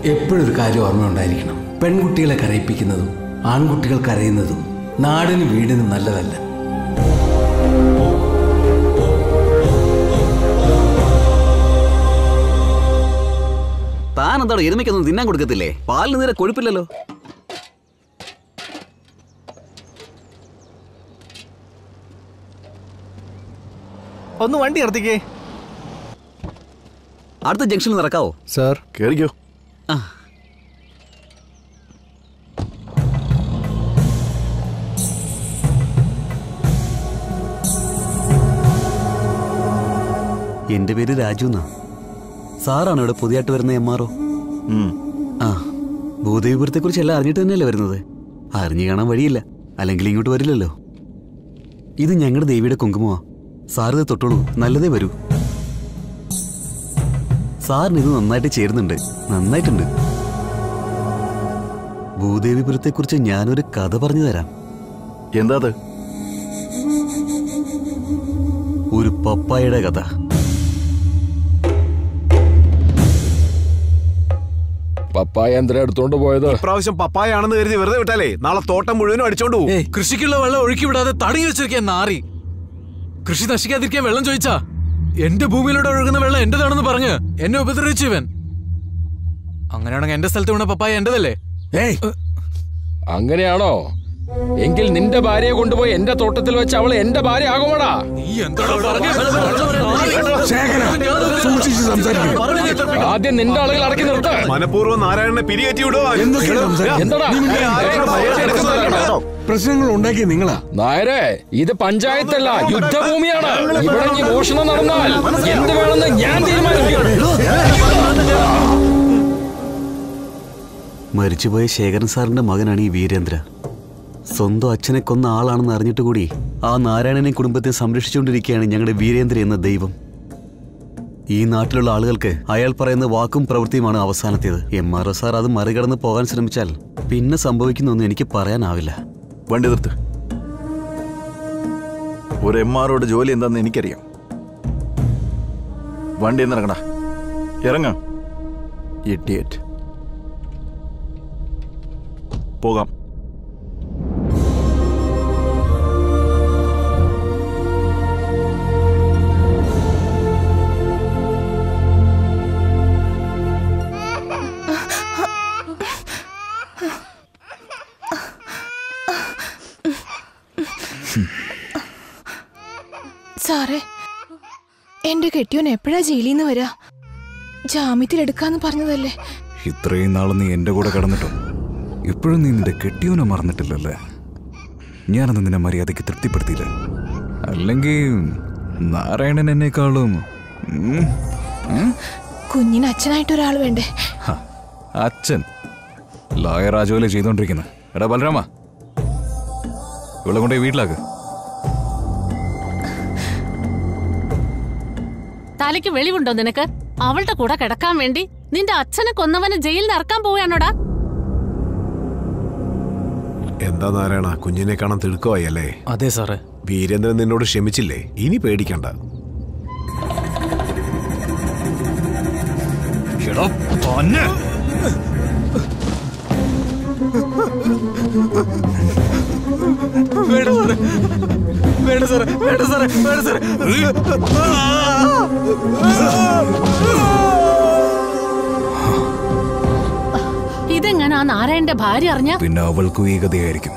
എപ്പോഴും ഒരു കാര്യം ഓർമ്മയുണ്ടായിരിക്കണം പെൺകുട്ടികളെ കരയിപ്പിക്കുന്നതും ആൺകുട്ടികൾ കരയുന്നതും നാടിനും വീടിനും നല്ലതല്ല താൻ എന്താണ് എരുമയ്ക്കൊന്നും തിന്നാൻ കൊടുക്കത്തില്ലേ പാലിന് നേരെ കൊഴുപ്പില്ലല്ലോ ഒന്ന് വണ്ടി നിർത്തിക്കേ അടുത്ത ജംഗ്ഷനിൽ നിറക്കാവോ സാർ കേറിക്കോ ആ എന്റെ പേര് രാജു എന്നാ സാറാണ് ഇവിടെ പുതിയതായിട്ട് വരുന്ന എം ആർ ഒ ആ ഭൂദേവിപുരത്തെ കുറിച്ച് എല്ലാം അറിഞ്ഞിട്ട് തന്നെയല്ലേ വരുന്നത് അറിഞ്ഞു കാണാൻ വഴിയില്ല അല്ലെങ്കിൽ ഇങ്ങോട്ട് വരില്ലല്ലോ ഇത് ഞങ്ങളുടെ ദേവിയുടെ കുങ്കുമമാ സാറിത് തൊട്ടോളൂ നല്ലതേ വരൂ സാറിന് ഇത് നന്നായിട്ട് ചേരുന്നുണ്ട് നന്നായിട്ടുണ്ട് ഭൂദേവിപുരത്തെ കുറിച്ച് ഞാനൊരു കഥ പറഞ്ഞു തരാം എന്താ അത് ഒരു പപ്പായയുടെ കഥ പപ്പായ എന്തിനാ എടുത്തോണ്ട് പോയത് പ്രാവശ്യം പപ്പായാണെന്ന് കരുതി വെറുതെ വിട്ടാലേ നാളെ തോട്ടം മുഴുവനും അടിച്ചോണ്ട് പോകും ഏയ് കൃഷിക്കുള്ള വെള്ളം ഒഴുക്കി വിടാതെ തടഞ്ഞു വെച്ചിരിക്കാൻ നാറി കൃഷി നശിക്കാതിരിക്കാൻ വെള്ളം ചോദിച്ചാ എന്റെ ഭൂമിയിലൂടെ ഒഴുകുന്ന വെള്ളം എന്റേതാണെന്ന് പറഞ്ഞ് എന്നെ ഉപദ്രവിച്ചു ഇവൻ അങ്ങനെയാണെങ്കിൽ എന്റെ സ്ഥലത്ത് വീണ പപ്പായ എന്റേതല്ലേ ഏയ് അങ്ങനെയാണോ എങ്കിൽ നിന്റെ ഭാര്യയെ കൊണ്ടുപോയി എന്റെ തോട്ടത്തിൽ വെച്ച് അവൾ എന്റെ ഭാര്യ ആകുമോടാ നീ എന്താടാ പറഞ്ഞത്? ആദ്യം നിന്റെ ആളുകൾ അടക്കി നിർത്ത മനഃപൂർവ്വം നാരായണനെ പിരിയേറ്റി വിടുവാ എന്താടാ പ്രശ്നങ്ങൾ ഉണ്ടാക്കിയ നിങ്ങളാ നായരെ ഇത് പഞ്ചായത്തല്ല യുദ്ധഭൂമിയാണ് ഇവിടെ ഇനി മോഷണം നടന്നാൽ എന്ത് വേണമെന്ന് ഞാൻ തീരുമാനിക്കും മരിച്ചുപോയ ശേഖരൻ സാറിന്റെ മകനാണ് ഈ വീരേന്ദ്ര സ്വന്തം അച്ഛനെ കൊന്ന ആളാണെന്ന് അറിഞ്ഞിട്ട് കൂടി ആ നാരായണനെ കുടുംബത്തെ സംരക്ഷിച്ചുകൊണ്ടിരിക്കുകയാണ് ഞങ്ങളുടെ വീരേന്ദ്ര എന്ന ദൈവം ഈ നാട്ടിലുള്ള ആളുകൾക്ക് അയാൾ പറയുന്ന വാക്കും പ്രവൃത്തിയുമാണ് അവസാനത്തേത് എം ആർ ഒ സാർ അത് മറികടന്ന് പോകാൻ ശ്രമിച്ചാൽ പിന്നെ സംഭവിക്കുന്നൊന്നും എനിക്ക് പറയാനാവില്ല വണ്ടി നിർത്ത് ഒരു എം ആറോട് ജോലി എന്താന്ന് എനിക്കറിയാം വണ്ടി എന്ന് ഇറങ്ങടാ ഇറങ്ങ ഇഡിയറ്റ് പോകാം സാറേ എന്റെ കെട്ടിയോൻ എപ്പോഴാ ജയിലിൽ നിന്ന് വരാ ജാമ്യത്തിലെടുക്കാന്ന് പറഞ്ഞതല്ലേ ഇത്രയും നാൾ നീ എൻ്റെ കൂടെ കിടന്നിട്ടോ ഇപ്പോഴും നീ നിന്റെ കെട്ടിയവനെ മറന്നിട്ടില്ലല്ലേ ഞാനന്ന് നിന്നെ മര്യാദയ്ക്ക് തൃപ്തിപ്പെടുത്തിയില്ല അല്ലെങ്കിൽ നാരായണൻ എന്നെക്കാളും ഉം, ഉം, കുഞ്ഞിന് അച്ഛനായിട്ട് ഒരാൾ വേണ്ടേ ഹ, അച്ഛൻ ലോയർ ആ ജോലി ചെയ്തോണ്ടിരിക്കുന്നത് എടാ ബലരാമ ഇവിടെ കൊണ്ടുപോയി വീട്ടിലാക്ക് തലയ്ക്ക് വെളിവുണ്ടോ നിനക്ക് അവളുടെ കൂടെ കിടക്കാൻ വേണ്ടി നിന്റെ അച്ഛനെ കൊന്നവനെ ജയിലിൽ നിന്ന് ഇറക്കാൻ പോവുകയാണോടാ എന്താ നാരായണ കുഞ്ഞിനെ കാണാൻ തിടുക്കമായി അല്ലേ അതെ സാറേ വീരേന്ദ്രൻ നിന്നോട് ക്ഷമിച്ചില്ലേ ഇനി പേടിക്കണ്ട എടാ തന്നെ വേണ്ട സാറേ വേണ്ട സാറേ വേണ്ട സാറേ വേണ്ട സാറേ ഇതെങ്ങനെ ആ നാരായണന്റെ ഭാര്യ അറിഞ്ഞ പിന്നെ അവൾക്കും ഈ ഗതിയായിരിക്കും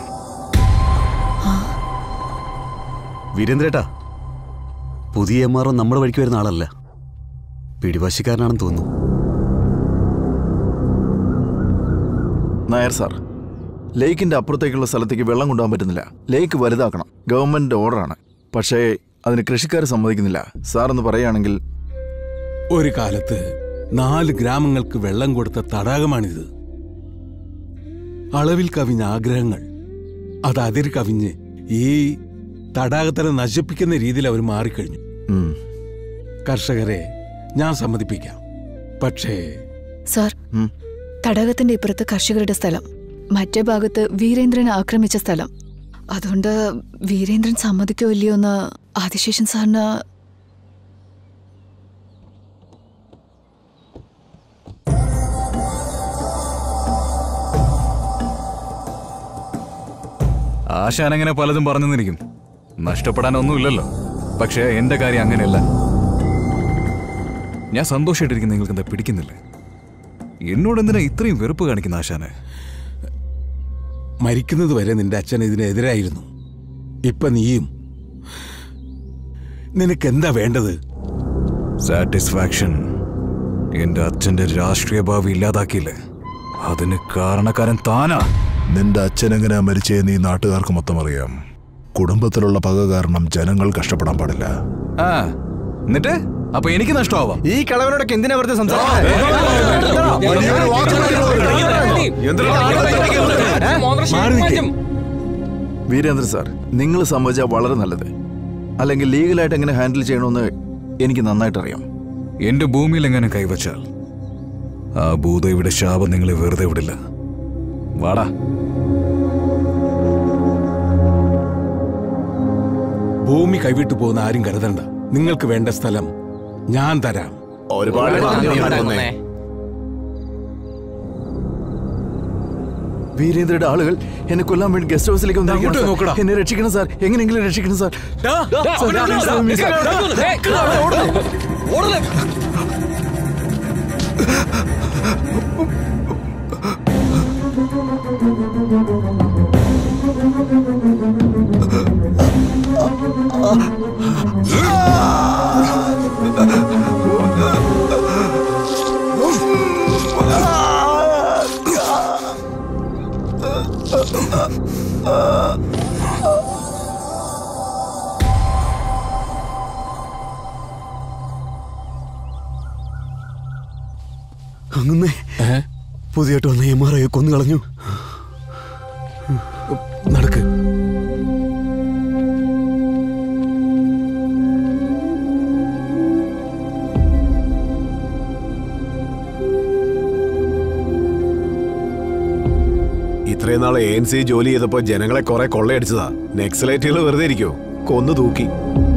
വീരേന്ദ്രേട്ടാ പുതിയ എം ആർ ഒ നമ്മുടെ വഴിക്ക് വരുന്ന ആളല്ല പിടിവാശിക്കാരനാണെന്ന് തോന്നുന്നു നായർ സാർ ലേക്കിന്റെ അപ്പുറത്തേക്കുള്ള സ്ഥലത്തേക്ക് വെള്ളം കൊണ്ടുപോകാൻ പറ്റുന്നില്ല ലേക്ക് വലുതാക്കണം ഗവൺമെന്റ് ഓർഡറാണ് പക്ഷേ അതിന് കൃഷിക്കാർ സമ്മതിക്കുന്നില്ല സാർ എന്ന് പറയുകയാണെങ്കിൽ ഒരു കാലത്ത് നാല് ഗ്രാമങ്ങൾക്ക് വെള്ളം കൊടുത്ത തടാകമാണിത് അളവിൽ കവിഞ്ഞ ആഗ്രഹങ്ങൾ അത് അതിർ കവിഞ്ഞ് ഈ തടാകത്തിനെ നശിപ്പിക്കുന്ന രീതിയിൽ അവർ മാറിക്കഴിഞ്ഞു ഉം, കർഷകരെ ഞാൻ സമ്മതിപ്പിക്കാം പക്ഷേ സാർ ഉം. തടാകത്തിന്റെ ഇപ്പുറത്ത് കർഷകരുടെ സ്ഥലം മറ്റേ ഭാഗത്ത് വീരേന്ദ്രൻ ആക്രമിച്ച സ്ഥലം അതുകൊണ്ട് വീരേന്ദ്രൻ സമ്മതിക്കോ ഇല്ലയോ എന്ന് ആദിശേഷൻ സാറിന് ആശാൻ അങ്ങനെ പലതും പറഞ്ഞെന്നിരിക്കും നഷ്ടപ്പെടാനൊന്നുമില്ലല്ലോ പക്ഷേ എന്റെ കാര്യം അങ്ങനെയല്ല ഞാൻ സന്തോഷമായിട്ടിരിക്കുന്ന നിങ്ങൾക്ക് എന്താ പിടിക്കുന്നില്ലേ എന്നോട് എന്തിനാ ഇത്രയും വെറുപ്പ് കാണിക്കുന്ന ആശാനെ മരിക്കുന്നത് വരെ നിന്റെ അച്ഛൻ ഇതിനെതിരായിരുന്നു ഇപ്പൊ നീയും നിനക്കെന്താ വേണ്ടത് സാറ്റിസ്ഫാക്ഷൻ എന്റെ അച്ഛന്റെ രാഷ്ട്രീയ ഭാവി ഇല്ലാതാക്കിയില്ലേ അതിന് കാരണക്കാരൻ താനാ നിന്റെ അച്ഛൻ എങ്ങനെയാ മരിച്ചേ നീ നാട്ടുകാർക്ക് മൊത്തം അറിയാം കുടുംബത്തിലുള്ള പക കാരണം ജനങ്ങൾ കഷ്ടപ്പെടാൻ പാടില്ല ആ എന്നിട്ട് അപ്പൊ എനിക്ക് നഷ്ടമാവാം ഈ കളവനോടൊക്കെ എന്തിനാ വെറുതെ വീരേന്ദ്ര സാർ നിങ്ങൾ സമ്മതിച്ചാൽ വളരെ നല്ലത് അല്ലെങ്കിൽ ലീഗലായിട്ട് എങ്ങനെ ഹാൻഡിൽ ചെയ്യണമെന്ന് എനിക്ക് നന്നായിട്ട് അറിയാം എന്റെ ഭൂമിയിൽ എങ്ങനെ കൈവച്ചാൽ ആ ഭൂതയുടെ ശാപം നിങ്ങളെ വെറുതെ വിടില്ല വാടാ ഭൂമി കൈവിട്ടു പോകുന്ന ആരും കരുതണ്ട നിങ്ങൾക്ക് വേണ്ട സ്ഥലം ഞാൻ തരാം ഒരുപാട് വീരേന്ദ്രയുടെ ആളുകൾ എന്നെ കൊല്ലാൻ വേണ്ടി ഗസ്റ്റ് ഹൗസിലേക്ക് വന്നിരിക്കുകയാണ് അങ്ങോട്ട് സാർ. നോക്കടാ. എന്നെ രക്ഷിക്കണം സാർ എങ്ങനെയെങ്കിലും രക്ഷിക്കണം സാർ അങ്ങനെ പുതിയായിട്ട് വന്ന എം ആർ ഐ കൊന്നു കളഞ്ഞു നടക്ക് ഇത്രയും നാൾ എ എൻ സി ജോലി ചെയ്തപ്പോ ജനങ്ങളെ കുറെ കൊള്ളയടിച്ചതാ നെക്സലൈറ്റുകൾ വെറുതെ ഇരിക്കോ കൊന്നു തൂക്കി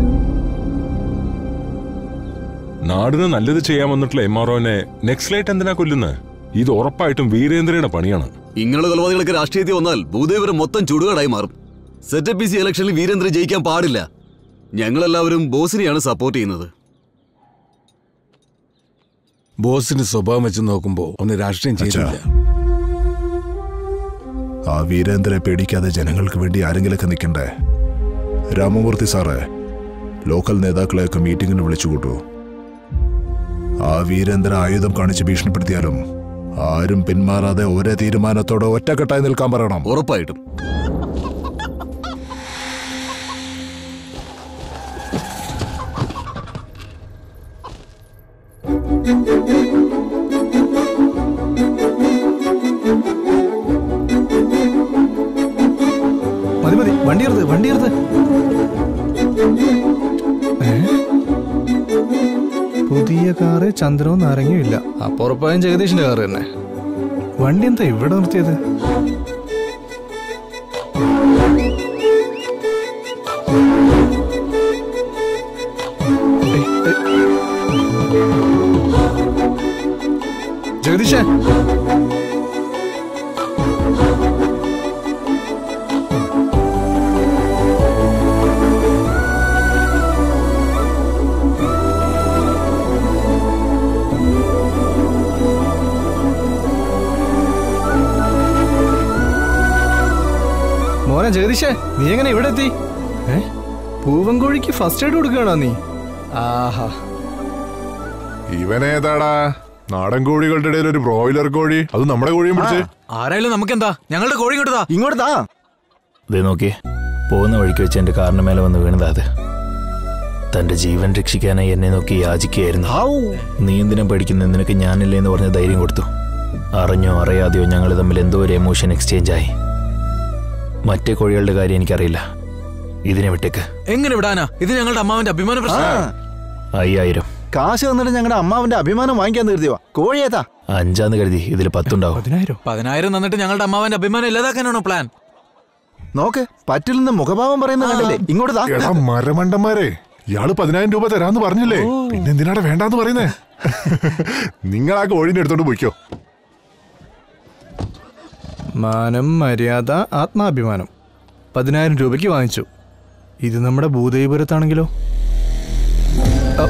നാടിന് നല്ലത് ചെയ്യാൻ വന്നിട്ടുള്ള എം ആർ ഒനെ നെക്സ്ലൈറ്റ് എന്തിനാ കൊല്ലുന്നത് ഇത് ഉറപ്പായിട്ടും വീരേന്ദ്രയുടെ പണിയാണ് ഇങ്ങനെയുള്ള കൊലപാതകളൊക്കെ രാഷ്ട്രീയത്തിൽ വന്നാൽ ഭൂദേവരം മൊത്തം ചുടുകാടായി മാറും സെറ്റപ്പ് ബി സി ഇലക്ഷനിൽ വീരേന്ദ്രൻ ജയിക്കാൻ പാടില്ല ഞങ്ങളെല്ലാവരും ബോസിനെയാണ് സപ്പോർട്ട് ചെയ്യുന്നത് ബോസിന്റെ സ്വഭാവം വെച്ച് നോക്കുമ്പോ ഒന്ന് രാഷ്ട്രീയം ചെയ്തില്ല ആ വീരേന്ദ്രനെ പേടിക്കാതെ ജനങ്ങൾക്ക് വേണ്ടി ആരെങ്കിലൊക്കെ നിൽക്കണ്ടേ രാമമൂർത്തി സാറ് ലോക്കൽ നേതാക്കളെയൊക്കെ മീറ്റിംഗിന് വിളിച്ചു കൂട്ടു ആ വീരേന്ദ്ര ആയുധം കാണിച്ച് ഭീഷണിപ്പെടുത്തിയാലും ആരും പിന്മാറാതെ ഒരേ തീരുമാനത്തോടെ ഒറ്റക്കെട്ടായി നിൽക്കാൻ പറയണം ഉറപ്പായിട്ടും മതി മതി വണ്ടി എടുത്ത് വണ്ടി എടുത്ത് ഏ? പുതിയ കാറ് ചന്ദ്രവും നാരങ്ങയും ഇല്ല അപ്പൊ ഉറപ്പായും ജഗദീഷിന്റെ കാറ് തന്നെ വണ്ടി എന്താ ഇവിടെ നിർത്തിയത് ഏയ്, ഏയ്. ജഗദീഷേ മോനെ ജഗദീഷേ നീ എങ്ങനെ ഇവിടെ എത്തി ഏ പൂവൻകോഴിക്ക് ഫസ്റ്റ് എയ്ഡ് കൊടുക്കുകയാണോ നീ ആഹാ ഇവനേതാടാ നാടൻ കോഴികളുടെ ഇടയിൽ ഒരു ബ്രോയിലർ കോഴി അത് നമ്മുടെ കോഴിയും പിടിച്ച് ആരായാലും നമുക്കെന്താ ഞങ്ങളുടെ കോഴി ഇങ്ങോട്ടാ ഇങ്ങോട്ടാ ദേ നോക്കിയേ പോകുന്ന വഴിക്ക് വെച്ച് എന്റെ കാറിന് മേലെ വന്ന് വീണതാ അത് തന്റെ ജീവൻ രക്ഷിക്കാനായി എന്നെ നോക്കി യാചിക്കുകയായിരുന്നു നീ എന്തിനാ പഠിക്കുന്ന നിനക്ക് ഞാനില്ലേ എന്ന് പറഞ്ഞ് ധൈര്യം കൊടുത്തു അറിഞ്ഞോ അറിയാതെയോ ഞങ്ങൾ തമ്മിൽ എന്തോ ഒരു എമോഷൻ എക്സ്ചേഞ്ച് ആയി മറ്റേ കോഴികളുടെ കാര്യം എനിക്കറിയില്ല ഇതിനെ വിട്ടേക്ക് എങ്ങനെ വിടാനാ ഇത് ഞങ്ങളുടെ അമ്മാവന്റെ അഭിമാന പ്രശ്നം അയ്യായിരം കാശ് തന്നിട്ട് ഞങ്ങളുടെ അമ്മാവന്റെ അഭിമാനം വാങ്ങിക്കാൻ നിർത്തിയോ കോഴിയേതാ അഞ്ചാന്ന് കരുതി ഇതിൽ പത്തുണ്ടാവും പതിനായിരം തന്നിട്ട് ഞങ്ങളുടെ അമ്മാവന്റെ അഭിമാനം ഇല്ലാതാക്കാനാണോ പ്ലാൻ നോക്ക് പറ്റില്ലെന്ന് മുഖഭാവം പറയുന്ന കണ്ടില്ലേ ഇങ്ങോട്ട് താ. എടാ മരമണ്ടന്മാരെ ഇയാള് പതിനായിരം രൂപ തരാന്ന് പറഞ്ഞില്ലേ പിന്നെ എന്തിനാടാ വേണ്ടാന്ന് പറയുന്നേ നിങ്ങൾ ആ കോഴിനെ എടുത്തോണ്ട് പോയിക്കോ മാനം മര്യാദ ആത്മാഭിമാനം പതിനായിരം രൂപയ്ക്ക് വാങ്ങിച്ചു ഇത് നമ്മുടെ ഭൂദേവിപുരത്താണെങ്കിലോ അ,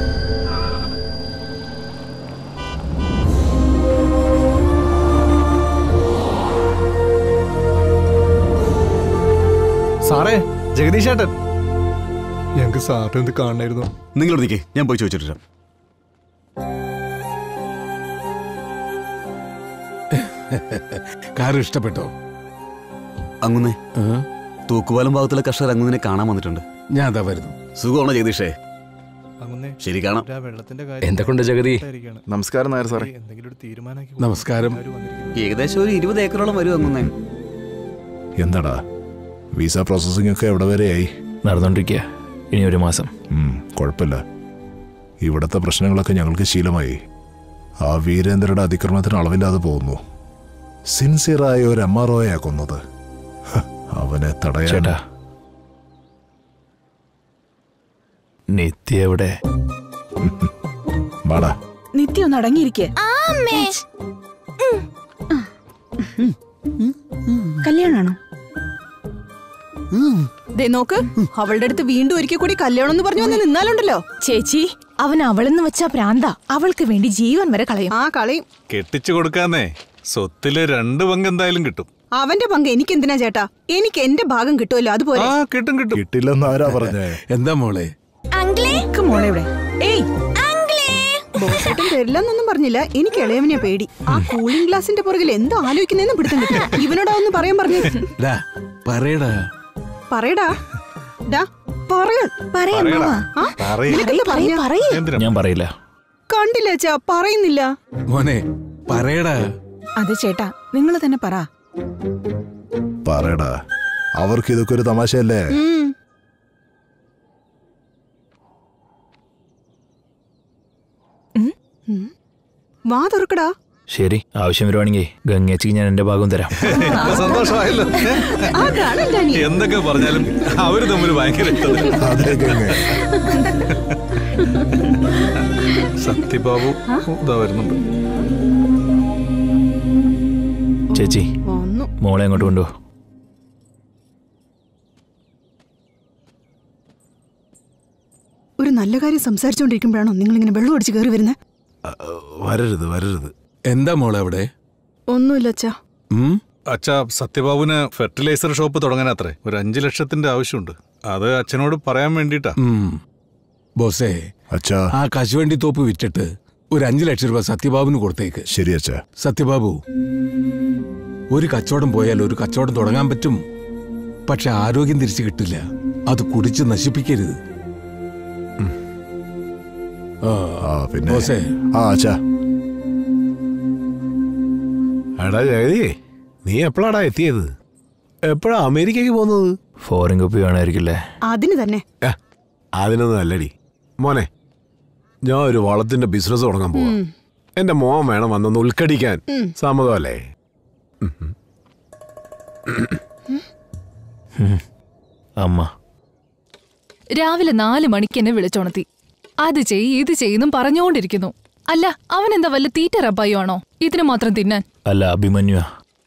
സാറേ ജഗദീഷ് ഏട്ടൻ ഞങ്ങൾക്ക് സാറിനെ ഒന്ന് കാണണമായിരുന്നു നിങ്ങളോട് നിൽക്കേ ഞാൻ പോയി ചോദിച്ചിട്ട് വരാം കാര്യം ഇഷ്ടപ്പെട്ടോ അങ്ങുന്നേ തൂക്കുപാലം ഭാഗത്തുള്ള കർഷകർ അങ്ങുന്നിനെ കാണാൻ വന്നിട്ടുണ്ട് ഞാൻ അതാ വരുന്നു സുഖമാണോ ജഗദീഷേ അങ്ങുന്നേ ശരി കാണാം ആ വെള്ളത്തിന്റെ എന്തൊക്കെയുണ്ട് ജഗതി? നമസ്കാരം നായർ സാറേ എന്തെങ്കിലും ഒരു തീരുമാനമാക്കി നമസ്കാരം ഏകദേശം ഒരു ഇരുപത് ഏക്കറോളം വരും അങ്ങുന്നേ എന്താടാ വിസ പ്രോസസ്സിംഗ് ഒക്കെ എവിടെ വരെയായി നടന്നുകൊണ്ടിരിക്കുക ഇനി ഒരു മാസം ഉം, കുഴപ്പമില്ല ഇവിടത്തെ പ്രശ്നങ്ങളൊക്കെ ഞങ്ങൾക്ക് ശീലമായി ആ വീരേന്ദ്രയുടെ അതിക്രമത്തിന് അളവില്ലാതെ പോകുന്നു സിൻസിയറായ ഒരു എം ആർ ഒയാ കൊന്നത് ഹ, അവനെ തടയാൻ ചേട്ടാ നിത്യ എവിടെ വാടാ നിത്യ ഒന്ന് അടങ്ങിയിരിക്കേ കല്യാണാണോ ദേ നോക്ക് അവളുടെ അടുത്ത് വീണ്ടും ഒരിക്കൽ കൂടി കല്യാണം എന്ന് പറഞ്ഞു വന്ന് നിന്നാലുണ്ടല്ലോ ചേച്ചി അവൻ അവളെന്ന് വെച്ചാ പ്രാന്ത അവൾക്ക് വേണ്ടി ജീവൻ വരെ കളയും ആ കളയും കെട്ടിച്ചു കൊടുക്കാന്നേ സ്വത്തില് രണ്ട് പങ്ക് എന്തായാലും കിട്ടും അവന്റെ പങ്ക് എനിക്ക് എന്തിനാ ചേട്ടാ എനിക്ക് എന്റെ ഭാഗം കിട്ടുമല്ലോ അതുപോലെ ആ കിട്ടും കിട്ടും കിട്ടില്ലെന്ന് ആരാ പറഞ്ഞേ എന്താ മോളെ നിക്ക് മോളെ ഇവിടെ ഏയ് ബോസേട്ടൻ തരില്ലെന്നൊന്നും പറഞ്ഞില്ല എനിക്ക് ഇളയവനെ പേടി ആ കൂളിംഗ് ഗ്ലാസിന്റെ പുറകിൽ എന്തോ ആലോചിക്കുന്നതെന്ന് പിടുത്തം കിട്ടില്ല ഇവനോടാ ഒന്ന് പറയാൻ പറഞ്ഞു ഡാ പറയടാ പറയടാ ഡാ പറയാൻ പറയാൻ പറയടാ. ആ? പറയ്. നിനക്കല്ലേ പറഞ്ഞ? ഞാൻ പറയില്ല കണ്ടില്ല അച്ഛാ പറയുന്നില്ല മോനെ പറയടാ അതെ ചേട്ടാ നിങ്ങൾ തന്നെ പറ പറയടാ അവർക്ക് ഇതൊക്കെ ഒരു തമാശയല്ലേ ഉം. ഉം. വാ തുറക്കടാ ശരി ആവശ്യം വരുവാണെങ്കിൽ ഗംഗേച്ചിക്ക് ഞാൻ എന്റെ ഭാഗം തരാം ഇപ്പൊ സന്തോഷമായല്ലോ അതാണ് എന്റെ അനിയൻ. എന്തൊക്കെ പറഞ്ഞാലും അവര് തമ്മിൽ ഭയങ്കര ഇഷ്ടം. സത്യബാബു ഇതാ വരുന്നുണ്ട് ചേച്ചി വന്നു മോളെ അങ്ങോട്ട് കൊണ്ടുപോ ഒരു നല്ല കാര്യം സംസാരിച്ചുകൊണ്ടിരിക്കുമ്പോഴാണോ നിങ്ങൾ ഇങ്ങനെ വെള്ളം അടിച്ച് കയറി വരുന്നത് വരരുത് വരരുത് എന്താ മോളെ അവിടെ ഒന്നുമില്ല അച്ഛാ അച്ഛാ സത്യബാബുവിന് ഫെർട്ടിലൈസർ ഷോപ്പ് തുടങ്ങാനത്രേ ഒരു അഞ്ചു ലക്ഷത്തിന്റെ ആവശ്യമുണ്ട് അത് അച്ഛനോട് പറയാൻ വേണ്ടിട്ടാ ഉം. ബോസേ അച്ഛാ ആ കശുവണ്ടി തോപ്പ് വിറ്റിട്ട് ഒരു അഞ്ചു ലക്ഷം രൂപ സത്യബാബുന് കൊടുത്തേക്ക് ശരി അച്ഛാ സത്യബാബു ഒരു കച്ചവടം പോയാൽ ഒരു കച്ചവടം തുടങ്ങാൻ പറ്റും പക്ഷെ ആരോഗ്യം തിരിച്ചു കിട്ടില്ല അത് കുടിച്ച് നശിപ്പിക്കരുത് ആ, ആ പിന്നെ ബോസേ ആ അച്ഛാ എടാ ജഗതി നീ എപ്പോഴാടാ എത്തിയത് എപ്പോഴാ അമേരിക്കക്ക് പോകുന്നത് ഫോറിൻ കുപ്പി വേണമായിരിക്കില്ലേ അതിന് തന്നെ ഏ, അതിനൊന്നും അല്ലടി മോനെ ഞാൻ ഒരു വളത്തിന്റെ ബിസിനസ് തുടങ്ങാൻ പോവാ ഉം. എന്റെ മോൻ വേണം വന്നൊന്ന് ഉൾക്കടിക്കാൻ ഉം. സമ്മതമല്ലേ അമ്മ രാവിലെ നാല് മണിക്ക് എന്നെ വിളിച്ചുണർത്തി അത് ചെയ്യ് ഇത് ചെയ്യുന്നും പറഞ്ഞുകൊണ്ടിരിക്കുന്നു അല്ല അവൻ എന്താ വല്ല തീറ്റ റബ്ബായോ ആണോ ഇതിന് മാത്രം തിന്നാൻ അല്ല അഭിമന്യുവാ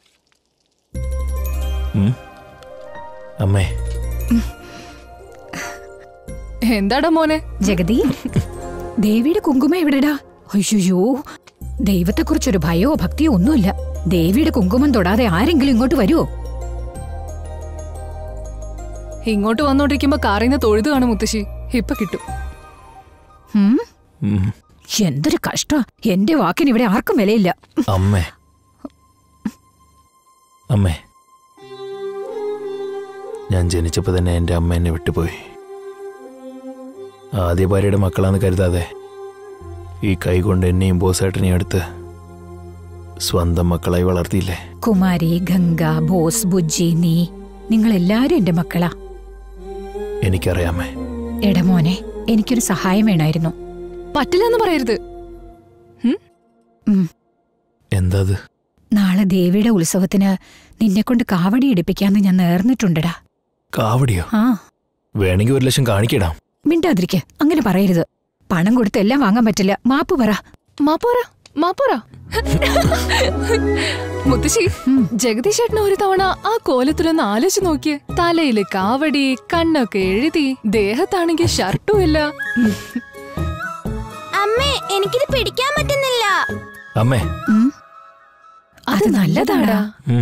ഉം? അമ്മേ എന്താടാ മോനെ ജഗതി ദേവിയുടെ കുങ്കുമ എവിടെടാ അയ്യോ ദൈവത്തെക്കുറിച്ചൊരു ഭയമോ ഭക്തിയോ ഒന്നുമില്ല ദേവിയുടെ കുങ്കുമം തൊടാതെ ആരെങ്കിലും ഇങ്ങോട്ട് വരുമോ ഇങ്ങോട്ട് വന്നോണ്ടിരിക്കുമ്പോ കാറിന്ന് തൊഴുത് കാണും മുത്തശ്ശി ഇപ്പൊ കിട്ടും ഉം? ഉം. എന്തൊരു കഷ്ട എന്റെ വാക്കിന് ഇവിടെ ആർക്കും വിലയില്ല അമ്മേ അമ്മേ ഞാൻ ജനിച്ചപ്പോൾ തന്നെ എൻ്റെ അമ്മ എന്നെ വിട്ടുപോയി ആദ്യ ഭാര്യയുടെ മക്കളാന്ന് കരുതാതെ ഈ കൈ കൊണ്ട് എന്നെയും ബോസേട്ടനെയും എടുത്ത് സ്വന്തം മക്കളായി വളർത്തിയില്ലേ കുമാരി ഗംഗ ബോസ് ബുജ്ജി നീ നിങ്ങൾ എല്ലാരും എന്റെ മക്കളാ എനിക്കറിയാമേ എടമോനെ എനിക്കൊരു സഹായം വേണമായിരുന്നു പറ്റില്ലെന്ന് പറയരുത് എന്താ അത് നാളെ ദേവിയുടെ ഉത്സവത്തിന് നിന്നെ കൊണ്ട് കാവടി എടുപ്പിക്കാന്ന് ഞാൻ നേർന്നിട്ടുണ്ടടാ കാവടിയോ ആ വേണമെങ്കിൽ ഒരു ലക്ഷം കാണിക്കിടാം മിണ്ടാതിരിക്കെ അങ്ങനെ പറയരുത് പണം കൊടുത്ത് എല്ലാം വാങ്ങാൻ പറ്റില്ല മാപ്പ് പറ മാപ്പോറ മാപ്പോറ മുത്തശ്ശി ജഗദീഷ് ചേട്ടന് ഒരു തവണ ആ കോലത്തിലൊന്ന് ആലോചിച്ച് നോക്കിയേ തലയില് കാവടി കണ്ണൊക്കെ എഴുതി ദേഹത്താണെങ്കിൽ ഷർട്ടും ഇല്ല അമ്മേ എനിക്കിത് പിടിക്കാൻ പറ്റുന്നില്ല അമ്മേ അത് നല്ലതാടാ ഉം.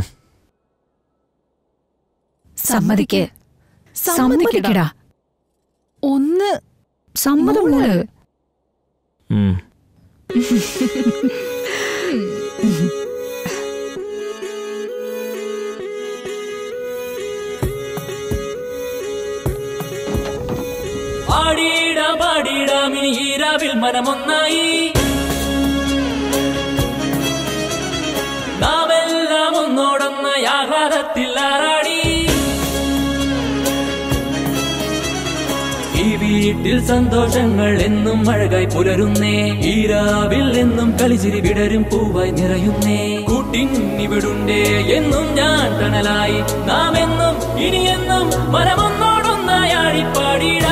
സമ്മതിക്ക് സമ്മതിക്കടാ ഒന്ന് സമ്മതം മോള് ഉം. ആടിയിടാം പാടിയിടാം ഇനി ഈരാവിൽ മനമൊന്നായി നാമെല്ലാം ഒന്നോടൊന്ന ആഹ്ലാദത്തിൽ ആറാടി ഈ വീട്ടിൽ സന്തോഷങ്ങൾ എന്നും അഴകായി പുലരുന്നേ ഈരാവിൽ എന്നും കളിച്ചിരി വിടരും പൂവായി നിറയുന്നേ കൂട്ടിന്നിവിടുണ്ടേ എന്നും ഞാൻ തണലായി നാം എന്നും ഇനിയെന്നും മനമൊന്നോടൊന്നായാടിപ്പാടിടാ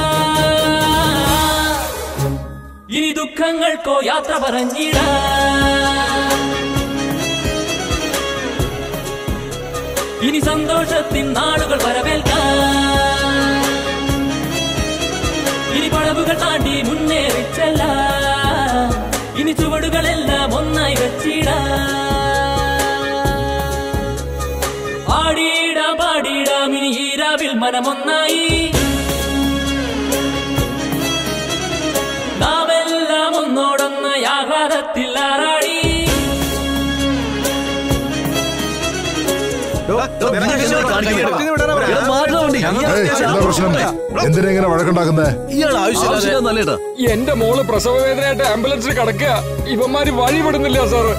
ഇനി ദുഃഖങ്ങൾക്കോ യാത്ര പറഞ്ഞിടാ ഇനി സന്തോഷത്തിൻ നാളുകൾ വരവേൽക്കാം ഇനി പടവുകൾ താണ്ടി മുന്നേറിച്ചല്ല ഇനി ചുവടുകളെല്ലാം ഒന്നായി വെച്ചിടാം ആടിയിടാം പാടിയിടാം ഇനി ഈരാവിൽ മനമൊന്നായി നാമെല്ലാം ഒന്നോടൊന്ന ആഹ്ലാദത്തിൽ ആറാടി ഏയ്, എന്താ പ്രശ്നം എന്തിനാ ഇങ്ങനെ വഴക്കുണ്ടാക്കുന്നേ എന്റെ മോള് പ്രസവ വേദനയായിട്ട് ആംബുലൻസിൽ കിടക്കുക ഇവന്മാര് വഴി വിടുന്നില്ല സാറ്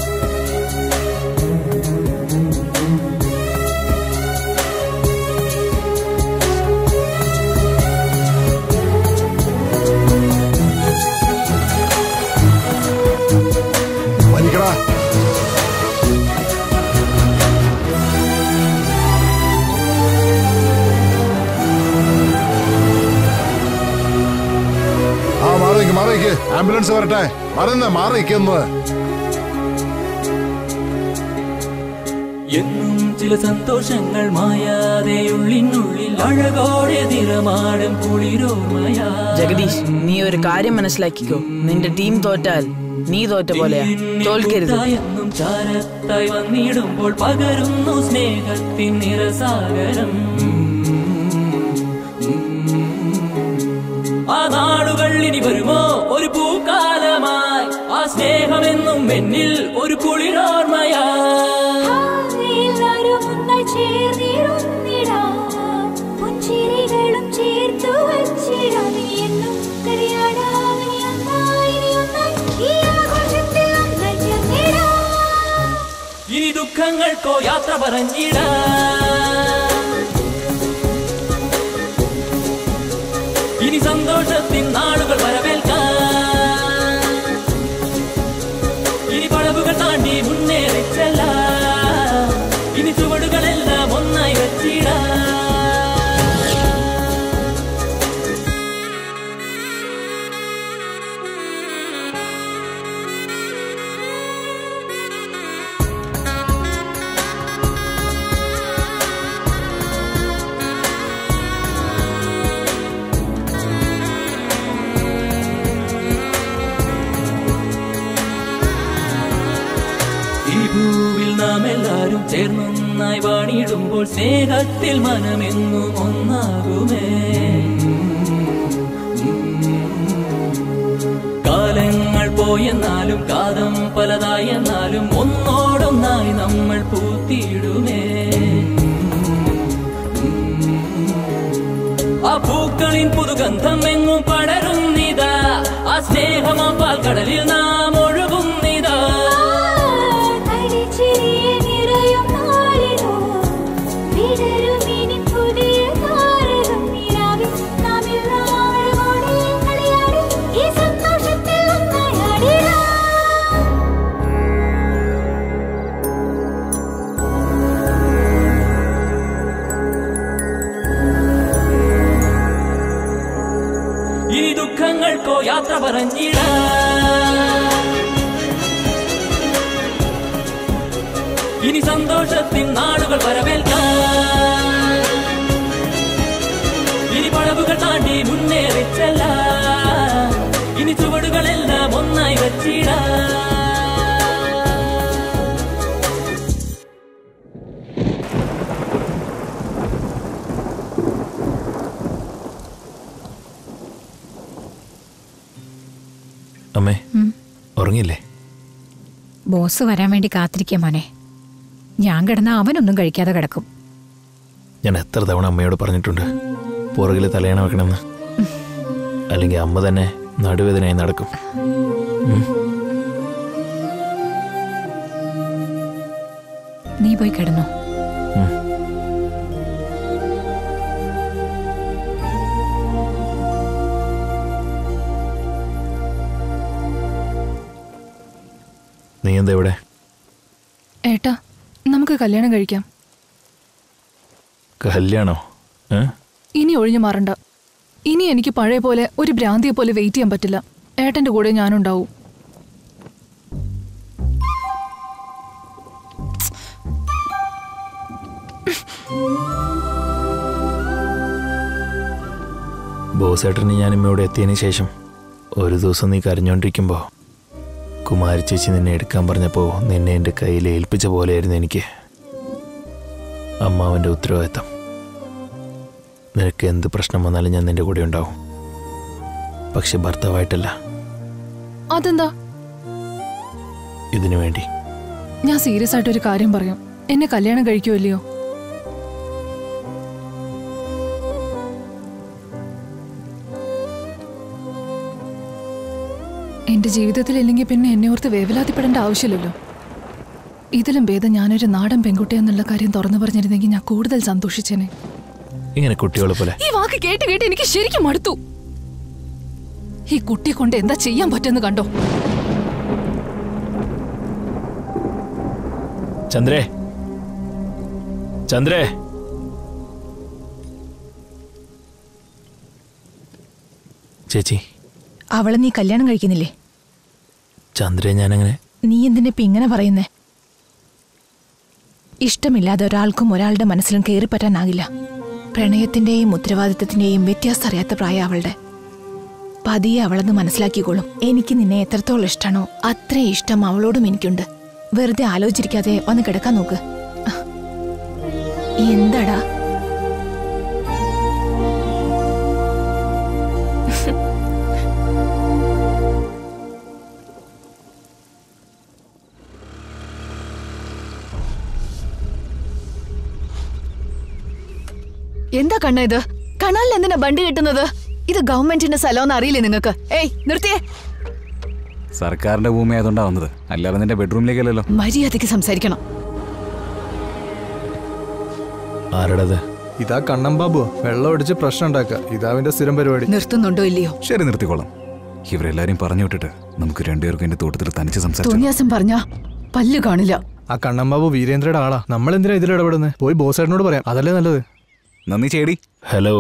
വലിക്കടാ ആ മാറിക്ക് മാറിക്ക് ആംബുലൻസ് വരട്ടെ മറന്ന് മാറിക്കുന്നു എന്നും ചില സന്തോഷങ്ങൾ മായാതെ ഉള്ളിനുള്ളിൽ അഴകോടെ നിറമാടും കുളിരോർമയാ ജഗദീഷ് നീ ഒരു കാര്യം മനസ്സിലാക്കിക്കോ നിന്റെ ടീം തോറ്റാൽ നീ തോറ്റ പോലെയാ തോൽക്കരുത് എന്നും ചാരത്തായി വന്നിടുമ്പോൾ പകരുന്നു സ്നേഹത്തിൻ നിറസാഗരം ആ നാടുകൾ ഇനി വരുമോ ഒരു പൂക്കാലമായി ആ സ്നേഹമെന്നും എന്നിൽ ഒരു കുളിരോർമയാ എല്ലാരും ഒന്നായി ചേർന്നിരുന്നിടാം പുഞ്ചിരികളും ചേർത്തു വച്ചിടാം നീ എന്നും കളിയാടാം ഇനി ഒന്നായി ഇനി ഒന്നായി ഈ ആഘോഷത്തിൽ ഒന്നായി ചേർന്നിടാം ഇനി ദുഃഖങ്ങൾക്കോ യാത്ര പറഞ്ഞിടാ ഇനി സന്തോഷത്തിൻ നാളുകൾ വരവേൽക്കാം ഇനി പടവുകൾ താണ്ടി മുന്നേറിച്ചല്ല ഇനി ചുവടുകളെല്ലാം ഒന്നായി വെച്ചിടാ ഈ ഭൂവിൽ നാം എല്ലാരും ചേർന്നൊന്നായി വാണിടുമ്പോൾ സ്നേഹത്തിൽ മനമെന്നും ഒന്നാകുമേ കാലങ്ങൾ പോയെന്നാലും കാതം പലതായെന്നാലും ഒന്നോടൊന്നായി നമ്മൾ പൂത്തിയിടുമേ ആ പൂക്കളിൻ പുതുഗന്ധം എങ്ങും പടരുന്നിതാ ആ സ്നേഹമാം പാൽക്കടലിൽ നാം ഒഴുകുന്നിതാ കളിച്ചിരിയെ നിറയും നാളിലോ വിടരും ഇനി പുതിയ താരകം നിലാവിൽ നാം എല്ലാം അഴകോടെ കളിയാടി ഈ സന്തോഷത്തിൽ ഒന്നായി ആടിടാം ഇനി ദുഃഖങ്ങൾക്കോ യാത്ര പറഞ്ഞിടാ ഇനി സന്തോഷത്തിൻ നാളുകൾ വരവേൽക്കാം ഇനി പടവുകൾ താണ്ടി മുന്നേറിച്ചല്ല ഇനി ചുവടുകളെല്ലാം ഒന്നായി വച്ചിടാം അമ്മേ ഉറങ്ങിയില്ലേ ബോസ് വരാൻ വേണ്ടി കാത്തിരിക്കുക മോനെ ഞാൻ കിടന്ന അവനൊന്നും കഴിക്കാതെ കിടക്കും ഞാൻ എത്ര തവണ അമ്മയോട് പറഞ്ഞിട്ടുണ്ട് പുറകിൽ തലയണ വെക്കണമെന്ന് അല്ലെങ്കിൽ അമ്മ തന്നെ നടുവേദനയായി നടക്കും ഉം. നീ പോയി കിടന്നോ നീ എന്താ ഇവിടെ ഏട്ടാ നമുക്ക് കല്യാണം കഴിക്കാം കല്യാണോ ഏ ഇനി ഒഴിഞ്ഞു മാറണ്ട ഇനി എനിക്ക് പഴയ പോലെ ഒരു ഭ്രാന്തിയെ പോലെ വെയിറ്റ് ചെയ്യാൻ പറ്റില്ല ഏട്ടന്റെ കൂടെ ഞാനുണ്ടാവും ബോസേട്ടന് ഞാൻ ഇമ്മയോട് എത്തിയതിന് ശേഷം ഒരു ദിവസം നീ കരഞ്ഞോണ്ടിരിക്കുമ്പോൾ കുമാരി ചേച്ചി നിന്നെ എടുക്കാൻ പറഞ്ഞപ്പോൾ നിന്നെ എൻ്റെ കയ്യിൽ ഏൽപ്പിച്ച പോലെയായിരുന്നു എനിക്ക് അമ്മാവൻ്റെ ഉത്തരവാദിത്തം നിനക്ക് എന്ത് പ്രശ്നം വന്നാലും ഞാൻ നിന്റെ കൂടെ ഉണ്ടാവും പക്ഷെ ഭർത്താവായിട്ടല്ല അതെന്താ ഇതിനു വേണ്ടി ഞാൻ സീരിയസ് ആയിട്ട് ഒരു കാര്യം പറയാം എന്നെ കല്യാണം കഴിക്കുമല്ലയോ എന്റെ ജീവിതത്തിൽ ഇല്ലെങ്കിൽ പിന്നെ എന്നെ ഓർത്ത് വേവലാതിപ്പെടേണ്ട ആവശ്യമില്ലല്ലോ ഇതിലും ഭേദം ഞാനൊരു നാടൻ പെൺകുട്ടിയെന്നുള്ള കാര്യം തുറന്നു പറഞ്ഞിരുന്നെങ്കിൽ ഞാൻ കൂടുതൽ സന്തോഷിച്ചേനെ ഇങ്ങനെ കുട്ടികളെ പോലെ ഈ വാക്ക് കേട്ട് കേട്ട് എനിക്ക് ശരിക്കും മടുത്തു ഈ കുട്ടിയെ കൊണ്ട് എന്താ ചെയ്യാൻ പറ്റുമെന്ന് കണ്ടോ ചന്ദ്രേ ചന്ദ്രേ ചേച്ചി അവളെ നീ കല്യാണം കഴിക്കുന്നില്ലേ ചന്ദ്രയെ ഞാനങ്ങനെ നീ എന്തിനാ ഇപ്പൊ ഇങ്ങനെ പറയുന്നേ ഇഷ്ടമില്ലാതെ ഒരാൾക്കും ഒരാളുടെ മനസ്സിലും കയറിപ്പറ്റാനാകില്ല പ്രണയത്തിന്റെയും ഉത്തരവാദിത്തത്തിന്റെയും വ്യത്യാസം അറിയാത്ത പ്രായ അവളുടെ പതിയെ അവളെന്ന് മനസ്സിലാക്കിക്കോളും എനിക്ക് നിന്നെ എത്രത്തോളം ഇഷ്ടമാണോ അത്രയും ഇഷ്ടം അവളോടും എനിക്കുണ്ട് വെറുതെ ആലോചിച്ചിരിക്കാതെ വന്ന് കിടക്കാൻ നോക്ക് എന്താടാ എന്താ കണ്ണ ഇത് കനാലിൽ എന്തിനാ ബണ്ടി കിട്ടുന്നത് ഇത് ഗവൺമെന്റിന്റെ സ്ഥലമെന്ന് അറിയില്ലേ നിങ്ങൾക്ക് ഏയ് നിർത്തിയേ സർക്കാരിന്റെ ഭൂമി ആയതുകൊണ്ടാ വന്നത് അല്ലാതെ നിന്റെ ബെഡ്റൂമിലേക്കല്ലല്ലോ മര്യാദയ്ക്ക് സംസാരിക്കണം ആരുടേത് ഇതാ കണ്ണം ബാബു വെള്ളം അടിച്ച് പ്രശ്നം ഉണ്ടാക്കുക ഇതാവിന്റെ സ്ഥിരം പരിപാടി നിർത്തുന്നുണ്ടോ ഇല്ലയോ ശരി നിർത്തിക്കോളാം ഇവരെല്ലാരും പറഞ്ഞു വിട്ടിട്ട് നമുക്ക് രണ്ടുപേർക്കും എന്റെ തോട്ടത്തിൽ തനിച്ച് സംസാരിച്ചു തോന്നിയാസം പറഞ്ഞ പല്ല് കാണില്ല ആ കണ്ണം ബാബു വീരേന്ദ്രയുടെ ആളാ നമ്മൾ എന്തിനാ ഇതിൽ ഇടപെടുന്നത് പോയി ബോസേട്ടനോട് പറയാം അതല്ലേ നല്ലത് നന്ദി ചേടി ഹലോ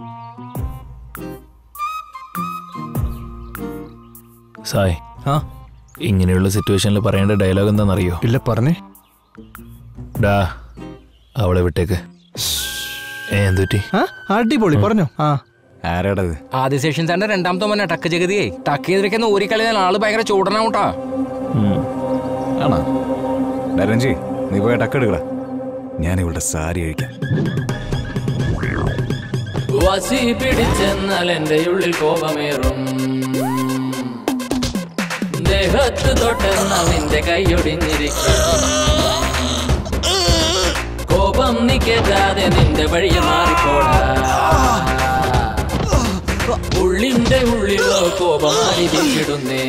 സായ് ആ ഇങ്ങനെയുള്ള സിറ്റുവേഷനിൽ പറയേണ്ട ഡയലോഗ് എന്താണെന്നറിയോ ഇല്ല പറഞ്ഞേ ഡാ അവളെ വിട്ടേക്ക് ഏ, എന്തുറ്റി അടിപൊളി പറഞ്ഞോ ആ ആരാടത് ആദിശേഷൻ സാറിന്റെ രണ്ടാമത്തെ മോനെ ടക്ക് ജഗതിയെ ടക്ക് ചെയ്തിരിക്കുന്ന ഊരിക്കളിയാൽ ആള് ഭയങ്കര ചൂടനാവൂട്ടാ ആണോ ഡരഞ്ചി നീ പോയ ടക്കെടുക്കട ഞാൻ ഇവളുടെ സാരി അഴിക്കാം വസി പിടിച്ചെന്നാൽ എന്റെ ഉള്ളിൽ കോപമേറും ദേഹത്ത് തൊട്ടെന്നാൽ നിന്റെ കൈയൊടിഞ്ഞിരിക്കും കോപം നീ കേറ്റാതെ നിന്റെ വഴിയെ മാറിപ്പോടാ ഉള്ളിന്റെ ഉള്ളിലോ കോപം അരിവിടുന്നേ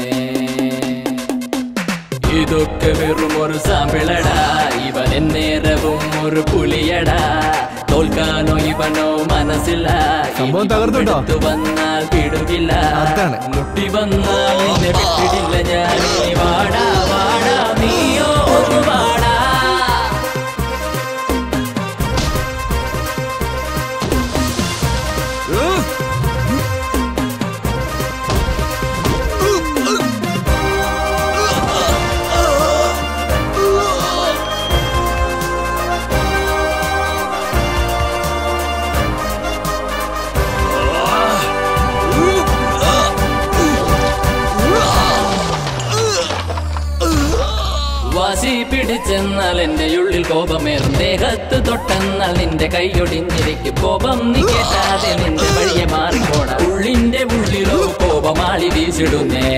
ഇതൊക്കെ വെറും ഒരു സാമ്പിളടാ ഇവൻ എന്നേരവും ഒരു പുലിയടാ തോൽക്കാനോ ഇവനോ മനസ്സില്ല സംഭവം തകർത്തു കേട്ടോ. എടുത്തു വന്നാൽ പിടുകില്ല അതാണ്. മുട്ടി വന്നാൽ നിന്നെ വിട്ടിടില്ല ഞാൻ നീ വാടാ വാടാ നീയോ ഒന്ന് വാടാ പിടിച്ചെന്നാൽ എന്റെ ഉള്ളിൽ കോപമേറും ദേഹത്ത് തൊട്ടെന്നാൽ നിന്റെ കൈയൊടിഞ്ഞിരിക്കും കോപം നീ കേട്ടാതെ നിന്റെ വഴിയെ മാറിക്കോട ഉള്ളിന്റെ ഉള്ളിലോ കോപമാളി വീശിടുന്നേ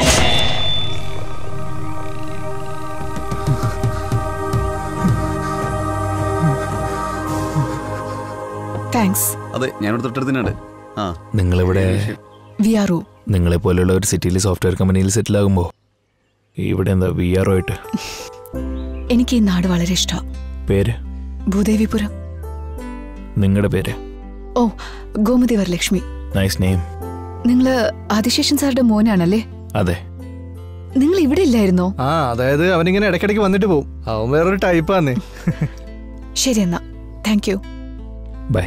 താങ്ക്സ് അതെ ഞാനിവിടെ തൊട്ടടുത്ത് തന്നെയുണ്ട് ആ നിങ്ങളിവിടെ വി ആർ ഒ നിങ്ങളെ പോലെയുള്ള ഒരു സിറ്റിയിൽ സോഫ്റ്റ്വെയർ കമ്പനിയിൽ സെറ്റിൽ ആകുമ്പോൾ ഇവിടെ എന്താ വി ആർ ആയിട്ട് എനിക്ക് ഈ നാട് വളരെ ഇഷ്ടമാണ് പേര് ഭൂദേവിപുരം നിങ്ങളുടെ പേര് ഓ ഗോമതി വരലക്ഷ്മി നൈസ് നെയിം നിങ്ങള് ആദിശേഷൻ സാറുടെ മോനാണല്ലേ അതെ നിങ്ങൾ ഇവിടെ ഇല്ലായിരുന്നോ ആ അതായത് അവനിങ്ങനെ ഇടയ്ക്കിടയ്ക്ക് വന്നിട്ട് പോകും അവൻ വേറൊരു ടൈപ്പാന്നേ ശരി എന്നാ താങ്ക് യു ബൈ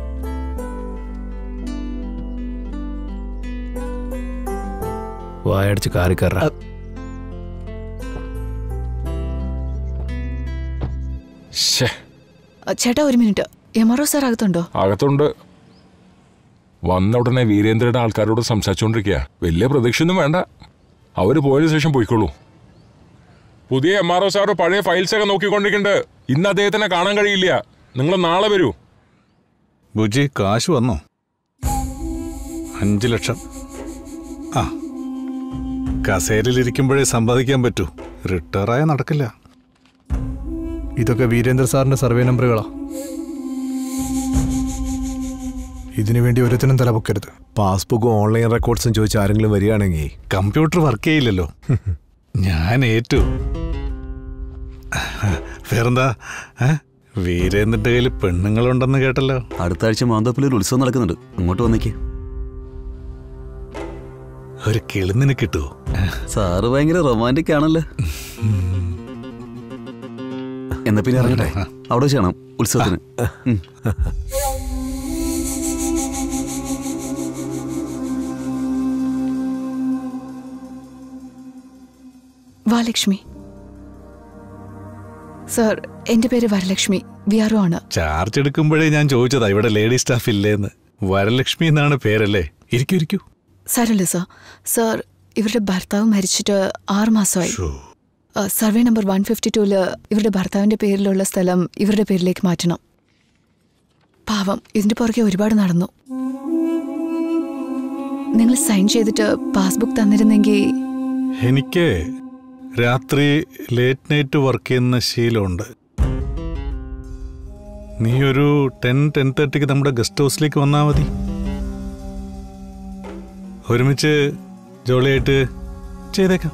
വായടിച്ച് കാറി കയറാ ചേട്ടാ ഒരു minute M R O sir അകത്തുണ്ടോ അകത്തുണ്ട് വന്ന ഉടനെ വീരേന്ദ്രയുടെ ആൾക്കാരോട് സംസാരിച്ചുകൊണ്ടിരിക്കുക വലിയ പ്രതീക്ഷയൊന്നും വേണ്ട അവര് പോയതിനു ശേഷം പോയിക്കോളൂ പുതിയ എം ആർ ഒ സാറ് പഴയ ഫയൽസ് ഒക്കെ നോക്കിക്കൊണ്ടിരിക്കുന്നുണ്ട് ഇന്ന് അദ്ദേഹത്തിനെ കാണാൻ കഴിയില്ല നിങ്ങൾ നാളെ വരൂ ബുജി കാശ് വന്നോ അഞ്ചു ലക്ഷം ആ കസേരയിലിരിക്കുമ്പോഴേ സമ്പാദിക്കാൻ പറ്റൂ റിട്ടയറായ നടക്കില്ല ഇതൊക്കെ വീരേന്ദ്ര സാറിന്റെ സർവേ നമ്പറുകളാ ഇതിനു വേണ്ടി ഒരുത്തനും തലപൊക്കരുത് പാസ്ബുക്കും ഓൺലൈൻ റെക്കോർഡ്സും ചോദിച്ച് ആരെങ്കിലും വരികയാണെങ്കിൽ കമ്പ്യൂട്ടർ വർക്ക് ചെയ്യില്ലല്ലോ ഞാൻ ഏറ്റു വേറെന്താ ഏ? വീരേന്ദ്രന്റെ കയ്യിൽ പെണ്ണുങ്ങളുണ്ടെന്ന് കേട്ടല്ലോ അടുത്ത ആഴ്ച മാന്തോപ്പിൽ ഒരു ഉത്സവം നടക്കുന്നുണ്ട് അങ്ങോട്ട് വന്നേക്ക് ഒരു കിളുന്നിന് കിട്ടുമോ സാറ് ഭയങ്കര റൊമാൻറ്റിക് ആണല്ലോ എന്നാ പിന്നെ ഇറങ്ങട്ടെ അവിടെ വെച്ച് കാണാം ഉത്സവത്തിന് ഉം. വാ ലക്ഷ്മി സർ എന്റെ പേര് വരലക്ഷ്മി വി ആർ ഒ ആണ് ചാർജ് എടുക്കുമ്പോഴേ ഞാൻ ചോദിച്ചതാ ഇവിടെ ലേഡി സ്റ്റാഫ് ഇല്ലേന്ന് വരലക്ഷ്മി എന്നാണ് പേരല്ലേ ഇരിക്കൂ ഇരിക്കൂ സാരല്ല സർ സർ ഇവരുടെ ഭർത്താവ് മരിച്ചിട്ട് ആറ് മാസമായി ആ, സർവേ നമ്പർ വൺ ഫിഫ്റ്റി ടൂല് ഇവരുടെ ഭർത്താവിന്റെ പേരിലുള്ള സ്ഥലം ഇവരുടെ പേരിലേക്ക് മാറ്റണം പാവം ഇതിന്റെ പുറകെ ഒരുപാട് നടന്നു നിങ്ങൾ സൈൻ ചെയ്തിട്ട് പാസ്ബുക്ക് തന്നിരുന്നെങ്കിൽ എനിക്ക് രാത്രി ലേറ്റ് നൈറ്റ് വർക്ക് ചെയ്യുന്ന ശീലമുണ്ട് നീ ഒരു ടെൻ ടെൻ തേർട്ടിക്ക് നമ്മുടെ ഗസ്റ്റ് ഹൗസിലേക്ക് വന്നാൽ മതി ഒരുമിച്ച് ജോളിയായിട്ട് ചെയ്തേക്കാം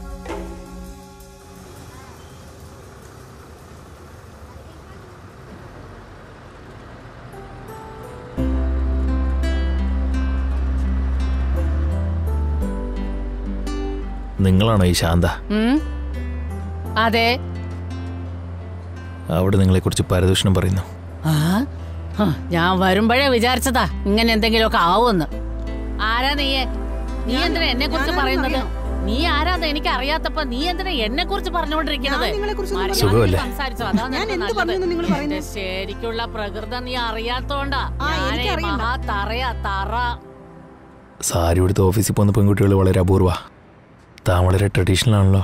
നിങ്ങളാണോ ഈ ശാന്ത ഉം. അതെ അവിടെ നിങ്ങളെക്കുറിച്ച് പരദൂഷണം പറയുന്നു ആ ഹ, ഞാൻ വരുമ്പോഴേ വിചാരിച്ചതാ ഇങ്ങനെ എന്തെങ്കിലുമൊക്കെ ആവുമെന്ന് ആരാ നീയെ നീ എന്തിനാ എന്നെ കുറിച്ച് പറയുന്നത് നീ ആരാന്ന് എനിക്ക് അറിയാത്തപ്പോ നീ എന്തിനാ എന്നെ കുറിച്ച് പറഞ്ഞുകൊണ്ടിരിക്കുന്നത് മര്യാദയ്ക്ക് സുഖമല്ലേ? സംസാരിച്ചോ, അതാ ഞാൻ നിനക്ക് എന്ത് നല്ലത്. പറഞ്ഞെന്ന് നിങ്ങൾ എന്റെ ശരിക്കുള്ള പ്രകൃതം നീ അറിയാത്തോണ്ടാ ആ, ഞാനേ എനിക്കറിയണ്ട. മഹാ തറയാ തറ സാരി എടുത്ത് ഓഫീസിൽ പോകുന്ന പെൺകുട്ടികൾ വളരെ അപൂർവ താൻ വളരെ ട്രഡീഷണൽ ആണല്ലോ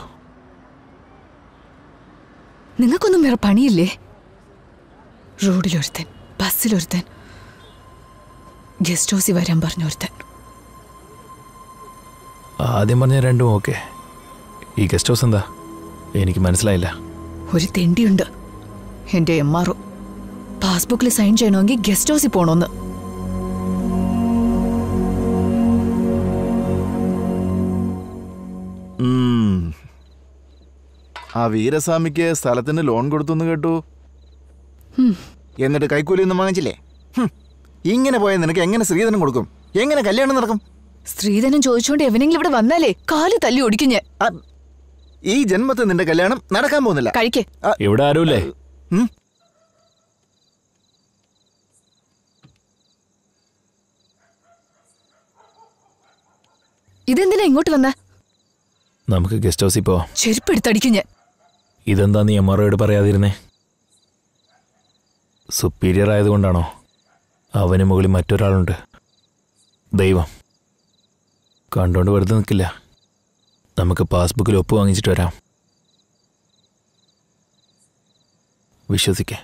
നിങ്ങൾക്കൊന്നും വേറെ പണിയില്ലേ റോഡിലൊരുത്തൻ ബസ്സിലൊരുത്തൻ ഗസ്റ്റ് ഹൗസിൽ വരാൻ പറഞ്ഞൊരുത്തൻ ആദ്യം പറഞ്ഞ രണ്ടും ഓക്കെ ഈ ഗസ്റ്റ് ഹൗസ് എന്താ എനിക്ക് മനസ്സിലായില്ല ഒരു തെണ്ടിയുണ്ട് എന്റെ എം ആർ ഒ പാസ്ബുക്കിൽ സൈൻ ചെയ്യണമെങ്കിൽ ഗസ്റ്റ് ഹൗസിൽ പോണോന്ന് ഉം. ആ വീരസ്വാമിക്ക് സ്ഥലത്തിന് ലോൺ കൊടുത്തെന്ന് കേട്ടു എന്നിട്ട് കൈക്കൂലിയൊന്നും വാങ്ങിച്ചില്ലേ ഹും. ഇങ്ങനെ പോയാൽ നിനക്ക് എങ്ങനെ സ്ത്രീധനം കൊടുക്കും എങ്ങനെ കല്യാണം നടക്കും സ്ത്രീധനം ചോദിച്ചുകൊണ്ട് എവനെങ്കിലും ഇവിടെ വന്നാലേ കാല് തല്ലി ഒടിക്കും ഞാൻ ഈ ജന്മത്തിൽ നിന്റെ കല്യാണം നടക്കാൻ പോകുന്നില്ല കഴിക്കേ ഇവിടെ ആരുമില്ലേ ഇതെന്തിനാ ഇങ്ങോട്ട് വന്ന നമുക്ക് ഗസ്റ്റ് ഹൗസിൽ പോവാം ചെരുപ്പ് എടുത്തടിക്കും ഞാൻ ഇതെന്താ നീ എം ആറോയോട് പറയാതിരുന്നേ സുപ്പീരിയർ ആയതുകൊണ്ടാണോ അവന് മുകളിൽ മറ്റൊരാളുണ്ട് ദൈവം കണ്ടോണ്ട് വെറുതെ നിൽക്കില്ല നമുക്ക് പാസ്ബുക്കിൽ ഒപ്പ് വാങ്ങിച്ചിട്ട് വരാം വിശ്വസിക്കേ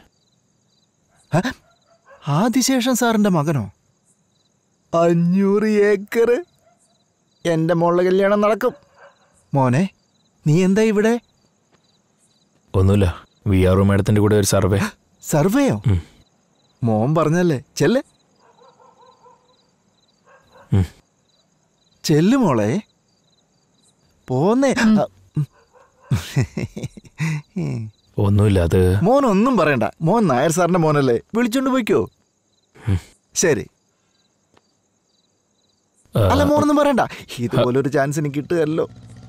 ആദിശേഷൻ സാറിന്റെ മകനോ അഞ്ഞൂറ് ഏക്കർ എന്റെ മോളുടെ കല്യാണം നടക്കും മോനെ നീ എന്താ ഇവിടെ ഒന്നുമില്ല വി ആർ ഒ മാഡത്തിന്റെ കൂടെ ഒരു സർവേ സർവേയോ മോൻ പറഞ്ഞല്ലേ ചെല്ല് ഉം. ചെല്ലു മോളെ പോന്നേ ആ, ഉം. ഒന്നുമില്ല അത് മോൻ ഒന്നും പറയണ്ട മോൻ നായർ സാറിന്റെ മോനല്ലേ വിളിച്ചോണ്ട് പോയിക്കോ ശരി ആ, അല്ല മോനൊന്നും പറയണ്ട ഇതുപോലൊരു ചാൻസ് എനിക്ക് കിട്ടുകയല്ലോ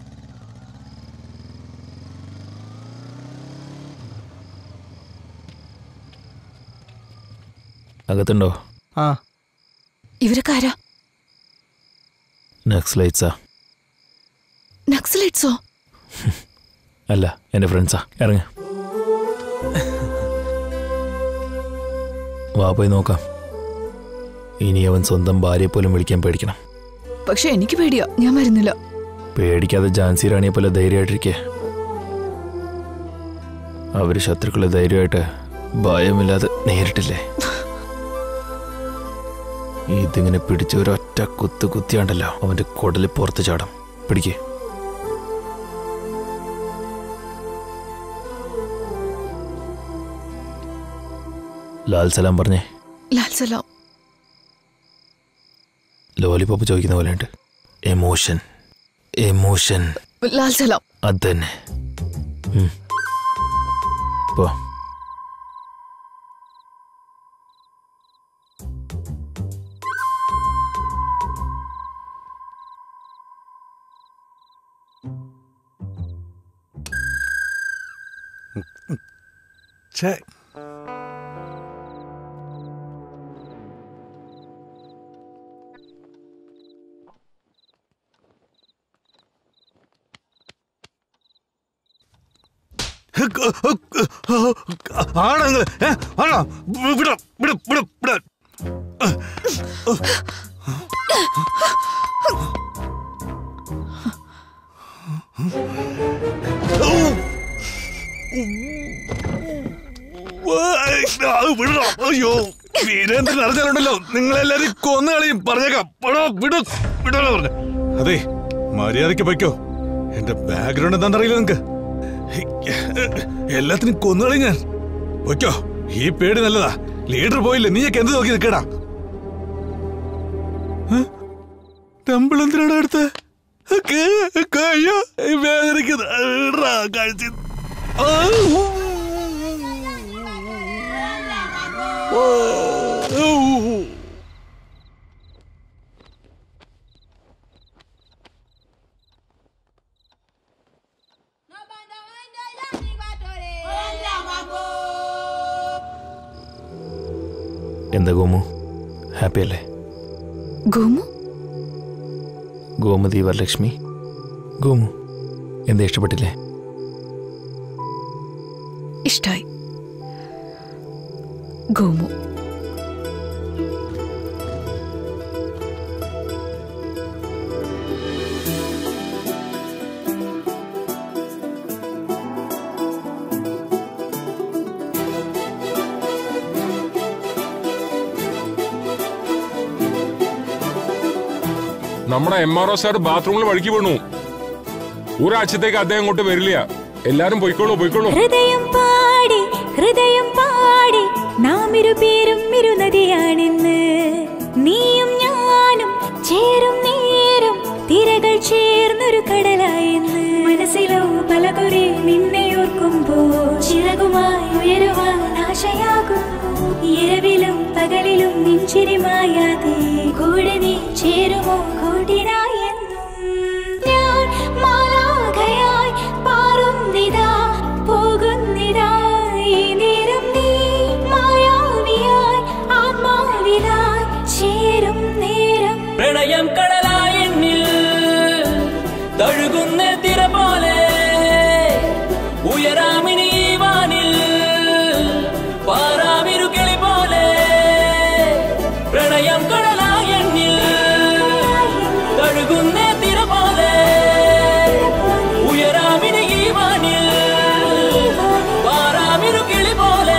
അകത്തുണ്ടോ ആ ഇവരൊക്കെ ആരാ നക്സലൈറ്റ്സാ നക്സലൈറ്റ്സോ അല്ല എൻ്റെ ഫ്രണ്ട്സാ ഇറങ്ങ വാ പോയി നോക്കാം ഇനി അവൻ സ്വന്തം ഭാര്യയെ പോലും വിളിക്കാൻ പേടിക്കണം പക്ഷെ എനിക്ക് പേടിയാ ഞാൻ വരുന്നില്ല പേടിക്കാതെ ജാൻസി റാണിയെ പോലെ ധൈര്യമായിട്ടിരിക്കെ അവര് ശത്രുക്കളെ ധൈര്യമായിട്ട് ഭയമില്ലാതെ നേരിട്ടില്ലേ ഇതിങ്ങനെ പിടിച്ച ഒരൊറ്റ കുത്ത് കുത്തിയാണ്ടല്ലോ അവന്റെ കുടല് പുറത്ത് ചാടും പിടിക്കേ ലാൽ സലാം പറഞ്ഞേ ലാൽ സലാം ലോലിപോപ്പ് ചോദിക്കുന്ന പോലെയുണ്ട് എമോഷൻ എമോഷൻ ലാൽ സലാം അത് തന്നെ ഉം. പോ ഛേ ആണങ്ങള് ആണോ വിടാം വിടാം വിടാം വിടാം വിടണം അയ്യോ വീരേന്ദ്രൻ അറിഞ്ഞാലുണ്ടല്ലോ നിങ്ങളെല്ലാരും കൊന്നു കളയും പറഞ്ഞേക്കാം വിടോ വിടോ വിടോ പറഞ്ഞു അതെ മര്യാദയ്ക്ക് പൊയ്ക്കോ എന്റെ ബാക്ക്ഗ്രൗണ്ട് എന്താണെന്നറിയില്ല നിങ്ങക്ക് എല്ലാത്തിനും കൊന്നുകളി ഞാൻ പൊയ്ക്കോ ഈ പേടി നല്ലതാ ലീഡർ പോയില്ലേ നീയൊക്കെ എന്ത് നോക്കി നിൽക്കടാ ടെമ്പിൾ എന്തിനാണ് അടുത്ത് അയ്യോ വേദനിക്കുന്നത് കാഴ്ച എന്താ ഗോമു ഹാപ്പി അല്ലേ ഗോമു ഗോമതി വരലക്ഷ്മി ഗോമു എന്താ ഇഷ്ടപ്പെട്ടില്ലേ ഇഷ്ടായി ഗോമു നമ്മുടെ എം ആർ ഒ സാർ ബാത്റൂമിൽ വഴുക്കി വീണു ഒരാഴ്ചത്തേക്ക് അദ്ദേഹം ഇങ്ങോട്ട് വരില്ല എല്ലാരും പൊയ്ക്കോളൂ പൊയ്ക്കോളൂ ഹൃദയം പാടി ഹൃദയം പാടി നാം ഇരുപേരും ഇരുനദിയാണെന്ന് നീയും ഞാനും ചേരും നേരം തിരകൾ ചേർന്നൊരു കടലായെന്ന് മനസ്സിലോ പലകുറി നിന്നെ ഓർക്കുമ്പോ ചിറകുമായി ഉയരുവാൻ ആശയാകും ഇരവിലും പകലിലും നെഞ്ചിരി മായാതെ കൂടെ നീ ചേരുമോ കൂട്ടിനായെന്നും ഞാൻ മാലാഖയായി പാറുന്നിതാ പോകുന്നിതാ ഈ നേരം നീ മായാവിയായി ആത്മാവിലായി ചേരും നേരം പ്രണയം കടലായെന്നിൽ തഴുകുന്ന തിര പോലെ ഉയരാമിനി ഈ വാനിൽ പാറാമിരു കിളി പോലെ പ്രണയം കടലായെന്നിൽ തഴുകുന്ന തിര പോലെ ഉയരാമിനി ഈ വാനിൽ പാറാമിരു കിളി പോലെ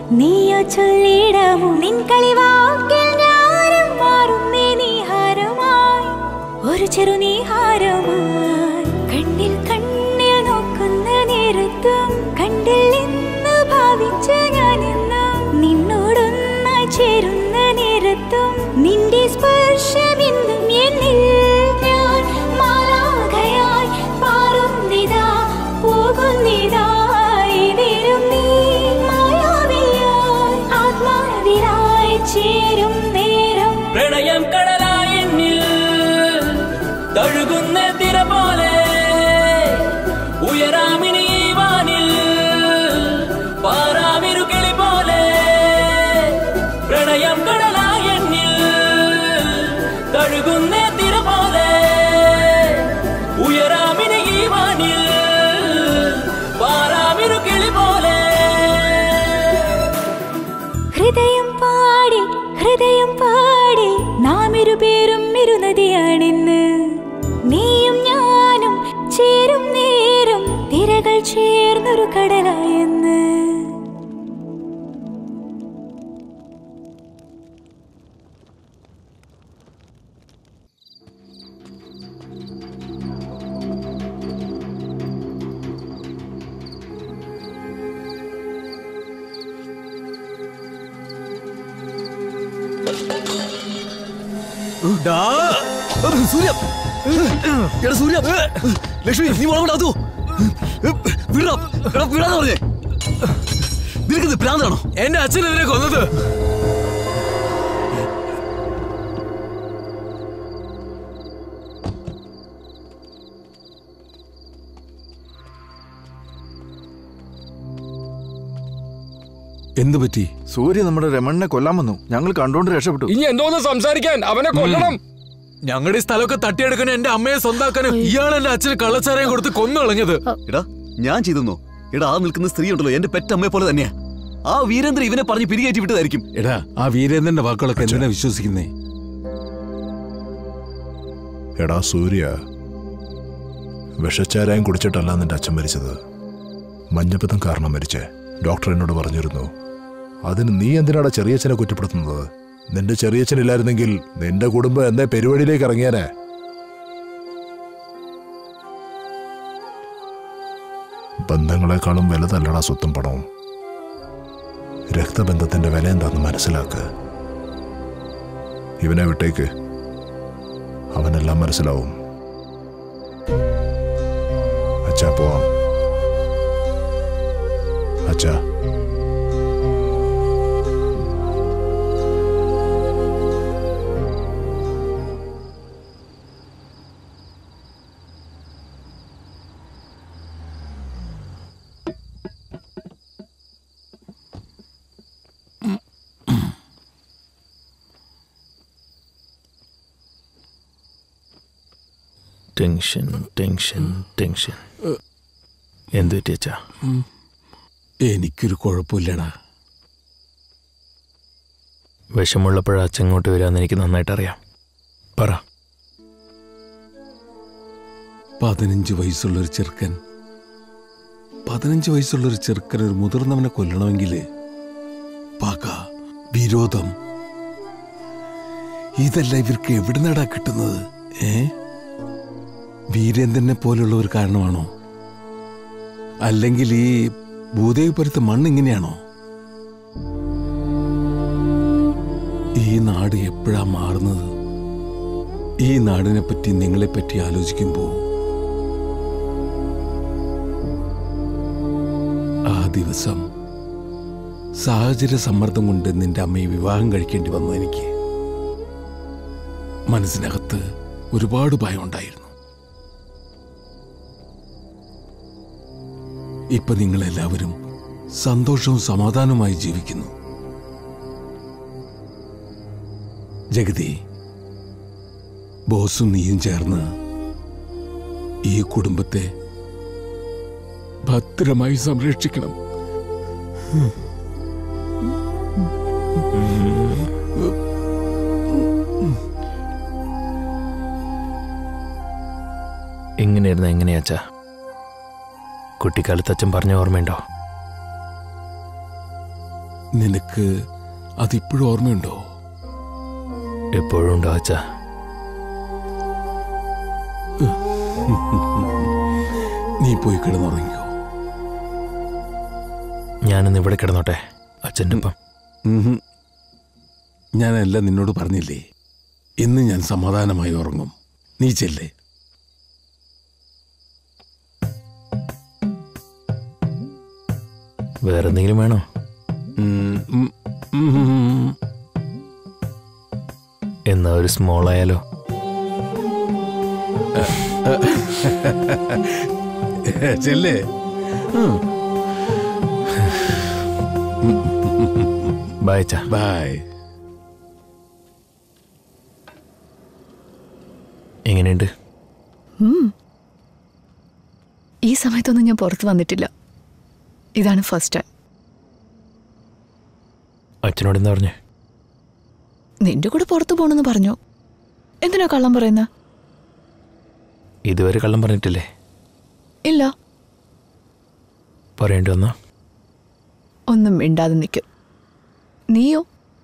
നീയോ ചൊല്ലിടമോ നിൻ കളിവാക്കിൽ ഞാനും മാറുന്നേ നീഹാരമായി ഒരു ചെറു നീഹാരമായി കണ്ണിൽ കണ്ണിൽ നോക്കുന്ന നേരത്തും കണ്ടില്ലെന്ന് ഭാവിച്ച ഞാനെന്നും നിന്നോടൊന്നായി ചേരുന്ന നേരത്തും നിന്റെ സ്പർശമെന്നും എന്നിൽ ഞാൻ മാലാഖയായി മാറുന്നിതാ പോകുന്നിതാ ഇതിരും നീ മായാവിയായി ആത്മാവിലായി ചേരും നേരം പ്രണയം കടലായി എന്നിൽ തഴുകുന്ന തിര പോലെ ഉയരാമിനി ഈ വാനിൽ പാറാമിരു കിളി പോലെ പ്രണയം കടലായി എന്നിൽ തഴുകുന്ന തിര പോലെ ഉയരാമിനി ഈ വാനിൽ പാറാമിരു കിളി പോലെ ഹൃദയം പാടി ഹൃദയം പാടി നാം ഇരുപേരും ഇരുനദിയാണെന്ന് നീയും ഞാനും ചേരും നേരം തിരകൾ ചേർന്നൊരു കടലായെന്ന് സൂര്യ എടാ സൂര്യ ലക്ഷ്മി നീ മുളകണ്ടാത്തോ വിടാ എടാ വിടാന്ന് പറഞ്ഞേ നിനക്കിത് ഭ്രാന്താണോ എന്റെ അച്ഛൻ ഇതിനെ കൊന്നത് എന്ത് പറ്റി സൂര്യ നമ്മുടെ രമണിനെ കൊല്ലാൻ വന്നു ഞങ്ങൾ കണ്ടോണ്ട് രക്ഷപ്പെട്ടു ഇനി എന്തോന്ന് സംസാരിക്കാൻ അവനെ കൊല്ലണം ഞങ്ങളുടെ ഈ സ്ഥലമൊക്കെ തട്ടിയെടുക്കാനും എന്റെ അമ്മയെ സ്വന്താക്കാനും ഇയാൾ എന്റെ അച്ഛന് കള്ളച്ചാരയും കൊടുത്ത് കൊന്നു കളഞ്ഞത് എടാ ഞാൻ ചെയ്തെന്നോ എടാ ആ നിൽക്കുന്ന സ്ത്രീ ഉണ്ടല്ലോ എന്റെ പെറ്റമ്മയെ പോലെ തന്നെയാ ആ വീരേന്ദ്ര ഇവനെ പറഞ്ഞ് പിരികേറ്റി വിട്ടതായിരിക്കും എടാ ആ വീരേന്ദ്രന്റെ വാക്കുകളൊക്കെ എന്തിനാ വിശ്വസിക്കുന്നേ എടാ സൂര്യ വിഷച്ചാരായം കുടിച്ചിട്ടല്ല നിന്റെ അച്ഛൻ മരിച്ചത് മഞ്ഞപ്പിത്തം കാരണം മരിച്ചേ ഡോക്ടർ എന്നോട് പറഞ്ഞിരുന്നു അതിന് നീ എന്തിനാടാ ചെറിയച്ഛനെ കുറ്റപ്പെടുത്തുന്നത് നിന്റെ ചെറിയച്ഛനില്ലായിരുന്നെങ്കിൽ നിന്റെ കുടുംബം എന്നേ പെരുവഴിയിലേക്ക് ഇറങ്ങിയാനേ ബന്ധങ്ങളെക്കാളും വലുതല്ലടാ സ്വത്തും പണവും രക്തബന്ധത്തിന്റെ വില എന്താണെന്ന് മനസ്സിലാക്ക് ഇവനെ വിട്ടേക്ക് അവനെല്ലാം മനസ്സിലാവും അച്ഛാ പോവാം അച്ഛാ ടെൻഷൻ ടെൻഷൻ ടെൻഷൻ എന്ത് പറ്റിയച്ചാ എനിക്കൊരു കുഴപ്പമില്ലടാ വിഷമുള്ളപ്പോഴാ അച്ചങ്ങോട്ട് വരാമെന്ന് എനിക്ക് നന്നായിട്ട് അറിയാം പറ പതിനഞ്ച് വയസ്സുള്ളൊരു ചെറുക്കൻ പതിനഞ്ച് വയസ്സുള്ളൊരു ചെറുക്കൻ ഒരു മുതിർന്നവനെ കൊല്ലണമെങ്കിൽ പക വിരോധം ഇതല്ല ഇവർക്ക് എവിടുന്നടാ കിട്ടുന്നത് ഏ വീരേന്ദ്രനെ പോലുള്ള ഒരു കാരണമാണോ അല്ലെങ്കിൽ ഈ ഭൂദേവിപുരത്ത് മണ്ണ് ഇങ്ങനെയാണോ ഈ നാട് എപ്പോഴാ മാറുന്നത് ഈ നാടിനെ പറ്റി നിങ്ങളെ പറ്റി ആലോചിക്കുമ്പോൾ ആ ദിവസം സാഹചര്യ സമ്മർദ്ദം കൊണ്ട് നിന്റെ അമ്മയെ വിവാഹം കഴിക്കേണ്ടി വന്നു എനിക്ക് മനസ്സിനകത്ത് ഒരുപാട് ഭയം ഉണ്ടായിരുന്നു ഇപ്പൊ നിങ്ങളെല്ലാവരും സന്തോഷവും സമാധാനവുമായി ജീവിക്കുന്നു ജഗതി ബോസും നീയും ചേർന്ന് ഈ കുടുംബത്തെ ഭദ്രമായി സംരക്ഷിക്കണം എങ്ങനെയായിരുന്നു എങ്ങനെയാച്ചാ കുട്ടിക്കാലത്ത് അച്ഛൻ പറഞ്ഞ ഓർമ്മയുണ്ടോ നിനക്ക് അതിപ്പോഴും ഓർമ്മയുണ്ടോ എപ്പോഴും ഉണ്ടോ അച്ഛ നീ പോയി കിടന്നുറങ്ങിക്കോ ഞാനിന്ന് ഇവിടെ കിടന്നോട്ടെ അച്ഛൻ്റെ ഒപ്പം ഉഹും. ഞാനെല്ലാം നിന്നോട് പറഞ്ഞില്ലേ ഇന്ന് ഞാൻ സമാധാനമായി ഉറങ്ങും നീ ചെല്ലേ വേറെ എന്തെങ്കിലും വേണോ എന്നാ ഒരു സ്മോൾ ആയാലോ ചെല്ലേ ബൈ അച്ഛാ ബൈ എങ്ങനെയുണ്ട് ഉം. ഈ സമയത്തൊന്നും ഞാൻ പുറത്ത് വന്നിട്ടില്ല ഇതാണ് ഫസ്റ്റ് ടൈം അച്ഛനോട് എന്താ പറഞ്ഞേ നിന്റെ കൂടെ പുറത്ത് പോണെന്ന് പറഞ്ഞു എന്തിനാ കള്ളം പറയുന്ന ഇതുവരെ കള്ളം പറഞ്ഞിട്ടില്ലേ ഇല്ല പറയേണ്ടി വന്നോ ഒന്നും മിണ്ടാതെ നിൽക്കും നീയോ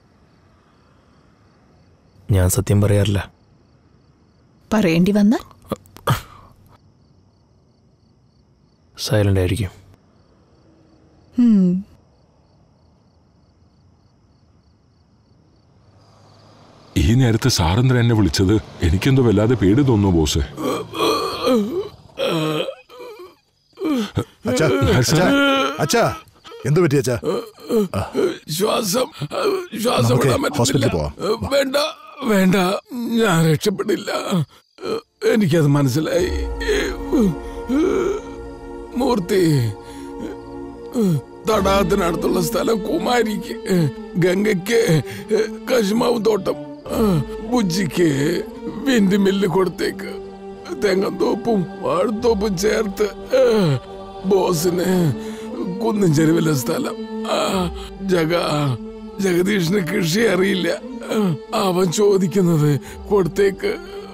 ഞാൻ സത്യം പറയാറില്ല പറയേണ്ടി വന്നാൽ സൈലന്റ് ആയിരിക്കും ഉം. ഈ നേരത്തെ സാറെന്തിനാ എന്നെ വിളിച്ചത് എനിക്കെന്തോ വല്ലാതെ പേടി തോന്നുന്നു ബോസ് അച്ഛാ അച്ഛാ അച്ഛാ എന്ത് പറ്റി അച്ഛാ ശ്വാസം ശ്വാസം നമുക്ക് വിടാൻ പറ്റുന്നില്ല. ഹോസ്പിറ്റലിൽ പോവാം. വേണ്ട വേണ്ട ഞാൻ രക്ഷപ്പെടില്ല എനിക്കത് മനസ്സിലായി മൂർത്തി തടാകത്തിനടുത്തുള്ള സ്ഥലം കുമാരിക്ക് ഗംഗയ്ക്ക് കശുമാവ് തോട്ടം ബുജ്ജിക്ക് വിൻഡ് മില്ല് കൊടുത്തേക്ക് തെങ്ങന്തോപ്പും വാഴത്തോപ്പും ചേർത്ത് ബോസിന് കുന്നും ചെരുവിലെ സ്ഥലം ആ, ജഗ ജഗദീഷിന് കൃഷി അറിയില്ല അവൻ ചോദിക്കുന്നത് കൊടുത്തേക്ക്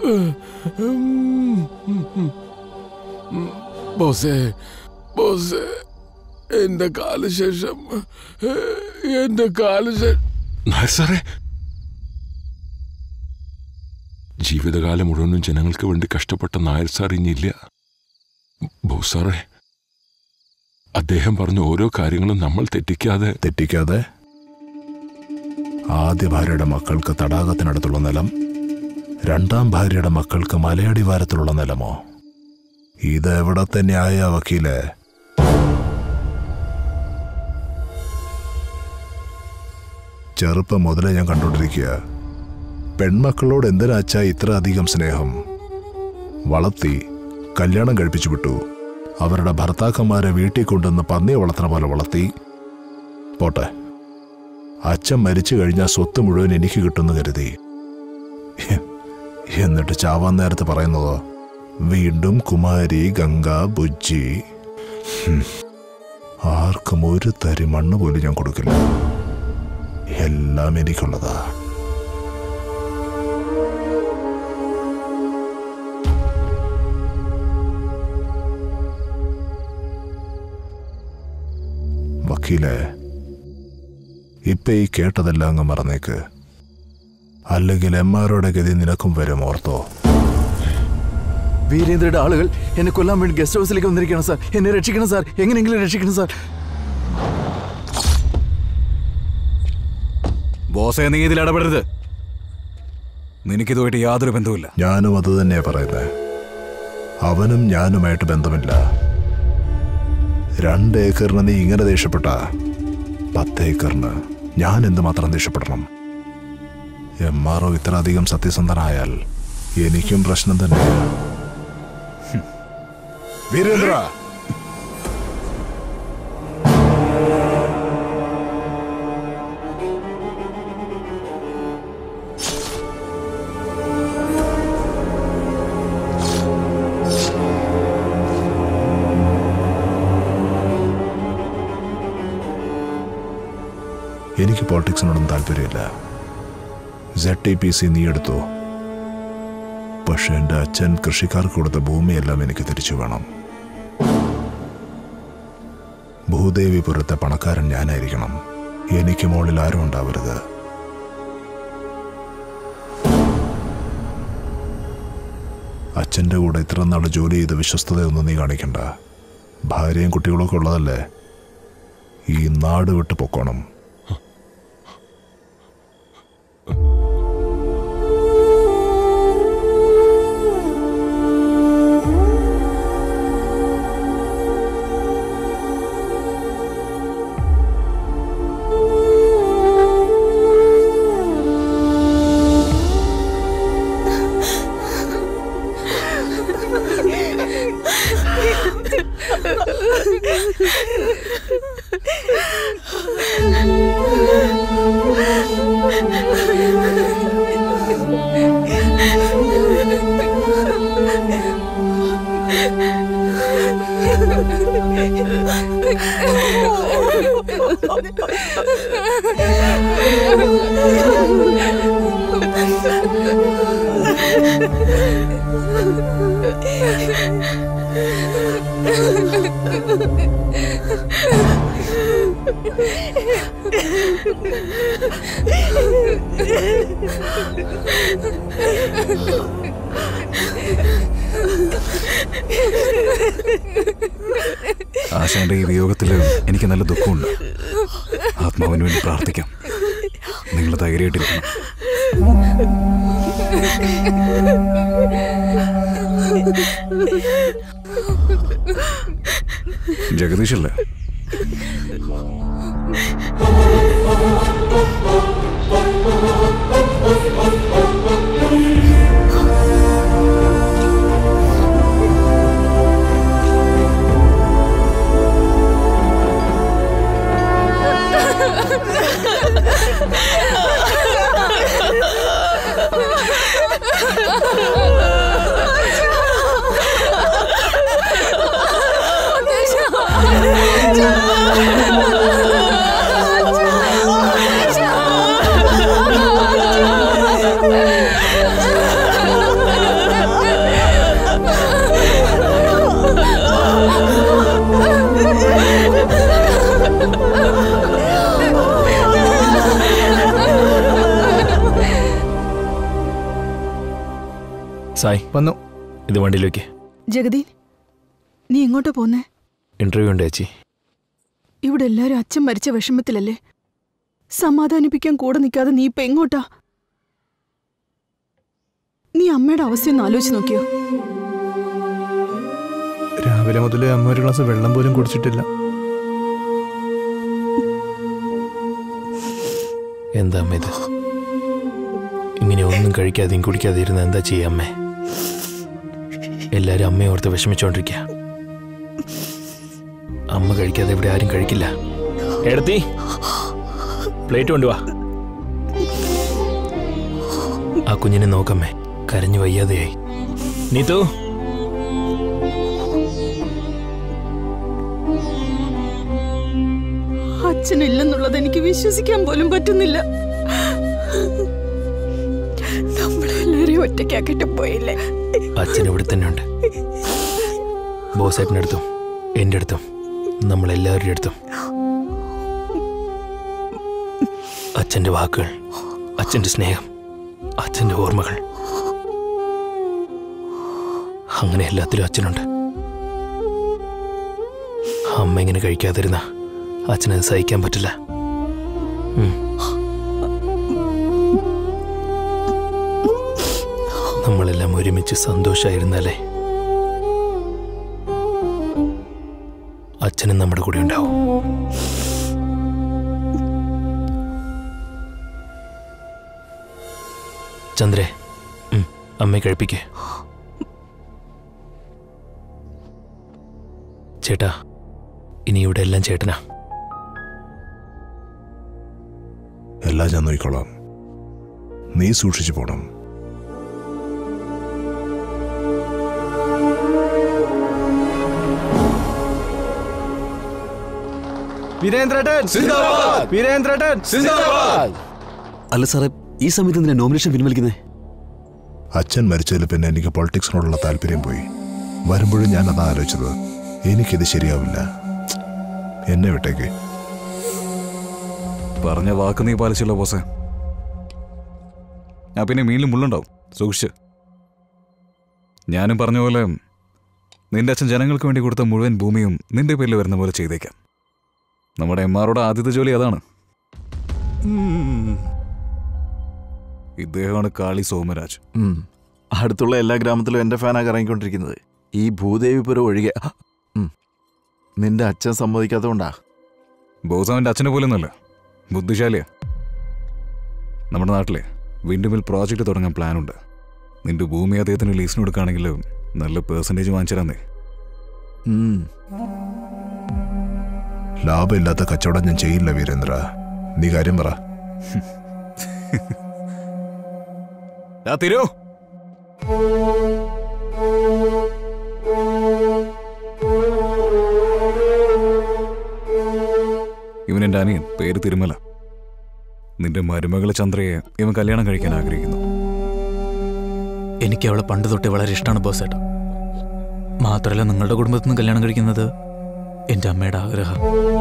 ബോസേ ബോസേ എന്റെ കാലശേഷം എന്റെ കാലശേഷം സാറേ ജീവിതകാലം മുഴുവനും ജനങ്ങൾക്ക് വേണ്ടി കഷ്ടപ്പെട്ട നായർ സാർ ഇനിയില്ല ബോസ് സാറേ അദ്ദേഹം പറഞ്ഞ ഓരോ കാര്യങ്ങളും നമ്മൾ തെറ്റിക്കാതെ തെറ്റിക്കാതെ ആദ്യ ഭാര്യയുടെ മക്കൾക്ക് തടാകത്തിനടുത്തുള്ള നിലം രണ്ടാം ഭാര്യയുടെ മക്കൾക്ക് മലയടിവാരത്തിലുള്ള നിലമോ ഇത് എവിടത്തെ ന്യായ വക്കീലെ ചെറുപ്പം മുതലേ ഞാൻ കണ്ടോണ്ടിരിക്കുക പെൺമക്കളോട് എന്തിനാ അച്ഛാ ഇത്ര അധികം സ്നേഹം വളർത്തി കല്യാണം കഴിപ്പിച്ചു വിട്ടു അവരുടെ ഭർത്താക്കന്മാരെ വീട്ടിൽ കൊണ്ടുവന്ന് പന്നിയെ വളർത്തുന്ന പോലെ വളർത്തി പോട്ടെ അച്ഛൻ മരിച്ചു കഴിഞ്ഞാൽ സ്വത്ത് മുഴുവൻ എനിക്ക് കിട്ടുമെന്ന് കരുതി എന്നിട്ട് ചാവാൻ നേരത്ത് പറയുന്നതോ വീണ്ടും കുമാരി ഗംഗ ബുജ്ജി ഹും. ആർക്കും ഒരു തരി മണ്ണ് പോലും ഞാൻ കൊടുക്കില്ല എല്ലാം എനിക്കുള്ളതാ വക്കീലെ ഇപ്പൊ ഈ കേട്ടതെല്ലാം അങ്ങ് മറന്നേക്ക് അല്ലെങ്കിൽ എം ആറുടെ ഗതി നിനക്കും വരും ഓർത്തോ വീരേന്ദ്രയുടെ ആളുകൾ എന്നെ കൊല്ലാൻ വേണ്ടി ഗസ്റ്റ് ഹൗസിലേക്ക് വന്നിരിക്കണം സാർ എന്നെ രക്ഷിക്കണം സാർ എങ്ങനെയെങ്കിലും രക്ഷിക്കണം സാർ ബോസേ നീ ഇതിൽ ഇടപെടരുത് നിനക്കിതുമായിട്ട് യാതൊരു ബന്ധവുമില്ല ഞാനും അത് തന്നെയാ പറയുന്നത് അവനും ഞാനുമായിട്ട് ബന്ധമില്ല രണ്ട് ഏക്കറിന് നീ ഇങ്ങനെ ദേഷ്യപ്പെട്ട പത്ത് ഏക്കറിന് ഞാൻ എന്തുമാത്രം ദേഷ്യപ്പെടണം എം ആർ ഒ ഇത്ര അധികം സത്യസന്ധനായാൽ എനിക്കും പ്രശ്നം തന്നെ വീരേന്ദ്ര എനിക്ക് പോളിറ്റിക്സിനോടൊന്നും താല്പര്യമില്ല സെഡ് ടി പി സി നീ എടുത്തു പക്ഷെ എൻ്റെ അച്ഛൻ കൃഷിക്കാർക്ക് കൊടുത്ത ഭൂമിയെല്ലാം എനിക്ക് തിരിച്ചു വേണം ഭൂദേവിപുരത്തെ പണക്കാരൻ ഞാനായിരിക്കണം എനിക്ക് മുകളിൽ ആരും ഉണ്ടാവരുത് അച്ഛൻ്റെ കൂടെ ഇത്ര നാൾ ജോലി ചെയ്ത് വിശ്വസ്തതയൊന്നും നീ കാണിക്കണ്ട ഭാര്യയും കുട്ടികളൊക്കെ ഉള്ളതല്ലേ ഈ നാട് വിട്ട് പൊക്കോണം ആശാന്റെ ഈ വിയോഗത്തിൽ എനിക്ക് നല്ല ദുഃഖമുണ്ട് ആത്മാവിന് വേണ്ടി പ്രാർത്ഥിക്കാം നിങ്ങൾ ധൈര്യമായിട്ടിരിക്കണം ജഗദീഷല്ലേ സായ് വന്നു ഇത് വണ്ടിയിലേക്ക് ജഗദീൻ നീ എങ്ങോട്ടാ പോന്നേ ഇന്റർവ്യൂ ഉണ്ട് ചേച്ചി ഇവിടെ എല്ലാരും അച്ഛൻ മരിച്ച വിഷമത്തിലല്ലേ സമാധാനിപ്പിക്കാൻ കൂടെ നിൽക്കാതെ നീ ഇപ്പൊ എങ്ങോട്ടാ നീ അമ്മയുടെ അവസ്ഥയൊന്ന് ആലോചിച്ച് നോക്കിയോ രാവിലെ മുതൽ അമ്മ ഒരു ഗ്ലാസ് വെള്ളം പോലും കുടിച്ചിട്ടില്ല എന്താ അമ്മ ഇത് ഇങ്ങനെ ഒന്നും കഴിക്കാതെയും കുടിക്കാതെ ഇരുന്ന് എന്താ ചെയ്യാ അമ്മേ എല്ലാരും അമ്മയെ ഓർത്ത് വിഷമിച്ചോണ്ടിരിക്കുക അമ്മ കഴിക്കാതെ ഇവിടെ ആരും കഴിക്കില്ല എടുത്തി പ്ലേറ്റ് കൊണ്ടുവാ ആ കുഞ്ഞിനെ നോക്കമ്മേ കരഞ്ഞു വയ്യാതെയായി നീതു അച്ഛനില്ലെന്നുള്ളത് എനിക്ക് വിശ്വസിക്കാൻ പോലും പറ്റുന്നില്ല നമ്മളെല്ലാരെയും ഒറ്റയ്ക്കാക്കിട്ട് പോയില്ലേ അച്ഛൻ ഇവിടെ തന്നെ ഉണ്ട് ബോസേട്ടൻ്റെ അടുത്തും എൻ്റെ അടുത്തും നമ്മളെല്ലാവരുടെ അടുത്തും അച്ഛൻ്റെ വാക്കുകൾ അച്ഛൻ്റെ സ്നേഹം അച്ഛൻ്റെ ഓർമ്മകൾ അങ്ങനെ എല്ലാത്തിലും അച്ഛനുണ്ട് അമ്മ ഇങ്ങനെ കഴിക്കാതിരുന്ന അച്ഛനത് സഹിക്കാൻ പറ്റില്ല ഉം. നമ്മളെല്ലാം ഒരുമിച്ച് സന്തോഷമായിരുന്നാലേ അച്ഛനും നമ്മുടെ കൂടെ ഉണ്ടാവും ചന്ദ്രേ ഉം, അമ്മയെ കഴിപ്പിക്കേ ചേട്ടാ ഇനി ഇവിടെ എല്ലാം ചേട്ടനാ എല്ലാം ഞാൻ നോക്കിക്കോളാം നീ സൂക്ഷിച്ചു പോണം വീരേന്ദ്രേട്ടൻ സിന്ദാബാദ്! വീരേന്ദ്രേട്ടൻ അല്ല സാറേ ഈ സമയത്ത് എന്തിനാ നോമിനേഷൻ പിൻവലിക്കുന്നേ അച്ഛൻ മരിച്ചതിൽ പിന്നെ എനിക്ക് പൊളിറ്റിക്സിനോടുള്ള താല്പര്യം പോയി വരുമ്പോഴും ഞാൻ അതാ ആലോചിച്ചത് എനിക്കിത് ശരിയാവില്ല എന്നെ വിട്ടേക്ക് പറഞ്ഞ വാക്ക് നീ പാലിച്ചല്ലോ ബോസേ ആ പിന്നെ മീനിൽ മുള്ളുണ്ടാവും സൂക്ഷിച്ച് ഞാനും പറഞ്ഞ പോലെ നിന്റെ അച്ഛൻ ജനങ്ങൾക്ക് വേണ്ടി കൊടുത്ത മുഴുവൻ ഭൂമിയും നിന്റെ പേരിൽ വരുന്ന പോലെ ചെയ്തേക്കാം നമ്മുടെ എം ആറുടെ ആദ്യത്തെ ജോലി അതാണ് ഇദ്ദേഹമാണ് കാളി സോമരാജ് ഉം. അടുത്തുള്ള എല്ലാ ഗ്രാമത്തിലും എൻ്റെ ഫാനാണ് ഇറങ്ങിക്കൊണ്ടിരിക്കുന്നത് ഈ ഭൂദേവിപുരം ഒഴികെ ഉം. നിന്റെ അച്ഛൻ സമ്മതിക്കാത്തതുകൊണ്ടാ ബോസ് അവൻ്റെ അച്ഛനെ പോലൊന്നുമല്ല ബുദ്ധിശാലിയാ നമ്മുടെ നാട്ടിലെ വിൻഡുമിൽ പ്രോജക്റ്റ് തുടങ്ങാൻ പ്ലാനുണ്ട് നിന്റെ ഭൂമി അദ്ദേഹത്തിന് ലീസിന് കൊടുക്കുകയാണെങ്കിൽ നല്ല പേഴ്സൻറ്റേജ് വാങ്ങിച്ചു തരാന്നേ ലാഭമില്ലാത്ത കച്ചവടം ഞാൻ ചെയ്യില്ല വീരേന്ദ്ര നീ കാര്യം പറ തിരോ ഇവൻ എൻ്റെ അനിയൻ പേര് തിരുമല നിന്റെ മരുമകളെ ചന്ദ്രയെ ഇവൻ കല്യാണം കഴിക്കാൻ ആഗ്രഹിക്കുന്നു എനിക്ക് അവളെ പണ്ട് തൊട്ടേ വളരെ ഇഷ്ടമാണ് ബോസ് ഏട്ടാ മാത്രമല്ല നിങ്ങളുടെ കുടുംബത്തിൽ നിന്ന് കല്യാണം കഴിക്കുന്നത് എൻ്റെ അമ്മയുടെ ആഗ്രഹം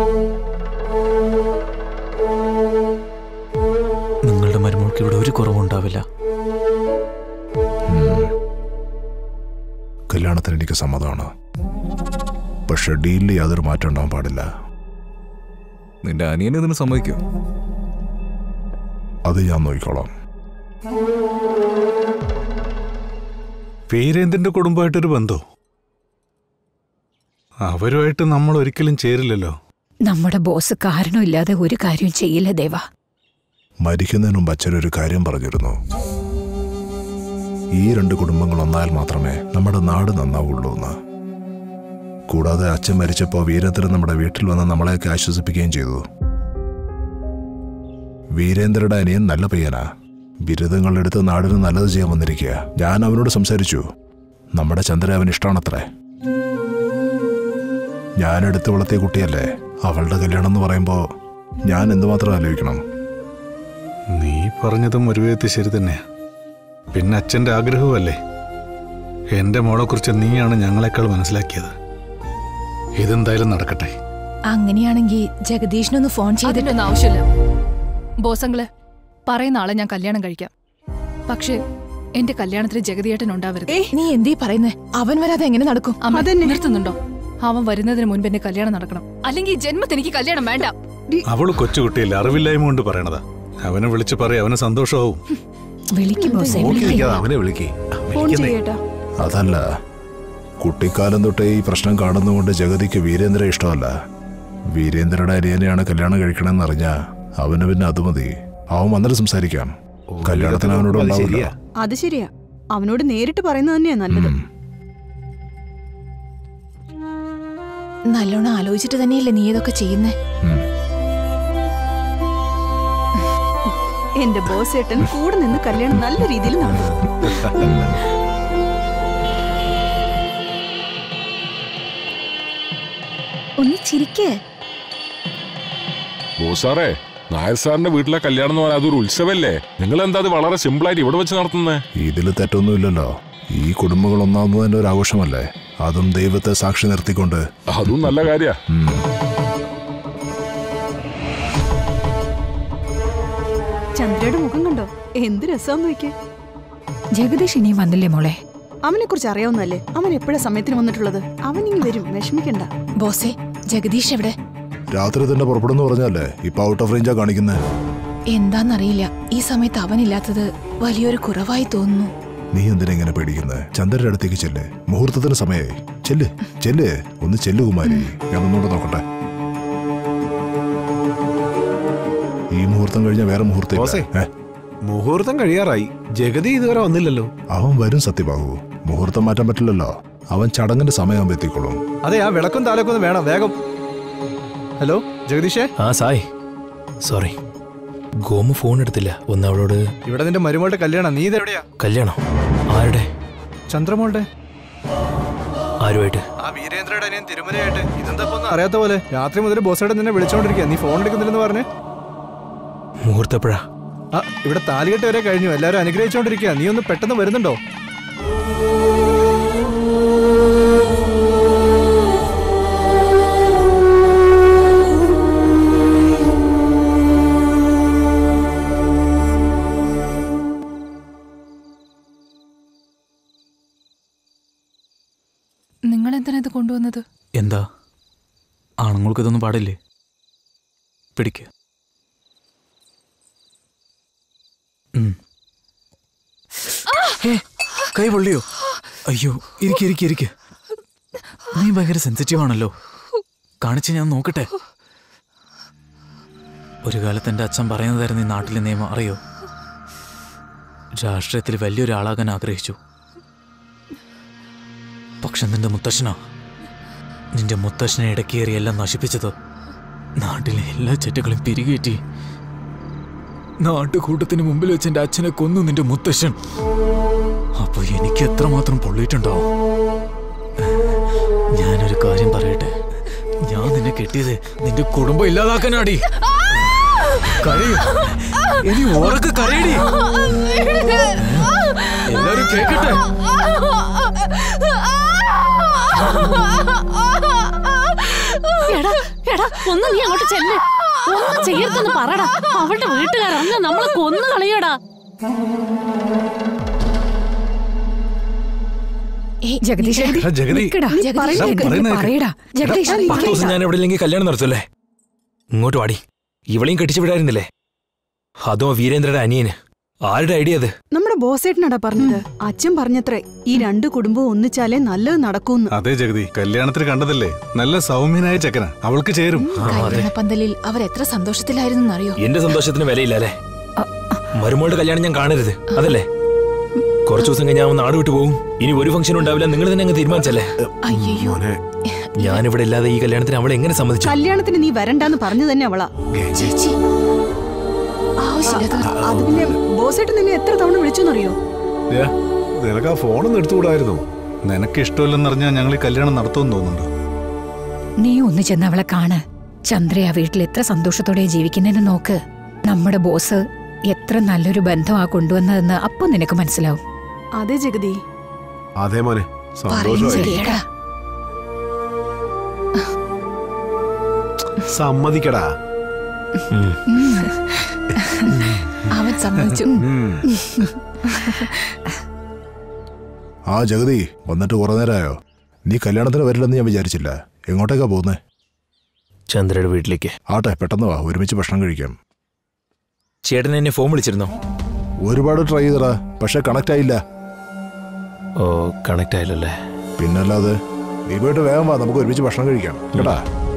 നിങ്ങളുടെ മരുമോൾക്ക് ഇവിടെ ഒരു കുറവും ഉണ്ടാവില്ല കല്യാണത്തിന് എനിക്ക് സമ്മതമാണ് പക്ഷെ ഡീലിൽ യാതൊരു മാറ്റം ഉണ്ടാവാൻ പാടില്ല നിന്റെ അനിയനെ ഇതിന് സമ്മതിക്കോ അത് ഞാൻ നോക്കിക്കോളാം വീരേന്ദ്രന്റെ കുടുംബമായിട്ടൊരു ബന്ധോ അവരുമായിട്ട് നമ്മൾ ഒരിക്കലും ചേരില്ലല്ലോ നമ്മുടെ ബോസ് കാരണമില്ലാതെ ഒരു കാര്യവും ചെയ്യില്ല ദേവ മരിക്കുന്നതിന് മുമ്പ് അച്ഛൻ ഒരു കാര്യം പറഞ്ഞിരുന്നു ഈ രണ്ട് കുടുംബങ്ങൾ ഒന്നായാൽ മാത്രമേ നമ്മുടെ നാട് നന്നാവുള്ളൂ എന്ന് കൂടാതെ അച്ഛൻ മരിച്ചപ്പോൾ വീരേന്ദ്രൻ നമ്മുടെ വീട്ടിൽ വന്ന് നമ്മളെയൊക്കെ ആശ്വസിപ്പിക്കുകയും ചെയ്തു വീരേന്ദ്രയുടെ അനിയൻ നല്ല പയ്യനാ ബിരുദങ്ങളെടുത്ത് നാടിന് നല്ലത് ചെയ്യാൻ വന്നിരിക്കുക ഞാൻ അവനോട് സംസാരിച്ചു നമ്മുടെ ചന്ദ്ര അവൻ ഇഷ്ടമാണത്രേ ഞാൻ എടുത്ത് വളർത്തിയ കുട്ടിയല്ലേ അവളുടെ കല്യാണം എന്ന് പറയുമ്പോൾ ഞാൻ എന്തുമാത്രം ആലോചിക്കണം നീ പറഞ്ഞതും ഒരു വിധത്തിൽ ശരി തന്നെയാ പിന്നെ അച്ഛന്റെ ആഗ്രഹവുമല്ലേ എന്റെ മോളെക്കുറിച്ച് നീയാണ് ഞങ്ങളെക്കാൾ മനസ്സിലാക്കിയത് ഇതെന്തായാലും നടക്കട്ടെ അങ്ങനെയാണെങ്കിൽ ജഗദീഷിനൊന്ന് ഫോൺ ചെയ്തിട്ട് അതിനൊന്നും ആവശ്യമില്ല ബോസങ്ങളെ പറയുന്ന ആളെ ഞാൻ കല്യാണം കഴിക്കാം പക്ഷേ എന്റെ കല്യാണത്തിന് ജഗതിയേട്ടൻ ഉണ്ടാവരുത് നീ എന്തീ പറയുന്നേ അവൻ വരാതെ എങ്ങനെ നടക്കും അമ്മ നിർത്തുന്നുണ്ടോ അവൻ വരുന്നതിന് മുൻപ് എന്റെ കല്യാണം നടക്കണം അല്ലെങ്കിൽ ഈ ജന്മത്തിന് എനിക്ക് കല്യാണം വേണ്ട അവള് കൊച്ചുകുട്ടിയല്ല അറിവില്ലായ്മ കൊണ്ട് പറയണതാ അവനെ വിളിച്ച് പറയും അവന് സന്തോഷമാവും വിളിക്കും ബോസേ നോക്കിയിരിക്കാതെ അവനെ വിളിക്കേ ഫോൺ ചെയ്യട്ടാ അതല്ല കുട്ടിക്കാലം തൊട്ടേ ഈ പ്രശ്നം കാണുന്നതുകൊണ്ട് ജഗതിക്ക് വീരേന്ദ്ര ഇഷ്ടമല്ല വീരേന്ദ്രയുടെ അരിയനെയാണ് കല്യാണം കഴിക്കണമെന്ന് അറിഞ്ഞ അവന് പിന്നെ അത് മതി അവൻ വന്നിട്ട് സംസാരിക്കാം കല്യാണത്തിന് അവനോട് അത് ഉണ്ടാവില്ല ശരിയാ. അത് ശരിയാ അവനോട് നേരിട്ട് പറയുന്നത് തന്നെയാ നല്ലത് നല്ലോണം ആലോചിച്ചിട്ട് തന്നെയല്ലേ നീ ഇതൊക്കെ ചെയ്യുന്നേ എന്റെ ബോസ് ഏട്ടൻ കൂടെ നിന്ന് കല്യാണം നല്ല രീതിയിൽ നടത്തും ഒന്ന് ചിരിക്കേ ബോസാറേ നായർ സാറിന്റെ വീട്ടിലെ കല്യാണം എന്ന് പറഞ്ഞാൽ അതൊരു ഉത്സവല്ലേ നിങ്ങൾ എന്താ അത് വളരെ സിമ്പിളായിട്ട് ഇവിടെ വെച്ച് നടത്തുന്നേ ഇതിൽ തെറ്റൊന്നുമില്ലല്ലോ ഈ കുടുംബങ്ങൾ ഒന്നാമത് ഒരു ആഘോഷമല്ലേ അതും ദൈവത്തെ സാക്ഷി നിർത്തിക്കൊണ്ട് അതും നല്ല കാര്യ ചന്ദ്രയുടെ മുഖം കണ്ടോ എന്ത് രസം നോക്കിയേ ജഗദീഷ് ഇനിയും വന്നില്ലേ മോളെ അവനെ കുറിച്ച് അറിയാവുന്നല്ലേ അവൻ എപ്പോഴാ സമയത്തിന് വന്നിട്ടുള്ളത് അവൻ ഇനി വരും വിഷമിക്കണ്ട ബോസേ ജഗദീഷ് എവിടെ രാത്രി തന്നെ പുറപ്പെടുന്നു പറഞ്ഞല്ലേ ഇപ്പൊ ഔട്ട് ഓഫ് റേഞ്ചാ കാണിക്കുന്നത് എന്താന്നറിയില്ല ഈ സമയത്ത് അവനില്ലാത്തത് വലിയൊരു കുറവായി തോന്നുന്നു നീ എന്തിനാ ഇങ്ങനെ പേടിക്കുന്നത് ചന്ദ്രന്റെ അടുത്തേക്ക് ചെല്ല് മുഹൂർത്തത്തിന് സമയമായി ചെല്ല് ചെല്ല് ഒന്ന് ചെല്ലു കുമാരി ഞാൻ ഒന്നുകൂടെ നോക്കട്ടെ ഈ മുഹൂർത്തം കഴിഞ്ഞ വേറെ മുഹൂർത്തം ഇല്ല. ബോസേ. ഏ? മുഹൂർത്തം കഴിയാറായി ജഗതി ഇതുവരെ വന്നില്ലല്ലോ അവൻ വരും സത്യഭാഗു മുഹൂർത്തം മാറ്റാൻ പറ്റില്ലല്ലോ അവൻ ചടങ്ങിന്റെ സമയമാകുമ്പോ എത്തിക്കോളും അതെ ആ വിളക്കും താലൊക്കെ ഒന്ന് വേണം വേഗം ഹലോ ജഗദീഷേ ആ സായ് സോറി ഗോമു ഫോൺ എടുത്തില്ല ഒന്ന് അവളോട് ഇവിടെ നിന്റെ മരുമകളുടെ കല്യാണം നീ ഇതെവിടെയാ കല്യാണം ആരുടെ ചന്ദ്രമോളുടെ ആരുമായിട്ട് ആ വീരേന്ദ്രയുടെ അനിയൻ തിരുമലയായിട്ട് ഇതെന്താ ഇപ്പൊ ഒന്നും അറിയാത്ത പോലെ രാത്രി മുതൽ ബോസേട്ടൻ നിന്നെ വിളിച്ചോണ്ടിരിക്കുക നീ ഫോൺ എടുക്കുന്നില്ലെന്ന് പറഞ്ഞ് മുഹൂർത്തപ്പഴാ ആ ഇവിടെ താലികെട്ട് വരെ കഴിഞ്ഞു എല്ലാവരും അനുഗ്രഹിച്ചോണ്ടിരിക്കുക നീ ഒന്ന് പെട്ടെന്ന് വരുന്നുണ്ടോ ഇത് കൊണ്ടുവന്നത് എന്താ ആണുങ്ങൾക്ക് ഇതൊന്നും പാടില്ലേ പിടിക്ക് ഉം. ഏ, കൈ പൊള്ളിയോ അയ്യോ ഇരിക്കെ ഇരിക്കെ ഇരിക്കെ നീ ഭയങ്കര സെൻസിറ്റീവ് ആണല്ലോ കാണിച്ച് ഞാൻ നോക്കട്ടെ ഒരു കാലത്ത് എൻ്റെ അച്ഛൻ പറയുന്നതായിരുന്നു ഈ നാട്ടിലെ നിയമം അറിയോ രാഷ്ട്രീയത്തിൽ വലിയൊരാളാകാൻ ആഗ്രഹിച്ചു പക്ഷെ നിന്റെ മുത്തശ്ശനാ നിന്റെ മുത്തശ്ശനെ ഇടക്കേറി എല്ലാം നശിപ്പിച്ചത് നാട്ടിലെ എല്ലാ ചെറ്റുകളും പിരികേറ്റി നാട്ടുകൂട്ടത്തിന് മുമ്പിൽ വെച്ച് എന്റെ അച്ഛനെ കൊന്നു നിന്റെ മുത്തശ്ശൻ അപ്പൊ എനിക്ക് എത്രമാത്രം പൊള്ളിയിട്ടുണ്ടാവും ഞാനൊരു കാര്യം പറയട്ടെ ഞാൻ നിന്നെ കെട്ടിയത് നിന്റെ കുടുംബം ഇല്ലാതാക്കാനാടി കരയൂ ഇനി ഉറക്കെ കരയടി എല്ലാരും കേക്കട്ടെ എടാ എടാ ഒന്ന് നീ അങ്ങോട്ട് ചെല്ല് ഒന്നും ചെയ്യരുതെന്ന് പറടാ അവളുടെ വീട്ടുകാരന്ന് നമ്മളെ കൊന്നു കളയടാ ജഗദീഷ് എടാ, ജഗതി. നിക്കടാ. നീ പറയുന്നത് ജഗദീഷ്, കേക്ക്. ഒന്ന് പറയടാ ജഗദീഷ് പത്ത് ദിവസം ഞാൻ എവിടെ ഇല്ലെങ്കിൽ കല്യാണം നടത്തുമല്ലേ ഇങ്ങോട്ട് വാടി ഇവളെയും കെട്ടിച്ചു വിടായിരുന്നില്ലേ അതും ആ വീരേന്ദ്രയുടെ അനിയന് ആരുടെ ഐഡിയ അത് നമ്മുടെ ബോസേട്ടനടാ പറഞ്ഞത് അച്ഛൻ പറഞ്ഞത്രേ ഈ രണ്ട് കുടുംബവും ഒന്നിച്ചാലേ നല്ലത് നടക്കൂന്ന് അതെ ജഗതി കല്യാണത്തിന് കണ്ടതല്ലേ നല്ല സൗമ്യനായ ചെക്കന അവൾക്ക് ചേരും കല്യാണപ്പന്തലിൽ അവർ എത്ര സന്തോഷത്തിലായിരുന്നു അറിയോ എന്റെ സന്തോഷത്തിന് വിലയില്ല അല്ലേ മരുമോളുടെ കല്യാണം ഞാൻ കാണരുത് അതല്ലേ കുറച്ചു ദിവസം കഴിഞ്ഞ് ഞാൻ നാട് വിട്ടു പോകും ഇനി ഒരു ഫംഗ്ഷൻ ഉണ്ടാവില്ല നിങ്ങൾ തന്നെ അങ്ങ് തീരുമാനിച്ചല്ലേ അയ്യോ ഞാൻ ഇവിടെ ഇല്ലാതെ ഈ കല്യാണത്തിന് അവളെ എങ്ങനെ സമ്മതിച്ചു കല്യാണത്തിന് നീ വരണ്ടാന്ന് പറഞ്ഞു തന്നെ അവളാ ചേച്ചി ആവശ്യമില്ലാത്ത അത് പിന്നെ ബോസേട്ടൻ നിന്നെ എത്ര തവണ വിളിച്ചെന്നറിയോ ദേ, നിനക്ക് ആ ഫോണൊന്നും എടുത്തുകൂടായിരുന്നു നിനക്ക് ഇഷ്ടമില്ലെന്നറിഞ്ഞാൽ ഞങ്ങൾ ഈ കല്യാണം നടത്തുമെന്ന് തോന്നുന്നുണ്ട് നീ ഒന്ന് ചെന്ന് അവളെ കാണ് ചന്ദ്ര ആ വീട്ടിൽ എത്ര സന്തോഷത്തോടെ ജീവിക്കുന്നതെന്ന് നോക്ക് നമ്മുടെ ബോസ് എത്ര നല്ലൊരു ബന്ധമാ കൊണ്ടുവന്നതെന്ന് അപ്പൊ നിനക്ക് മനസ്സിലാവും അതെ ജഗതി അതെ മോനെ പറയുന്നത് സന്തോഷമായി കേടാ സമ്മതിക്കടാ അവൻ സമ്മതിച്ചു ആ ജഗതി വന്നിട്ട് കുറെ നേരമായോ നീ കല്യാണത്തിന് വരില്ലെന്ന് ഞാൻ വിചാരിച്ചില്ല എങ്ങോട്ടേക്കാ പോകുന്നേ ചന്ദ്രയുടെ വീട്ടിലേക്ക് ആട്ടെ പെട്ടെന്ന് വാ ഒരുമിച്ച് ഭക്ഷണം കഴിക്കാം ചേട്ടൻ എന്നെ ഫോൺ വിളിച്ചിരുന്നോ ഒരുപാട് ട്രൈ ചെയ്തടാ പക്ഷെ കണക്ട് ആയില്ല ഓ കണക്ട് ആയില്ലല്ലേ പിന്നല്ലാതെ നീ പോയിട്ട് വേഗം വാ നമുക്ക് ഒരുമിച്ച് ഭക്ഷണം കഴിക്കാം കേട്ടാ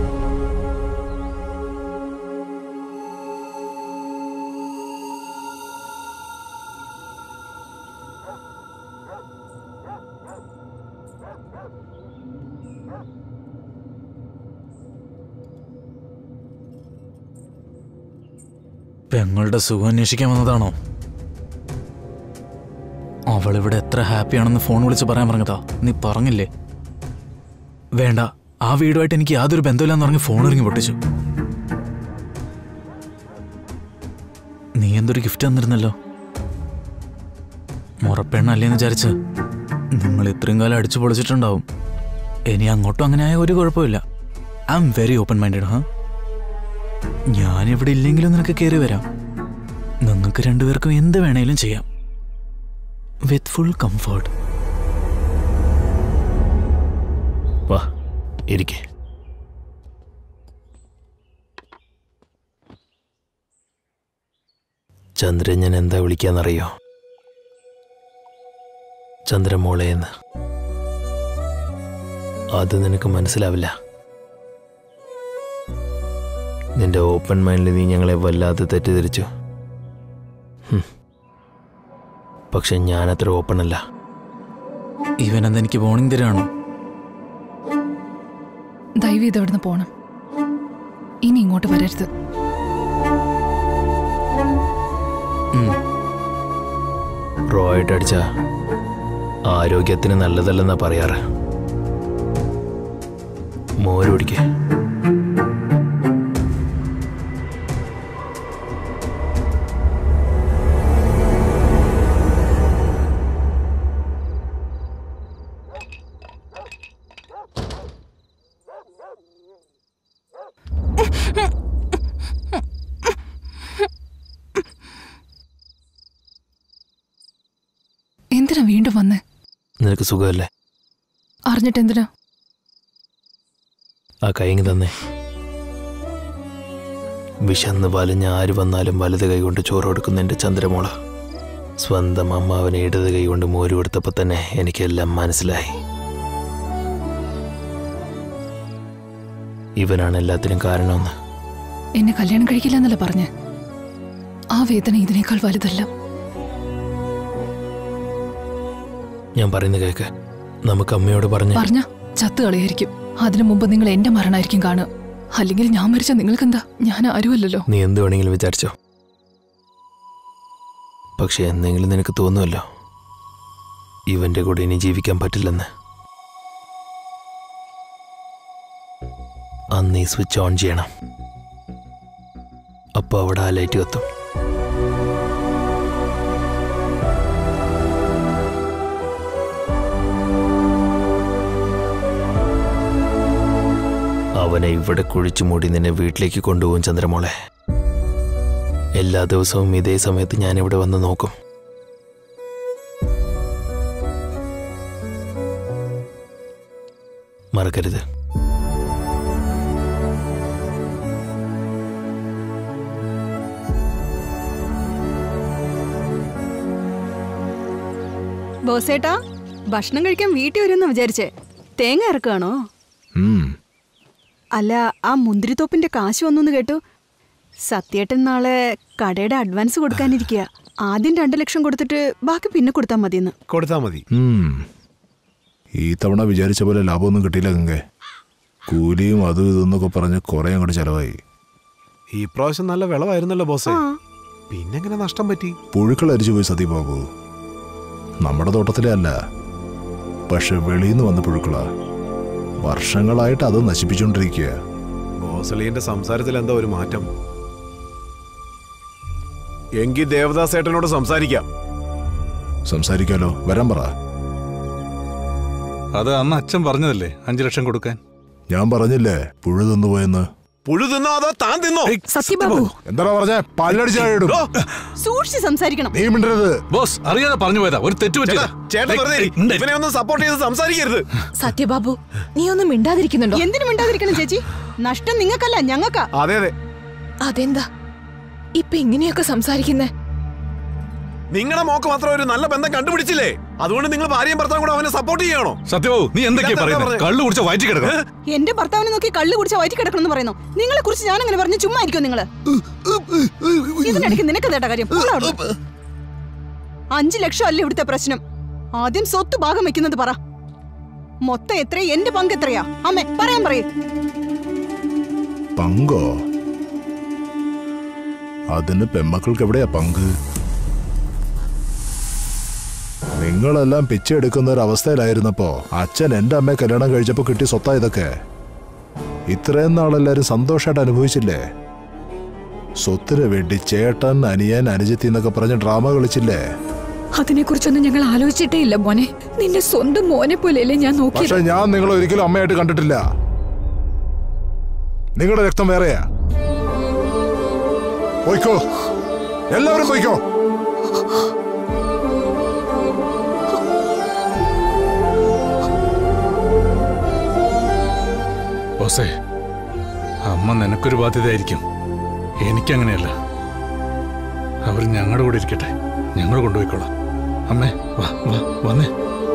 പെങ്ങളുടെ സുഖം അന്വേഷിക്കാൻ വന്നതാണോ അവളിവിടെ എത്ര ഹാപ്പിയാണെന്ന് ഫോൺ വിളിച്ച് പറയാൻ പറഞ്ഞതാ നീ പറഞ്ഞില്ലേ വേണ്ട ആ വീടുമായിട്ട് എനിക്ക് യാതൊരു ബന്ധമില്ലെന്ന് പറഞ്ഞ് ഫോൺ ഇറങ്ങി പൊട്ടിച്ചു നീ എന്തൊരു ഗിഫ്റ്റ് തന്നിരുന്നല്ലോ മുറപ്പെണ്ണല്ലേന്ന് വിചാരിച്ച് നിങ്ങൾ ഇത്രയും കാലം അടിച്ചു പൊളിച്ചിട്ടുണ്ടാവും ഇനി അങ്ങോട്ടും അങ്ങനെ ആയ ഒരു കുഴപ്പമില്ല I am very open minded ഹാ ഞാനിവിടെ ഇല്ലെങ്കിലും നിനക്ക് കയറി വരാം നിങ്ങൾക്ക് രണ്ടുപേർക്കും എന്ത് വേണേലും ചെയ്യാം വിത്ത് ഫുൾ കംഫർട്ട് വാ ഇരിക്കെ ചന്ദ്രൻ ഞാൻ എന്താ വിളിക്കാന്നറിയോ ചന്ദ്രമോളെ എന്ന് അത് നിനക്ക് മനസ്സിലാവില്ല നിന്റെ ഓപ്പൺ മൈൻഡിൽ നീ ഞങ്ങളെ വല്ലാതെ തെറ്റിദ്ധരിച്ചു ഹും. പക്ഷെ ഞാനത്ര ഓപ്പൺ അല്ല ഇവനെന്താ എനിക്ക് വാർണിംഗ് തരാണോ ദയവ് ഇത് ഇവിടുന്ന് പോണം ഇനി ഇങ്ങോട്ട് വരരുത് റോയായിട്ട് അടിച്ച ആരോഗ്യത്തിന് നല്ലതല്ലെന്നാ പറയാറ് മോരൊടിക്കേ എന്തിനാ വീണ്ടും വന്ന് നിനക്ക് സുഖമല്ലേ അറിഞ്ഞിട്ട് എന്തിനാ ആ കൈങ്ങി തന്നെ വിശന്ന് വലഞ്ഞ ആര് വന്നാലും വലത് കൈകൊണ്ട് ചോറ് കൊടുക്കുന്ന എൻ്റെ ചന്ദ്രമോള സ്വന്തം അമ്മാവനെ ഇടത് കൈകൊണ്ട് മോര് കൊടുത്തപ്പോൾ തന്നെ എനിക്കെല്ലാം മനസ്സിലായി ഇവനാണ് എല്ലാത്തിനും കാരണമെന്ന് എന്നെ കല്യാണം കഴിക്കില്ല എന്നല്ല പറഞ്ഞ് ആ വേദന ഇതിനേക്കാൾ വലുതല്ല ഞാൻ പറയുന്നത് കേക്ക് നമുക്ക് അമ്മയോട് പറഞ്ഞ് പറഞ്ഞ ചത്ത് കളയായിരിക്കും അതിനു മുമ്പ് നിങ്ങൾ എന്റെ മരണമായിരിക്കും കാണുക അല്ലെങ്കിൽ ഞാൻ മരിച്ച നിങ്ങൾക്കെന്താ ഞാൻ ആരുമല്ലല്ലോ നീ എന്ത് വേണമെങ്കിലും വിചാരിച്ചോ പക്ഷെ എന്തെങ്കിലും നിനക്ക് തോന്നുമല്ലോ ഇവന്റെ കൂടെ ഇനി ജീവിക്കാൻ പറ്റില്ലെന്ന് അന്ന് ഈ സ്വിച്ച് ഓൺ ചെയ്യണം അപ്പോൾ അവിടെ ആ ലൈറ്റ് കത്തും അവനെ ഇവിടെ കുഴിച്ചു മൂടി നിന്നെ വീട്ടിലേക്ക് കൊണ്ടുപോകും ചന്ദ്രമോളെ എല്ലാ ദിവസവും ഇതേ സമയത്ത് ഞാൻ ഇവിടെ വന്ന് നോക്കും മറക്കരുത് ബോസേട്ടാ ഭക്ഷണം കഴിക്കാൻ വീട്ടിൽ വരുമെന്ന് വിചാരിച്ചേ തേങ്ങ ഇറക്കുകയാണോ അല്ല ആ മുന്തിരിത്തോപ്പിന്റെ കാശ് വന്നു കേട്ടു സത്യേട്ടൻ നാളെ കടയുടെ അഡ്വാൻസ് കൊടുക്കാനിരിക്കുക ആദ്യം രണ്ടു ലക്ഷം കൊടുത്തിട്ട് ബാക്കി പിന്നെ കൊടുത്താൽ മതിയെന്ന് കൊടുത്താ മതി ഉം. ഈ തവണ വിചാരിച്ച പോലെ ലാഭമൊന്നും കിട്ടിയില്ല ഗംഗെ കൂലിയും അതും ഇതെന്നൊക്കെ പറഞ്ഞ് കുറെ അങ്ങോട്ട് ചെലവായി ഈ പ്രാവശ്യം നല്ല വിളവായിരുന്നല്ലോ ബോസേ പിന്നെങ്ങനെ നഷ്ടം പറ്റി പുഴുക്കൾ അരിച്ചു പോയി സതീബാബു നമ്മുടെ തോട്ടത്തിലെ അല്ല പക്ഷെ വെളിയിൽ നിന്ന് വന്ന പുഴുക്കളാ വർഷങ്ങളായിട്ട് അത് നശിപ്പിച്ചുകൊണ്ടിരിക്കുക ബോസലീന്റെ സംസാരത്തിൽ എന്താ ഒരു മാറ്റം എങ്കിൽ ദേവദാസ് ഏട്ടനോട് സംസാരിക്കാം സംസാരിക്കാലോ വരാൻ പറ അത് അന്ന് അച്ഛൻ പറഞ്ഞതല്ലേ അഞ്ചു ലക്ഷം കൊടുക്കാൻ ഞാൻ പറഞ്ഞില്ലേ പുഴു തിന്നു പോയെന്ന് പുഴു തിന്നോ അതോ താൻ തിന്നോ സത്യബാബു എന്താ പറഞ്ഞേ പല്ലടിച്ചാടും സൂക്ഷിച്ച് സംസാരിക്കണം നീ മിണ്ടരുത് ബോസ് അറിയാതെ പറഞ്ഞു പോയതാ ഒരു തെറ്റ് പറ്റിയതാ ചേട്ടൻ വെറുതെ ഇരി. ഇവനെ ഒന്ന് സപ്പോർട്ട് ചെയ്ത് സംസാരിക്കരുത് സത്യബാബു നീ ഒന്നും മിണ്ടാതിരിക്കുന്നുണ്ടോ എന്തിനു മിണ്ടാതിരിക്കണം ചേച്ചി നഷ്ടം നിങ്ങൾക്കല്ല ഞങ്ങൾക്കാ അതെ അതെ അതെന്താ ഇപ്പൊ ഇങ്ങനെയൊക്കെ സംസാരിക്കുന്നേ നിങ്ങളുടെ മോക്ക് മാത്രം ഒരു നല്ല ബന്ധം കണ്ടുപിടിച്ചില്ലേ അതുകൊണ്ട് നിങ്ങൾ ഭാര്യയും ഭർത്താവും കൂടെ അവനെ സപ്പോർട്ട് ചെയ്യണോ സത്യബാബു നീ എന്തൊക്കെയാ ഇല്ലാത്ത പറയുന്നത് പറഞ്ഞത്. കള്ളു കുടിച്ച വയറ്റി കിടക്കണം എന്റെ ഭർത്താവിനെ നോക്കി കള്ളു കുടിച്ച വയറ്റി കിടക്കണമെന്ന് പറയുന്നു നിങ്ങളെ കുറിച്ച് ഞാൻ അങ്ങനെ പറഞ്ഞു ചുമ്മാ ആയിരിക്കും നിങ്ങള് ഇതിനിടയ്ക്ക് നിനക്ക് തേട്ട കാര്യം പോടാ അവിടുന്ന്. അഞ്ചു ലക്ഷം അല്ലേ ഇവിടുത്തെ പ്രശ്നം ആദ്യം സ്വത്ത് ഭാഗം വെക്കുന്നത് പറ മൊത്തം എത്ര എന്റെ പങ്ക് എത്രയാ അമ്മേ പറയാൻ പറയേ പങ്കോ അതിന് പെമ്മക്കൾക്ക് എവിടെയാ പങ്ക് നിങ്ങളെല്ലാം പിച്ചെടുക്കുന്ന ഒരു അവസ്ഥയിലായിരുന്നപ്പോ അച്ഛൻ എന്റെ അമ്മയെ കല്യാണം കഴിച്ചപ്പോ കിട്ടിയ സ്വത്താ ഇതൊക്കെ ഇത്രയും നാളെല്ലാരും സന്തോഷമായിട്ട് അനുഭവിച്ചില്ലേ സ്വത്തിന് വേണ്ടി ചേട്ടൻ അനിയൻ അനുജത്തി എന്നൊക്കെ പറഞ്ഞ് ഡ്രാമ കളിച്ചില്ലേ അതിനെക്കുറിച്ചൊന്നും ഞങ്ങൾ ആലോചിച്ചിട്ടേ ഇല്ല മോനെ നിന്റെ സ്വന്തം മോനെ പോലെയല്ലേ ഞാൻ പക്ഷെ നോക്കിയത് ഞാൻ നിങ്ങളെ ഒരിക്കലും അമ്മയായിട്ട് കണ്ടിട്ടില്ല നിങ്ങളുടെ രക്തം വേറെയാ പോയിക്കോ എല്ലാവരും പോയിക്കോ ബോസേ അമ്മ നിനക്കൊരു ബാധ്യതയായിരിക്കും എനിക്കങ്ങനെയല്ല അവർ ഞങ്ങളുടെ കൂടെ ഇരിക്കട്ടെ ഞങ്ങൾ കൊണ്ടുപോയിക്കോളാം അമ്മേ വാ വാ വന്നേ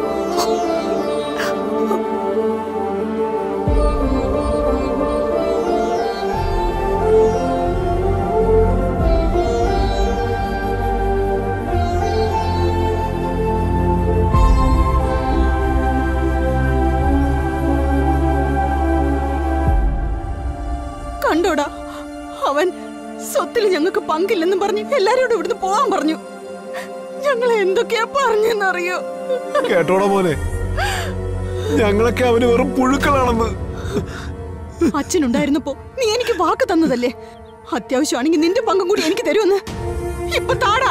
കണ്ടോടാ അവൻ സ്വത്തിൽ ഞങ്ങൾക്ക് പങ്കില്ലെന്നും പറഞ്ഞ് എല്ലാരോടും ഇവിടുന്ന് പോവാൻ പറഞ്ഞു ഞങ്ങളെ എന്തൊക്കെയാ പറഞ്ഞെന്നറിയോ കേട്ടോടാ മോനെ ഞങ്ങളൊക്കെ അവന് വെറും പുഴുക്കളാണെന്ന് അച്ഛനുണ്ടായിരുന്നപ്പോ നീ എനിക്ക് വാക്ക് തന്നതല്ലേ അത്യാവശ്യമാണെങ്കിൽ നിന്റെ പങ്കും കൂടി എനിക്ക് തരുമെന്ന് ഇപ്പൊ താടാ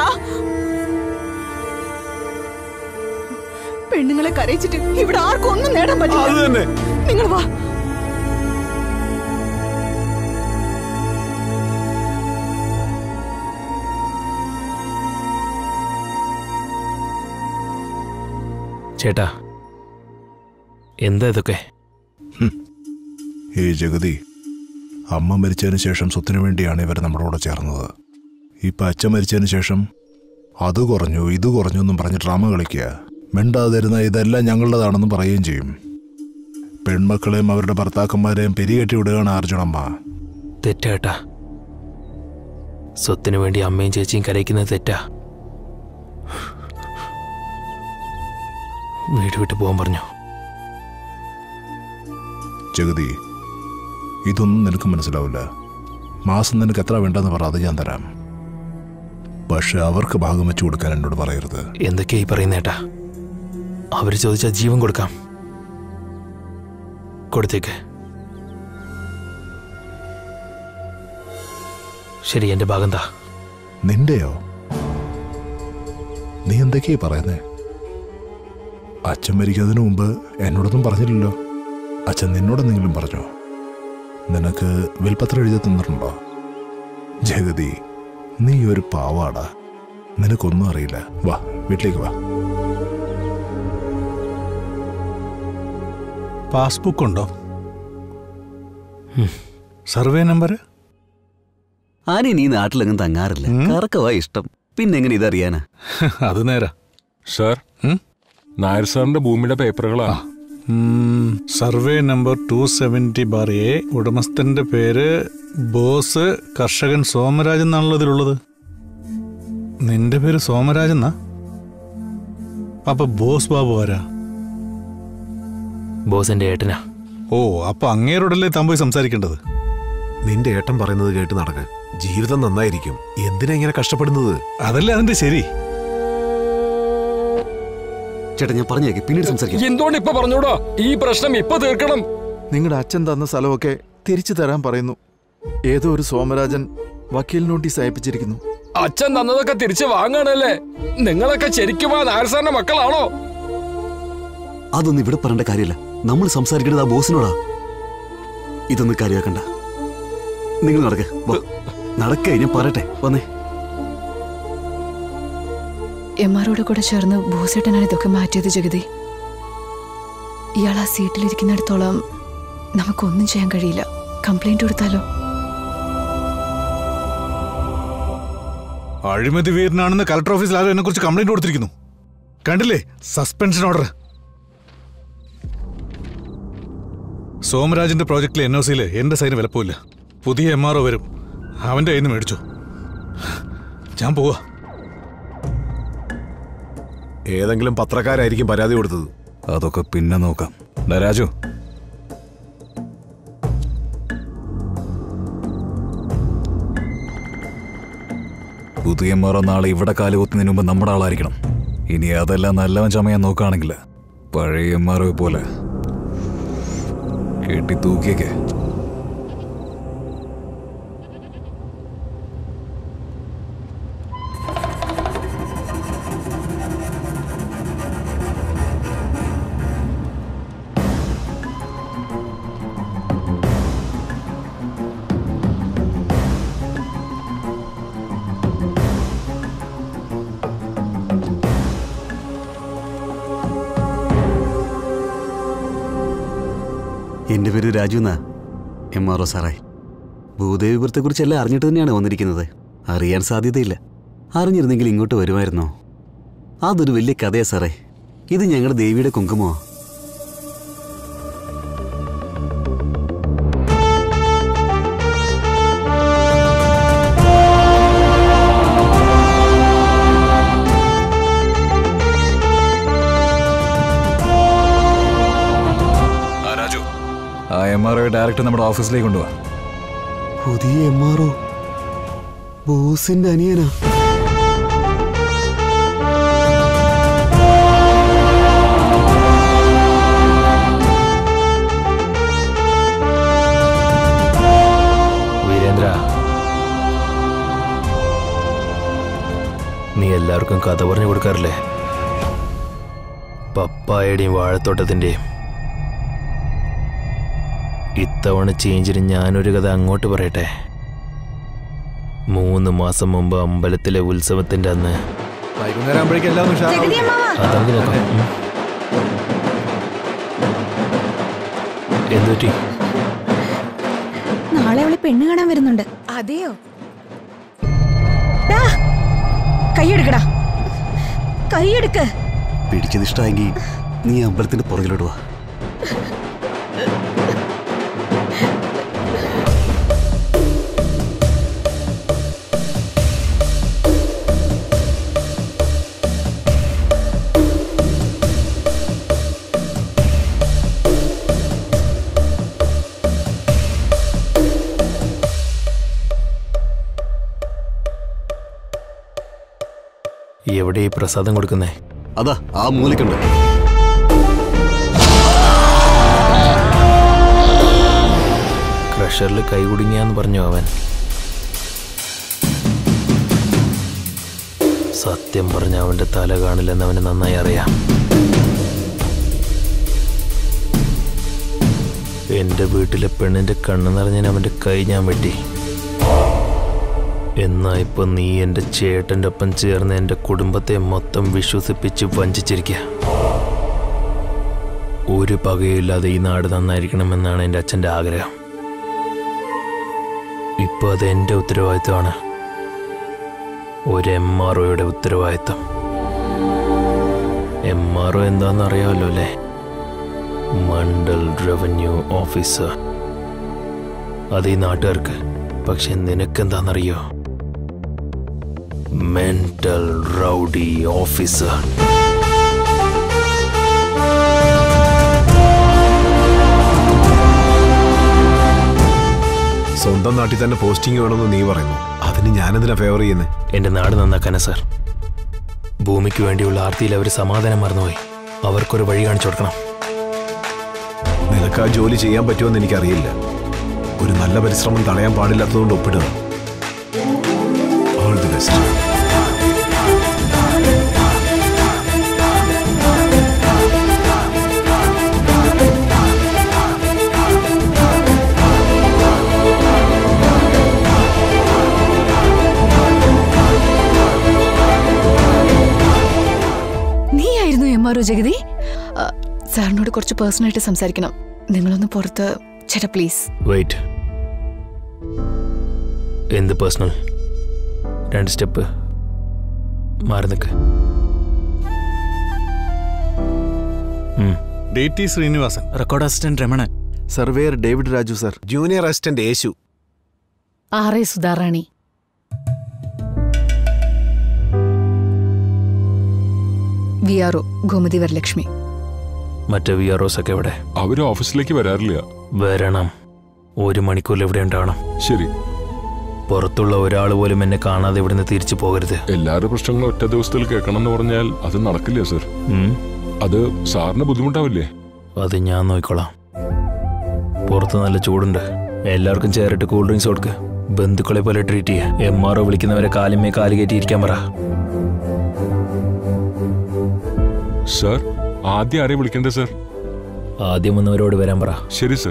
പെണ്ണുങ്ങളെ കരയിച്ചിട്ട് ഇവിടെ ആർക്കും ഒന്നും നേടാൻ പറ്റില്ല നിങ്ങൾ വാ ചേട്ടാ എന്താ ഇതൊക്കെ ഏ ജഗതി അമ്മ മരിച്ചതിന് ശേഷം സ്വത്തിനു വേണ്ടിയാണ് ഇവർ നമ്മുടെ കൂടെ ചേർന്നത് ഇപ്പം അച്ഛൻ മരിച്ചതിന് ശേഷം അത് കുറഞ്ഞു ഇത് കുറഞ്ഞു എന്നും പറഞ്ഞ് ഡ്രാമ കളിക്കുക മിണ്ടാതിരുന്ന ഇതെല്ലാം ഞങ്ങളുടേതാണെന്ന് പറയുകയും ചെയ്യും പെൺമക്കളെയും അവരുടെ ഭർത്താക്കന്മാരെയും പെരികെട്ടി വിടുകയാണ് അർജുനമ്മ തെറ്റാട്ടാ സ്വത്തിനു വേണ്ടി അമ്മയും ചേച്ചിയും കരയിക്കുന്നത് തെറ്റാ വീട് വിട്ട് പോകാൻ പറഞ്ഞു ജഗതി ഇതൊന്നും നിനക്ക് മനസ്സിലാവില്ല മാസം നിനക്ക് എത്ര വേണ്ടെന്ന് പറ അത് ഞാൻ തരാം പക്ഷെ അവർക്ക് ഭാഗം വെച്ച് കൊടുക്കാൻ എന്നോട് പറയരുത് എന്തൊക്കെയാ ഈ പറയുന്നേട്ടാ അവര് ചോദിച്ചാൽ ജീവൻ കൊടുക്കാം കൊടുത്തേക്ക് ശരി എന്റെ ഭാഗം താ നിന്റെയോ നീ എന്തൊക്കെയാ പറയുന്നേ അച്ഛൻ മരിക്കുന്നതിന് മുമ്പ് എന്നോടൊന്നും പറഞ്ഞില്ലല്ലോ അച്ഛൻ നിന്നോടെന്തെങ്കിലും പറഞ്ഞോ നിനക്ക് വിൽപ്പത്രം എഴുതി തന്നിട്ടുണ്ടോ ജഗതി നീ ഒരു പാവാടാ നിനക്കൊന്നും അറിയില്ല വാ വീട്ടിലേക്ക് വാ പാസ്ബുക്ക് ഉണ്ടോ സർവേ നമ്പർ ആനി നീ നാട്ടിലെങ്ങും തങ്ങാറില്ല കറക്കവാ ഇഷ്ടം പിന്നെ എങ്ങനെ ഇതറിയാനാ അത് നേരാ സാർ നായർ സാറിന്റെ ഭൂമിയുടെ പേപ്പറുകളാ ഉം, survey number two seventy bar A ഉടമസ്ഥന്റെ പേര് ബോസ് കർഷകൻ സോമരാജൻ എന്നാണല്ലോ ഇതിലുള്ളത് നിന്റെ പേര് സോമരാജൻ എന്നാ അപ്പൊ ബോസ് ബാബു ആരാ ബോസിന്റെ ഏട്ടനാ ഓ അപ്പൊ അങ്ങേരോടല്ലേ താൻ പോയി സംസാരിക്കേണ്ടത് നിന്റെ ഏട്ടൻ പറയുന്നത് കേട്ട് നടക്ക് ജീവിതം നന്നായിരിക്കും എന്തിനാ ഇങ്ങനെ കഷ്ടപ്പെടുന്നത് അതല്ലേ അതിന്റെ ശരി ചേട്ടാ ഞാൻ പറഞ്ഞേക്ക് പിന്നീട് സംസാരിക്കാം എന്തുകൊണ്ട് ഇപ്പൊ പറഞ്ഞൂടാ ഈ പ്രശ്നം ഇപ്പൊ തീർക്കണം നിങ്ങളുടെ അച്ഛൻ തന്ന സ്ഥലമൊക്കെ തിരിച്ചു തരാൻ പറയുന്നു ഏതോ ഒരു സോമരാജൻ വക്കീൽ നോട്ടീസ് അയപ്പിച്ചിരിക്കുന്നു അച്ഛൻ തന്നതൊക്കെ തിരിച്ചു വാങ്ങാനല്ലേ നിങ്ങളൊക്കെ ശരിക്കും ആ നായർ സാറിന്റെ മക്കളാണോ അതൊന്നും ഇവിടെ പറയേണ്ട കാര്യമില്ല നമ്മൾ സംസാരിക്കേണ്ടത് ആ ബോസിനോടാ ഇതൊന്നും കാര്യമാക്കണ്ട നിങ്ങൾ നടക്ക നടക്കേ ഞാൻ പറയട്ടെ വന്നേ എം ആറോട് കൂടെ ചേർന്ന് ബോസേട്ടനാണ് ഇതൊക്കെ മാറ്റിയത് ജഗതി ഇയാൾ ആ സീറ്റിലിരിക്കുന്നിടത്തോളം നമുക്കൊന്നും ചെയ്യാൻ കഴിയില്ല കംപ്ലൈന്റ് കൊടുത്താലോ അഴിമതി വീരനാണെന്ന് കലക്ടർ ഓഫീസിൽ ആരും എന്നെ കുറിച്ച് കംപ്ലൈന്റ് കൊടുത്തിരിക്കുന്നു കണ്ടില്ലേ സസ്പെൻഷൻ ഓർഡർ സോമരാജിന്റെ പ്രോജക്റ്റിലെ എൻ ഒ സിയിൽ എന്റെ സൈന് വിലപ്പോയില്ല പുതിയ എം ആർ ഒ വരും അവന്റെ കയ്യിൽ നിന്ന് മേടിച്ചു ഞാൻ പോവാ ഏതെങ്കിലും പത്രക്കാരായിരിക്കും പരാതി കൊടുത്തത് അതൊക്കെ പിന്നെ നോക്കാം ഡാ രാജു പുതിയ മറ നാളെ ഇവിടെ കാലുകുത്തുന്നതിന് മുമ്പ് നമ്മുടെ ആളായിരിക്കണം ഇനി അതെല്ലാം നല്ലവൻ ചമയാൻ നോക്കുകയാണെങ്കിൽ പഴയ മറവ് പോലെ കെട്ടി തൂക്കിയൊക്കെ എൻ്റെ പേര് രാജു എന്നാ എം ആർ ഒ സാറേ ഭൂദേവിപുരത്തെക്കുറിച്ചെല്ലാം അറിഞ്ഞിട്ട് തന്നെയാണ് വന്നിരിക്കുന്നത് അറിയാൻ സാധ്യതയില്ല അറിഞ്ഞിരുന്നെങ്കിൽ ഇങ്ങോട്ട് വരുമായിരുന്നോ അതൊരു വലിയ കഥയാ സാറേ ഇത് ഞങ്ങളുടെ ദേവിയുടെ കുങ്കുമോ ആ രാജു ആ എം ആർ ഒ ഡയറക്റ്റ് നമ്മുടെ ഓഫീസിലേക്ക് കൊണ്ടുപോവാ പുതിയ എം ആർ ഒ ബോസിന്റെ അനിയനാ വീരേന്ദ്ര നീ എല്ലാവർക്കും കഥ പറഞ്ഞു കൊടുക്കാറില്ലേ പപ്പായയുടെയും വാഴത്തോട്ടത്തിൻ്റെയും ഇത്തവണ ചേഞ്ചിന് ഞാനൊരു കഥ അങ്ങോട്ട് പറയട്ടെ മൂന്ന് മാസം മുമ്പ് അമ്പലത്തിലെ ഉത്സവത്തിന്റെ അന്ന് വൈകുന്നേരം ആകുമ്പോഴേക്കും എല്ലാം ഒന്ന് ഉഷാറാവും. അത് നമുക്ക് നോക്കാം ഉം. എന്തുപറ്റി നാളെ അവളെ പെണ്ണ് കാണാൻ വരുന്നുണ്ട് അതെയോ ഡാ, കൈയെടുക്കടാ കൈയെടുക്ക് പിടിച്ചത് ഇഷ്ടമായെങ്കിൽ നീ അമ്പലത്തിന്റെ പുറകിലോട്ട് വാ എവിടെ ഈ പ്രസാദം കൊടുക്കുന്നേ അതാ ആ മൂലക്കുണ്ട് ക്രഷറിൽ കൈ കുടുങ്ങിയാന്ന് പറഞ്ഞു അവൻ സത്യം പറഞ്ഞ അവന്റെ തല കാണില്ലെന്ന് അവന് നന്നായി അറിയാം എന്റെ വീട്ടിലെ പെണ്ണിന്റെ കണ്ണു നിറഞ്ഞാൽ അവന്റെ കൈ ഞാൻ വെട്ടി എന്നാ ഇപ്പൊ നീ എന്റെ ചേട്ടന്റെ ഒപ്പം ചേർന്ന് എന്റെ കുടുംബത്തെ മൊത്തം വിശ്വസിപ്പിച്ച് വഞ്ചിച്ചിരിക്കുക ഒരു പകയില്ലാതെ ഈ നാട് നന്നായിരിക്കണമെന്നാണ് എൻ്റെ അച്ഛൻ്റെ ആഗ്രഹം ഇപ്പോൾ അത് എൻ്റെ ഉത്തരവാദിത്തമാണ് ഒരു എം ആർ ഒയുടെ ഉത്തരവാദിത്തം എം ആർ ഒ എന്താണെന്ന് അറിയാമല്ലോ അല്ലേ മണ്ഡൽ റവന്യൂ ഓഫീസർ അത് ഈ നാട്ടുകാർക്ക് പക്ഷെ നിനക്കെന്താണെന്നറിയോ മെന്റൽ റൗഡി ഓഫീസർ സ്വന്തം നാട്ടിൽ തന്നെ പോസ്റ്റിംഗ് വേണമെന്ന് നീ പറയുന്നു അതിന് ഞാനെന്തിനാ ഫേവർ ചെയ്യുന്നത് എന്റെ നാട് നന്നാക്കാനാ സാർ ഭൂമിക്ക് വേണ്ടിയുള്ള ആർത്തിയിൽ അവർ സമാധാനം മറന്നുപോയി അവർക്കൊരു വഴി കാണിച്ചു കൊടുക്കണം നിനക്ക് ആ ജോലി ചെയ്യാൻ പറ്റുമെന്ന് എനിക്കറിയില്ല ഒരു നല്ല പരിശ്രമം തടയാൻ പാടില്ലാത്തതുകൊണ്ട് ഒപ്പിടുക ഓൾ ദി ബെസ്റ്റ് നീയായിരുന്നു എം ആർ ഒ ജഗതി ആ, സാറിനോട് കുറച്ച് പേഴ്സണലായിട്ട് സംസാരിക്കണം നിങ്ങളൊന്ന് പുറത്ത് ചേട്ടാ പ്ലീസ് വെയിറ്റ് എന്ത് പേഴ്സണൽ രണ്ട് സ്റ്റെപ്പ് മാറി നിൽക്ക് D T Srinivasan record assistant Ramanan surveyor David Raju sir junior assistant Yesu R A Sudharani V R O Gomathi Varalakshmi മറ്റേ വി ആർ ഒക്കെ എവിടെ അവര് ഓഫീസിലേക്ക് വരാറില്ല വരണം ഒരു മണിക്കൂറിൽ എവിടെ ഉണ്ടാവണം ശരി പുറത്തുള്ള ഒരാൾ പോലും എന്നെ കാണാതെ ഇവിടുന്ന് തിരിച്ചു പോകരുത് എല്ലാവരുടെ പ്രശ്നങ്ങളും ഒറ്റ ദിവസത്തിൽ കേൾക്കണം എന്ന് പറഞ്ഞാൽ അത് നടക്കില്ല സർ ഉം. അത് സാറിന് ബുദ്ധിമുട്ടാവില്ലേ അത് ഞാൻ നോക്കിക്കോളാം പുറത്ത് നല്ല ചൂടുണ്ട് എല്ലാവർക്കും ചേറിട്ട് കൂൾ ഡ്രിങ്ക്സ് കൊടുക്ക് ബന്ധുക്കളെ പോലെ ട്രീറ്റ് ചെയ്യുക എം ആർ ഒ വിളിക്കുന്നവരെ കാലിന്മേ കാല് കയറ്റി ഇരിക്കാൻ പറ സർ ആദ്യം ആരെ വിളിക്കണ്ടേ സർ ആദ്യം വന്നവരോട് വരാൻ പറ ശരി സർ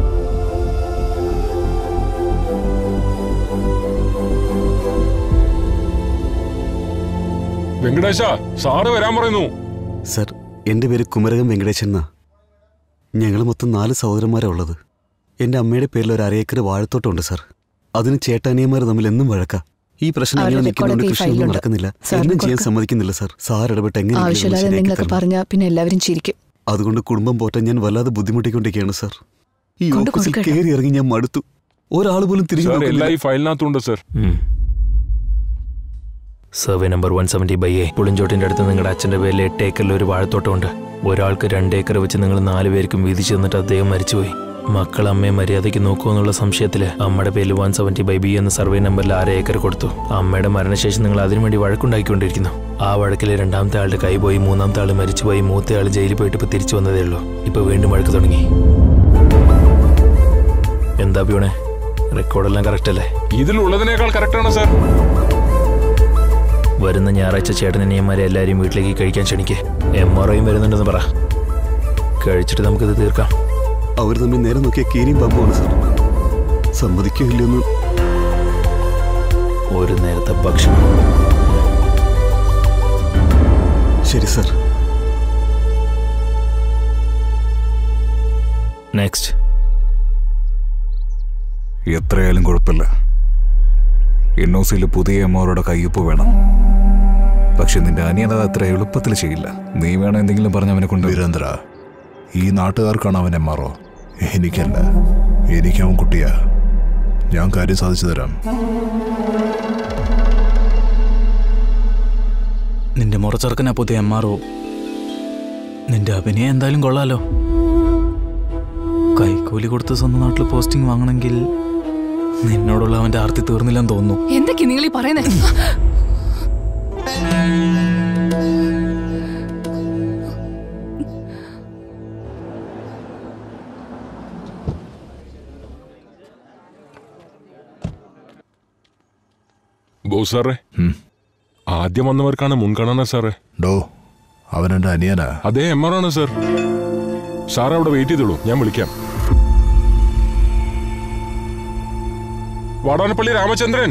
വെങ്കടേശ സാറ് വരാൻ പറയുന്നു സർ എൻ്റെ പേര് കുമരകം വെങ്കടേശൻ എന്നാ ഞങ്ങൾ മൊത്തം നാല് സഹോദരന്മാരാ ഉള്ളത് എൻ്റെ അമ്മയുടെ പേരിൽ ഒരു അരയേക്കർ വാഴത്തോട്ടമുണ്ട് സർ അതിന് ചേട്ടാനിയന്മാർ തമ്മിൽ എന്നും വഴക്ക ഈ പ്രശ്നം അവരുടെ എങ്ങനെ നിൽക്കുന്നുണ്ട് റെക്കോർഡൊക്കെ ഈ കൃഷിയൊന്നും ഫയലിലുണ്ട്. നടക്കുന്നില്ല സാറിന് എന്നും ചെയ്യാൻ കൊടുക്കാം. സമ്മതിക്കുന്നില്ല സർ സാർ ഇടപെട്ട് എങ്ങനെയെങ്കിലും ഒന്ന് ആവശ്യമില്ലാതെ ശരിയാക്കി എന്തെങ്കിലുമൊക്കെ തരണം. പറഞ്ഞാൽ പിന്നെ എല്ലാവരും ചിരിക്കും അതുകൊണ്ട് കുടുംബം പോറ്റാൻ ഞാൻ വല്ലാതെ ബുദ്ധിമുട്ടിക്കൊണ്ടിരിക്കുകയാണ് സർ ഈ കൊണ്ട് ഓഫീസിൽ കൊടുക്കട്ടെ. കയറി ഇറങ്ങി ഞാൻ മടുത്തു ഒരാൾ പോലും തിരിഞ്ഞു സർ എല്ലാം നോക്കുന്നില്ല. ഈ ഫയലിനകത്തുണ്ട് sir survey number one seventy by A പുളിഞ്ചോട്ടിന്റെ അടുത്ത് നിങ്ങളുടെ അച്ഛന്റെ പേരിൽ എട്ട് ഏക്കറിൽ ഒരു വാഴത്തോട്ടമുണ്ട് ഒരാൾക്ക് രണ്ട് ഏക്കർ വെച്ച് നിങ്ങൾ നാല് പേർക്കും വീതിച്ചു തന്നിട്ട് അദ്ദേഹം മരിച്ചുപോയി മക്കൾ അമ്മയെ മര്യാദയ്ക്ക് നോക്കുമെന്നുള്ള സംശയത്തില് അമ്മയുടെ പേരിൽ വൺ സെവൻറ്റി ബൈ ബി എന്ന സർവേ നമ്പറിൽ ആറ് ഏക്കർ കൊടുത്തു അമ്മയുടെ മരണശേഷം നിങ്ങൾ അതിനുവേണ്ടി വഴക്കുണ്ടാക്കിക്കൊണ്ടിരിക്കുന്നു ആ വഴക്കിൽ രണ്ടാമത്തെ ആളുടെ കൈ പോയി മൂന്നാമത്തെ ആൾ മരിച്ചുപോയി മൂത്ത ആൾ ജയിലിൽ പോയിട്ട് ഇപ്പൊ തിരിച്ചു വന്നതേ ഉള്ളൂ ഇപ്പൊ വീണ്ടും വഴക്ക് തുടങ്ങി എന്താ പ്യൂണെ റെക്കോർഡെല്ലാം കറക്റ്റ് അല്ലേ ഇതിലുള്ളതിനേക്കാൾ കറക്റ്റാണ് സർ വരുന്ന ഞായറാഴ്ച ചേട്ടനനിയന്മാരെ എല്ലാവരും വീട്ടിലേക്ക് കഴിക്കാൻ ക്ഷണിക്കേ എം ആർ ഐയും വരുന്നുണ്ടെന്ന് പറ കഴിച്ചിട്ട് നമുക്കിത് തീർക്കാം അവർ തമ്മിൽ നേരെ നോക്കിയ കീരിയും പാമ്പുമാണ് സർ സമ്മതിക്കോ ഇല്ലെന്ന് ഒരു നേരത്തെ ഭക്ഷണം ശരി സർ നെക്സ്റ്റ് എത്രയായാലും കുഴപ്പമില്ല എൻ ഒ സിയിൽ പുതിയ എമ്മോറുടെ കയ്യൊപ്പ് വേണം പക്ഷെ നിന്റെ അനിയൻ അത് അത്ര എളുപ്പത്തിൽ ചെയ്യില്ല നീ വേണം എന്തെങ്കിലും പറഞ്ഞ് അവനെ കൊണ്ട് വീരേന്ദ്ര ഈ നാട്ടുകാർക്കാണ് അവൻ എമ്മാറോ എനിക്കല്ല എനിക്കവൻ കുട്ടിയാ ഞാൻ കാര്യം സാധിച്ചു തരാം നിന്റെ മുറച്ചെറുക്കനാ പുതിയ എം ആർ ഒ നിന്റെ അഭിനയം എന്തായാലും കൊള്ളാലോ കൈക്കൂലി കൊടുത്ത് സ്വന്തം നാട്ടിൽ പോസ്റ്റിംഗ് വാങ്ങണമെങ്കിൽ നിന്നോടുള്ള അവന്റെ ആർത്തി തീർന്നില്ലെന്ന് തോന്നുന്നു എന്തൊക്കെയാ നിങ്ങൾ ഈ പറയുന്നത് ബോസ് സാറേ ആദ്യം വന്നവർക്കാണ് മുൻഗണന സാറേ ഡോ അവൻ എൻ്റെ അനിയനാ അതേ എം ആർ ആണ് സാർ സാർ അവിടെ വെയിറ്റ് ചെയ്തോളൂ ഞാൻ വിളിക്കാം വാടാനപ്പള്ളി രാമചന്ദ്രൻ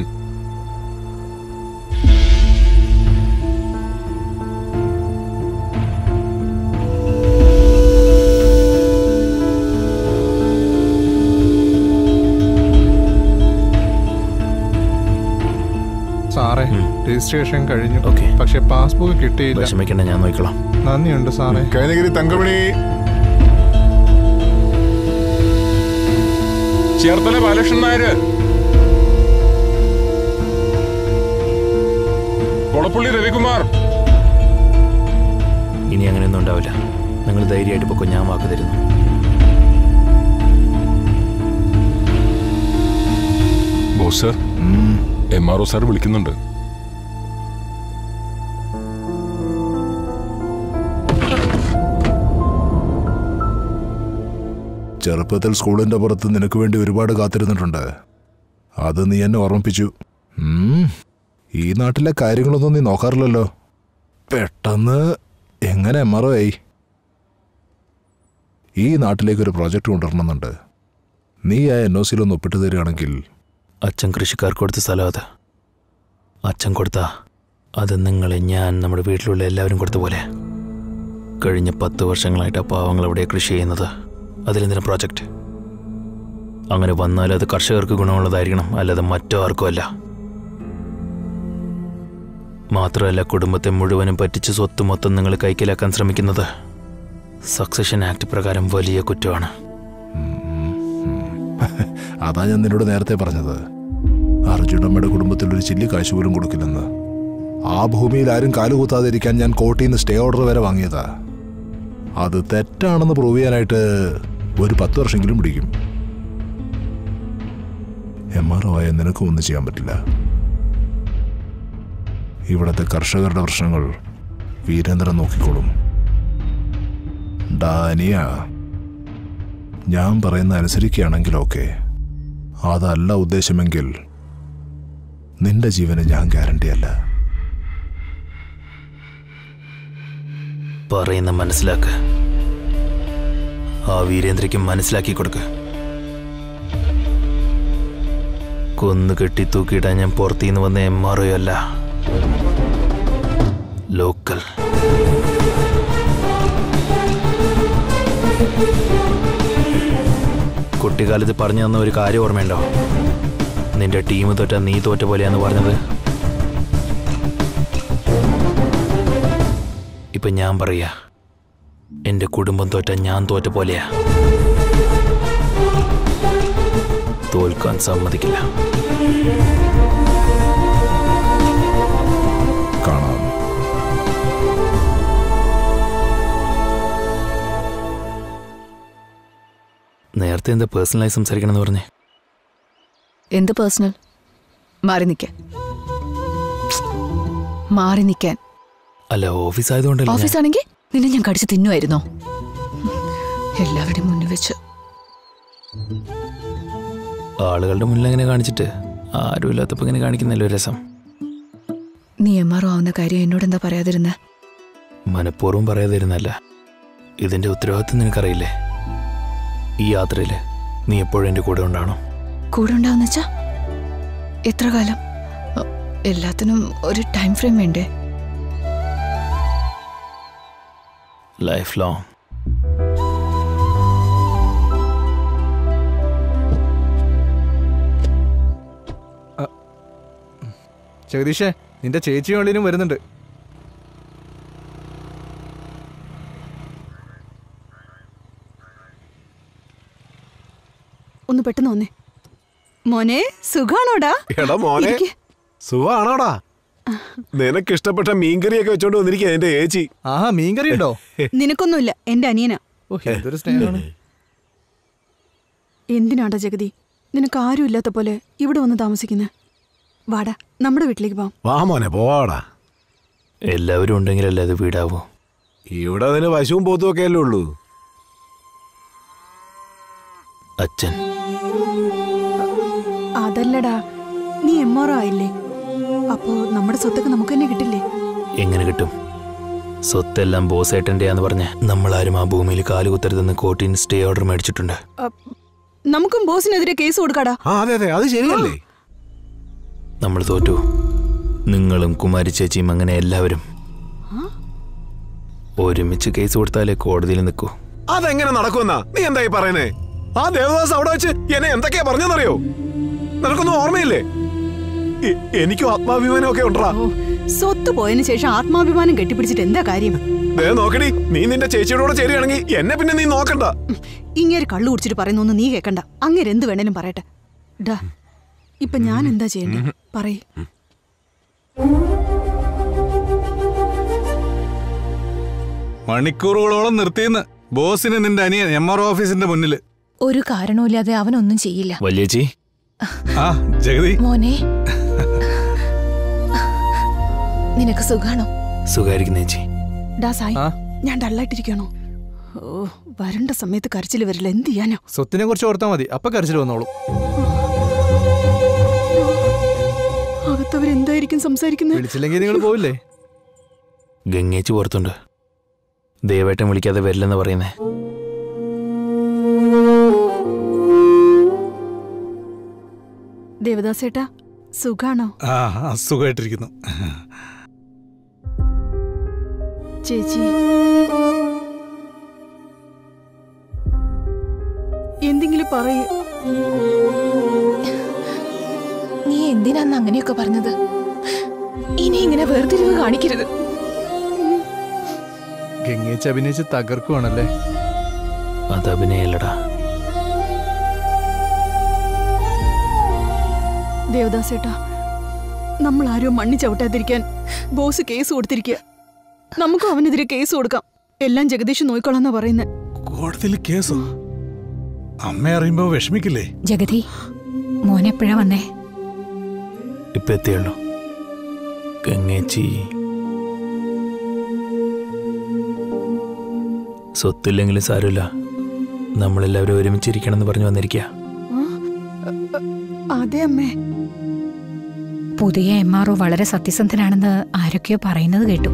സാറേ രജിസ്ട്രേഷൻ കഴിഞ്ഞു പക്ഷെ പാസ്ബുക്ക് കിട്ടിയില്ല വിഷമിക്കണ്ട ഞാൻ നോക്കിക്കോളാം നന്ദിയുണ്ട് സാറേ കൈനഗിരി തങ്കമണി ചേർത്തല ബാലകൃഷ്ണൻ നായര് കൊളപ്പള്ളി രവികുമാർ ഇനി അങ്ങനെയൊന്നും ഉണ്ടാവില്ല നിങ്ങൾ ധൈര്യമായിട്ട് പൊക്കോ ഞാൻ വാക്ക് തരുന്നു boss sir M R O sir വിളിക്കുന്നുണ്ട് ചെറുപ്പത്തിൽ സ്കൂളിന്റെ പുറത്ത് നിനക്ക് വേണ്ടി ഒരുപാട് കാത്തിരുന്നിട്ടുണ്ട് അത് നീ എന്നെ ഓർമ്മിപ്പിച്ചു ഉം, ഈ നാട്ടിലെ കാര്യങ്ങളൊന്നും നീ നോക്കാറില്ലല്ലോ പെട്ടെന്ന് എങ്ങനെ എമ്മറോ ആയി ഈ നാട്ടിലേക്ക് ഒരു പ്രോജക്റ്റ് കൊണ്ടുവരണമെന്നുണ്ട് നീ ആ എൻ ഒ സിയിലൊന്ന് ഒപ്പിട്ട് തരികയാണെങ്കിൽ അച്ഛൻ കൃഷിക്കാർക്ക് കൊടുത്ത സ്ഥലം അത് അച്ഛൻ കൊടുത്ത അത് നിങ്ങളെ ഞാൻ നമ്മുടെ വീട്ടിലുള്ള എല്ലാവരും കൊടുത്ത പോലെ കഴിഞ്ഞ പത്ത് വർഷങ്ങളായിട്ട് ആ പാവങ്ങൾ അവിടെ കൃഷി ചെയ്യുന്നത് അതിലെന്തിനാ പ്രോജക്റ്റ് അങ്ങനെ വന്നാൽ അത് കർഷകർക്ക് ഗുണമുള്ളതായിരിക്കണം അല്ലാതെ മറ്റോ ആർക്കും അല്ല മാത്രമല്ല കുടുംബത്തെ മുഴുവനും പറ്റിച്ച് സ്വത്ത് മൊത്തം നിങ്ങൾ കൈക്കലാക്കാൻ ശ്രമിക്കുന്നത് സക്സഷൻ ആക്ട് പ്രകാരം വലിയ കുറ്റമാണ് അതാ ഞാൻ നിന്നോട് നേരത്തെ പറഞ്ഞത് അർജുനമ്മയുടെ കുടുംബത്തിൽ ഒരു ചില്ലി കാശ് പോലും കൊടുക്കില്ലെന്ന് ആ ഭൂമിയിൽ ആരും കാലുകുത്താതിരിക്കാൻ ഞാൻ കോർട്ടിൽ നിന്ന് സ്റ്റേ ഓർഡർ വരെ വാങ്ങിയതാ അത് തെറ്റാണെന്ന് പ്രൂവ് ചെയ്യാനായിട്ട് ഒരു പത്ത് വർഷമെങ്കിലും പിടിക്കും എം ആർ ഒ ആയ നിനക്കും ഒന്നും ചെയ്യാൻ പറ്റില്ല ഇവിടുത്തെ കർഷകരുടെ പ്രശ്നങ്ങൾ വീരേന്ദ്രൻ നോക്കിക്കോളും ഡാനിയ ഞാൻ പറയുന്ന അനുസരിക്കുകയാണെങ്കിൽ ഓക്കെ അതല്ല ഉദ്ദേശമെങ്കിൽ നിന്റെ ജീവന് ഞാൻ ഗ്യാരണ്ടി അല്ല പറയുന്ന മനസ്സിലാക്ക് ആ വീരേന്ദ്രയ്ക്ക് മനസ്സിലാക്കി കൊടുക്ക് കൊന്നു കെട്ടി തൂക്കിയിടാൻ ഞാൻ പുറത്തുനിന്ന് വന്ന എം ആർ ഒ അല്ല ലോക്കൽ കുട്ടിക്കാലത്ത് പറഞ്ഞു തന്ന ഒരു കാര്യം ഓർമ്മയുണ്ടോ നിന്റെ ടീം തോറ്റ നീ തോറ്റ പോലെയാന്ന് പറഞ്ഞത് ഇപ്പൊ ഞാൻ പറയാ എന്റെ കുടുംബം തോറ്റ ഞാൻ തോറ്റ പോലെയാ തോൽക്കാൻ സമ്മതിക്കില്ല കാണാം നേരത്തെ എന്താ പേഴ്സണലായി സംസാരിക്കണമെന്ന് പറഞ്ഞേ എന്ത് പേഴ്സണൽ മാറി നിൽക്കാൻ മാറി നിൽക്കാൻ അല്ല ഓഫീസ് ആയതുകൊണ്ടല്ലേ ഞാൻ- ഓഫീസാണെങ്കിൽ നിന്നെ ഞാൻ കടിച്ച് തിന്നുമായിരുന്നോ എല്ലാവരുടെയും മുന്നിൽ വെച്ച് ആളുകളുടെ മുന്നിൽ അങ്ങനെ കാണിച്ചിട്ട് ആരും ഇല്ലാത്തപ്പോ ഇങ്ങനെ കാണിക്കുന്നല്ലോ ഒരു രസം നീ എം ആർ ആവുന്ന കാര്യം എന്നോട് എന്താ പറയാതിരുന്ന മനഃപൂർവ്വം പറയാതിരുന്നല്ല ഇതിന്റെ ഉത്തരവാദിത്വം നിനക്കറിയില്ലേ ഈ യാത്രയില് നീ എപ്പോഴും എൻ്റെ കൂടെ ഉണ്ടാണോ കൂടെ ഉണ്ടാവുന്ന വെച്ചാ എത്ര കാലം അ, എല്ലാത്തിനും ഒരു ടൈം ഫ്രെയിം വേണ്ടേ ലൈഫ് ലോങ് ജഗദീഷേ നിന്റെ ചേച്ചിയും അളിയനും വരുന്നുണ്ട് ഒന്ന് പെട്ടെന്ന് വന്നേ മോനെ സുഖാണോടാ എടാ മോനെ ഇരിക്ക്. സുഖാണോടാ നിനക്ക് ഇഷ്ടപ്പെട്ട മീൻകറിയൊക്കെ വെച്ചോണ്ട് വന്നിരിക്കുക എന്റെ ഏച്ചി ആഹാ മീൻകറി ഉണ്ടോ നിനക്കൊന്നുമില്ല എന്റെ അനിയനാ ഓ എന്തൊരു സ്നേഹമാണ് എന്തിനാടാ ജഗതി നിനക്ക് ആരും ഇല്ലാത്ത പോലെ ഇവിടെ വന്ന് താമസിക്കുന്നേ വാടാ നമ്മുടെ വീട്ടിലേക്ക് പോവാം വാ മോനെ പോവാടാ എല്ലാവരും ഉണ്ടെങ്കിലല്ലേ അത് വീടാവൂ ഇവിടെ അതിന് പശുവും പോത്തും ഒക്കെ അല്ലേ ഉള്ളൂ അച്ഛൻ അതല്ലടാ നീ എം ആർ ആയില്ലേ അപ്പോ നമ്മുടെ സ്വത്തൊക്കെ നമുക്ക് തന്നെ കിട്ടില്ലേ എങ്ങനെ കിട്ടും സ്വത്തെല്ലാം ബോസേട്ടൻ്റെയാന്ന് പറഞ്ഞ് നമ്മളാരും ആ ഭൂമിയിൽ കാലുകുത്തരുതെന്ന് കോർട്ടിന് സ്റ്റേ ഓർഡർ മേടിച്ചിട്ടുണ്ട് അ, നമുക്കും ബോസിനെതിരെ കേസ് കൊടുക്കാടാ ആ അതെ അതെ അത് ശരിയല്ലേ നമ്മൾ തോറ്റു നിങ്ങളും കുമാരി ചേച്ചിയും അങ്ങനെ എല്ലാവരും ഒരുമിച്ച് കേസ് കൊടുത്താലേ കോടതിയിൽ നിൽക്കൂ അതെങ്ങനെ നടക്കുമെന്നാ നീ എന്തായി പറയുന്നേ ആ ദേവദാസ് അവിടെ വെച്ച് എന്നെ എന്തൊക്കെയാ പറഞ്ഞെന്നറിയോ നിനക്കൊന്നും ഓർമ്മയില്ലേ എ- എനിക്കും ആത്മാഭിമാനം ഒക്കെ ഉണ്ടാ സ്വത്ത് പോയതിനു ശേഷം ആത്മാഭിമാനം കെട്ടിപ്പിടിച്ചിട്ട് എന്താ കാര്യം ദേ നോക്കടി നീ നിന്റെ ചേച്ചിയുടെ കൂടെ ചേരുകയാണെങ്കിൽ എന്നെ പിന്നെ നീ നോക്കണ്ട ഇങ്ങേര് കള്ളു കുടിച്ചിട്ട് പറയുന്നൊന്നും നീ കേക്കണ്ട അങ്ങേര് എന്ത് വേണേലും പറയട്ടെ ഡാ ഇപ്പൊ ഞാൻ എന്താ ചെയ്യണ്ടേ പറയ് മണിക്കൂറുകളോളം നിർത്തിയെന്ന് ബോസിന് നിന്റെ അനിയൻ എം ആർ ഓഫീസിന്റെ മുന്നിൽ ഒരു കാരണവുമില്ലാതെ അവനൊന്നും ചെയ്യില്ല വലിയേച്ചി ആ ജഗതി മോനെ നിനക്ക് സുഖാണോ സുഖായിരിക്കുന്ന ചേച്ചി ഡാ സായി ഞാൻ ഡള്ളായിട്ടിരിക്കണോ ഓ വരണ്ട സമയത്ത് കരച്ചിൽ വരില്ല എന്ത് ചെയ്യാനോ സ്വത്തിനെ കുറിച്ച് ഓർത്താൽ മതി അപ്പൊ കരച്ചിൽ വന്നോളൂ അകത്തവരെന്തായിരിക്കും സംസാരിക്കുന്നത് വിളിച്ചില്ലെങ്കിൽ നിങ്ങൾ പോവില്ലേ ഗംഗേച്ചി പുറത്തുണ്ട് ദയവായിട്ടും വിളിക്കാതെ വരില്ലെന്ന് പറയുന്നേ ദേവദാസേട്ടാ സുഖാണോ ആ അസുഖമായിട്ടിരിക്കുന്നു ചേച്ചി എന്തെങ്കിലും പറയേ നീ എന്തിനാന്ന് അങ്ങനെയൊക്കെ പറഞ്ഞത് ഇനി ഇങ്ങനെ വേർതിരിവ് കാണിക്കരുത് ഗംഗേച്ച് അഭിനയിച്ച് തകർക്കുവാണല്ലേ അത് അഭിനയല്ലടാ ദേവദാസേട്ടാ നമ്മൾ ആരും മണ്ണി ചവിട്ടാതിരിക്കാൻ ബോസ് കേസ് കൊടുത്തിരിക്കുക നമുക്കും അവനെതിരെ കേസ് കൊടുക്കാം എല്ലാം ജഗദീഷ് നോയിക്കൊള്ളാന്നാ പറയുന്നത് കോടതിയിൽ കേസോ അമ്മ അറിയുമ്പോ വിഷമിക്കില്ലേ ജഗതി മോനെപ്പോഴാ വന്നേ ഇപ്പൊ എത്തിയുള്ളൂ ഗംഗേച്ചി സ്വത്തില്ലെങ്കിലും സാരമില്ല നമ്മളെല്ലാവരും ഒരുമിച്ചിരിക്കണം എന്ന് പറഞ്ഞു വന്നിരിക്കുക അതെ അമ്മേ പുതിയ എം ആർ ഒ വളരെ സത്യസന്ധനാണെന്ന് ആരൊക്കെയോ പറയുന്നത് കേട്ടു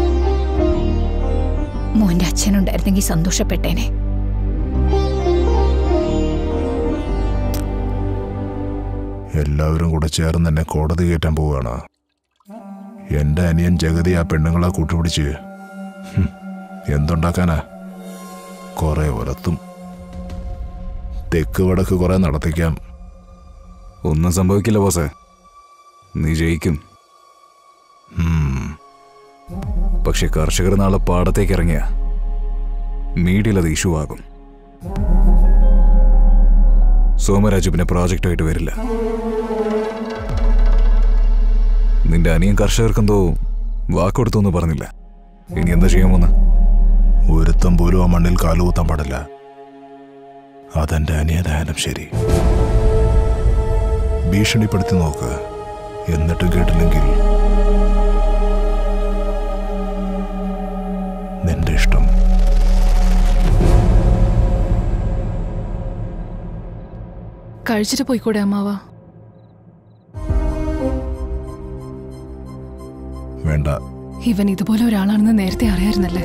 മോന്റെ അച്ഛനുണ്ടായിരുന്നെങ്കിൽ സന്തോഷപ്പെട്ടേനെ എല്ലാവരും കൂടെ ചേർന്ന് എന്നെ കോടതി കയറ്റാൻ പോവുകയാണ് എന്റെ അനിയൻ ജഗതി ആ പെണ്ണുങ്ങളെ കൂട്ടുപിടിച്ച് ഹും, എന്തുണ്ടാക്കാനാ കുറെ ഒലത്തും തെക്ക് വടക്ക് കുറെ നടത്തിക്കാം ഒന്നും സംഭവിക്കില്ല ബോസേ നീ ജയിക്കും പക്ഷെ കർഷകർ നാളെ പാടത്തേക്ക് ഇറങ്ങിയ മീഡിയയിൽ അത് ഇഷ്യൂ ആകും സോമരാജ് പിന്നെ പ്രോജക്റ്റായിട്ട് വരില്ല നിന്റെ അനിയൻ കർഷകർക്കെന്തോ വാക്കൊടുത്തു എന്ന് പറഞ്ഞില്ല ഇനി എന്താ ചെയ്യാമെന്ന് ഒരുത്തം പോലും ആ മണ്ണിൽ കാലുകൂത്താൻ പാടില്ല അതെന്റെ അനിയതായാലും ശരി ഭീഷണിപ്പെടുത്തി നോക്ക് എന്നിട്ടും കേട്ടില്ലെങ്കിൽ നിന്റെ ഇഷ്ടം കഴിച്ചിട്ട് പോയിക്കൂടെ അമ്മാവ വേണ്ട ഇവൻ ഇതുപോലെ ഒരാളാണെന്ന് നേരത്തെ അറിയായിരുന്നല്ലേ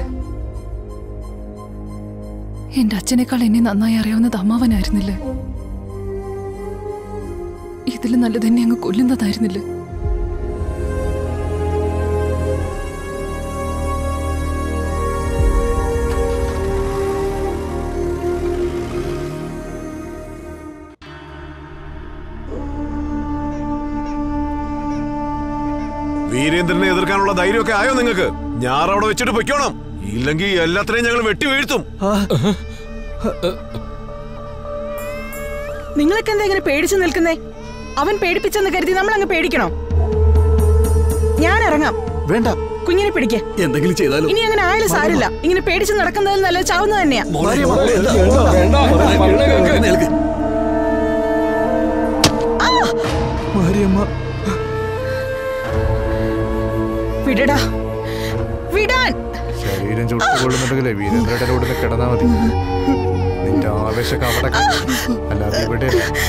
എന്റെ അച്ഛനേക്കാൾ എന്നെ നന്നായി അറിയാവുന്നത് അമ്മാവനായിരുന്നില്ലേ ഇതിൽ നല്ലത് എന്നെ അങ്ങ് കൊല്ലുന്നതായിരുന്നില്ലേ വീരേന്ദ്രനെ എതിർക്കാനുള്ള ധൈര്യമൊക്കെ ആയോ നിങ്ങൾക്ക് ഞാൻ അവിടെ വെച്ചിട്ട് പൊയ്ക്കോണം ഇല്ലെങ്കിൽ എല്ലാത്തിനെയും ഞങ്ങൾ വെട്ടി വീഴ്ത്തും നിങ്ങളൊക്കെ എന്താ ഇങ്ങനെ പേടിച്ചു നിൽക്കുന്നേ അവൻ പേടിപ്പിച്ചെന്ന് കരുതി നമ്മൾ അങ്ങ് പേടിക്കണോ ഞാൻ ഇറങ്ങാം വേണ്ട കുഞ്ഞിനെ പിടിക്ക് എന്തെങ്കിലും ചെയ്താലും ഇനി അങ്ങനെ ആയാലും സാരില്ല ഇങ്ങനെ പേടിച്ച് നടക്കുന്നതിൽ നല്ല ചാവുന്നത് തന്നെയാ വിടടാ വിടാൻ ശരീരം ചുട്ടുകൊള്ളുന്നുണ്ടെങ്കിലേ വീരേന്ദ്രയുടെ കൂടെ കിടന്നാ മതി നിന്റെ ആവേശമൊക്കെ അവിടെ കിടക്ക്. അല്ലാതെ ഇവിടെ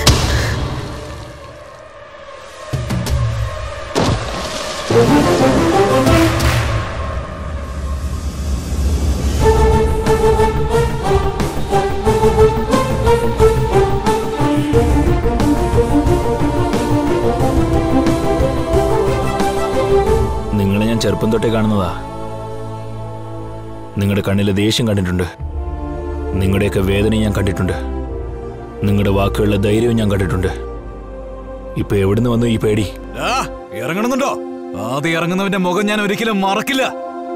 നിങ്ങളെ ഞാൻ ചെറുപ്പം തൊട്ടേ കാണുന്നതാ നിങ്ങളുടെ കണ്ണിലെ ദേഷ്യം കണ്ടിട്ടുണ്ട് നിങ്ങളുടെയൊക്കെ വേദന ഞാൻ കണ്ടിട്ടുണ്ട് നിങ്ങളുടെ വാക്കുകളിലെ ധൈര്യവും ഞാൻ കണ്ടിട്ടുണ്ട് ഇപ്പൊ എവിടുന്ന് വന്നു ഈ പേടി ആ, ഇറങ്ങണമെന്നുണ്ടോ ആദ്യം ഇറങ്ങുന്നവന്റെ മുഖം ഞാൻ ഒരിക്കലും മറക്കില്ല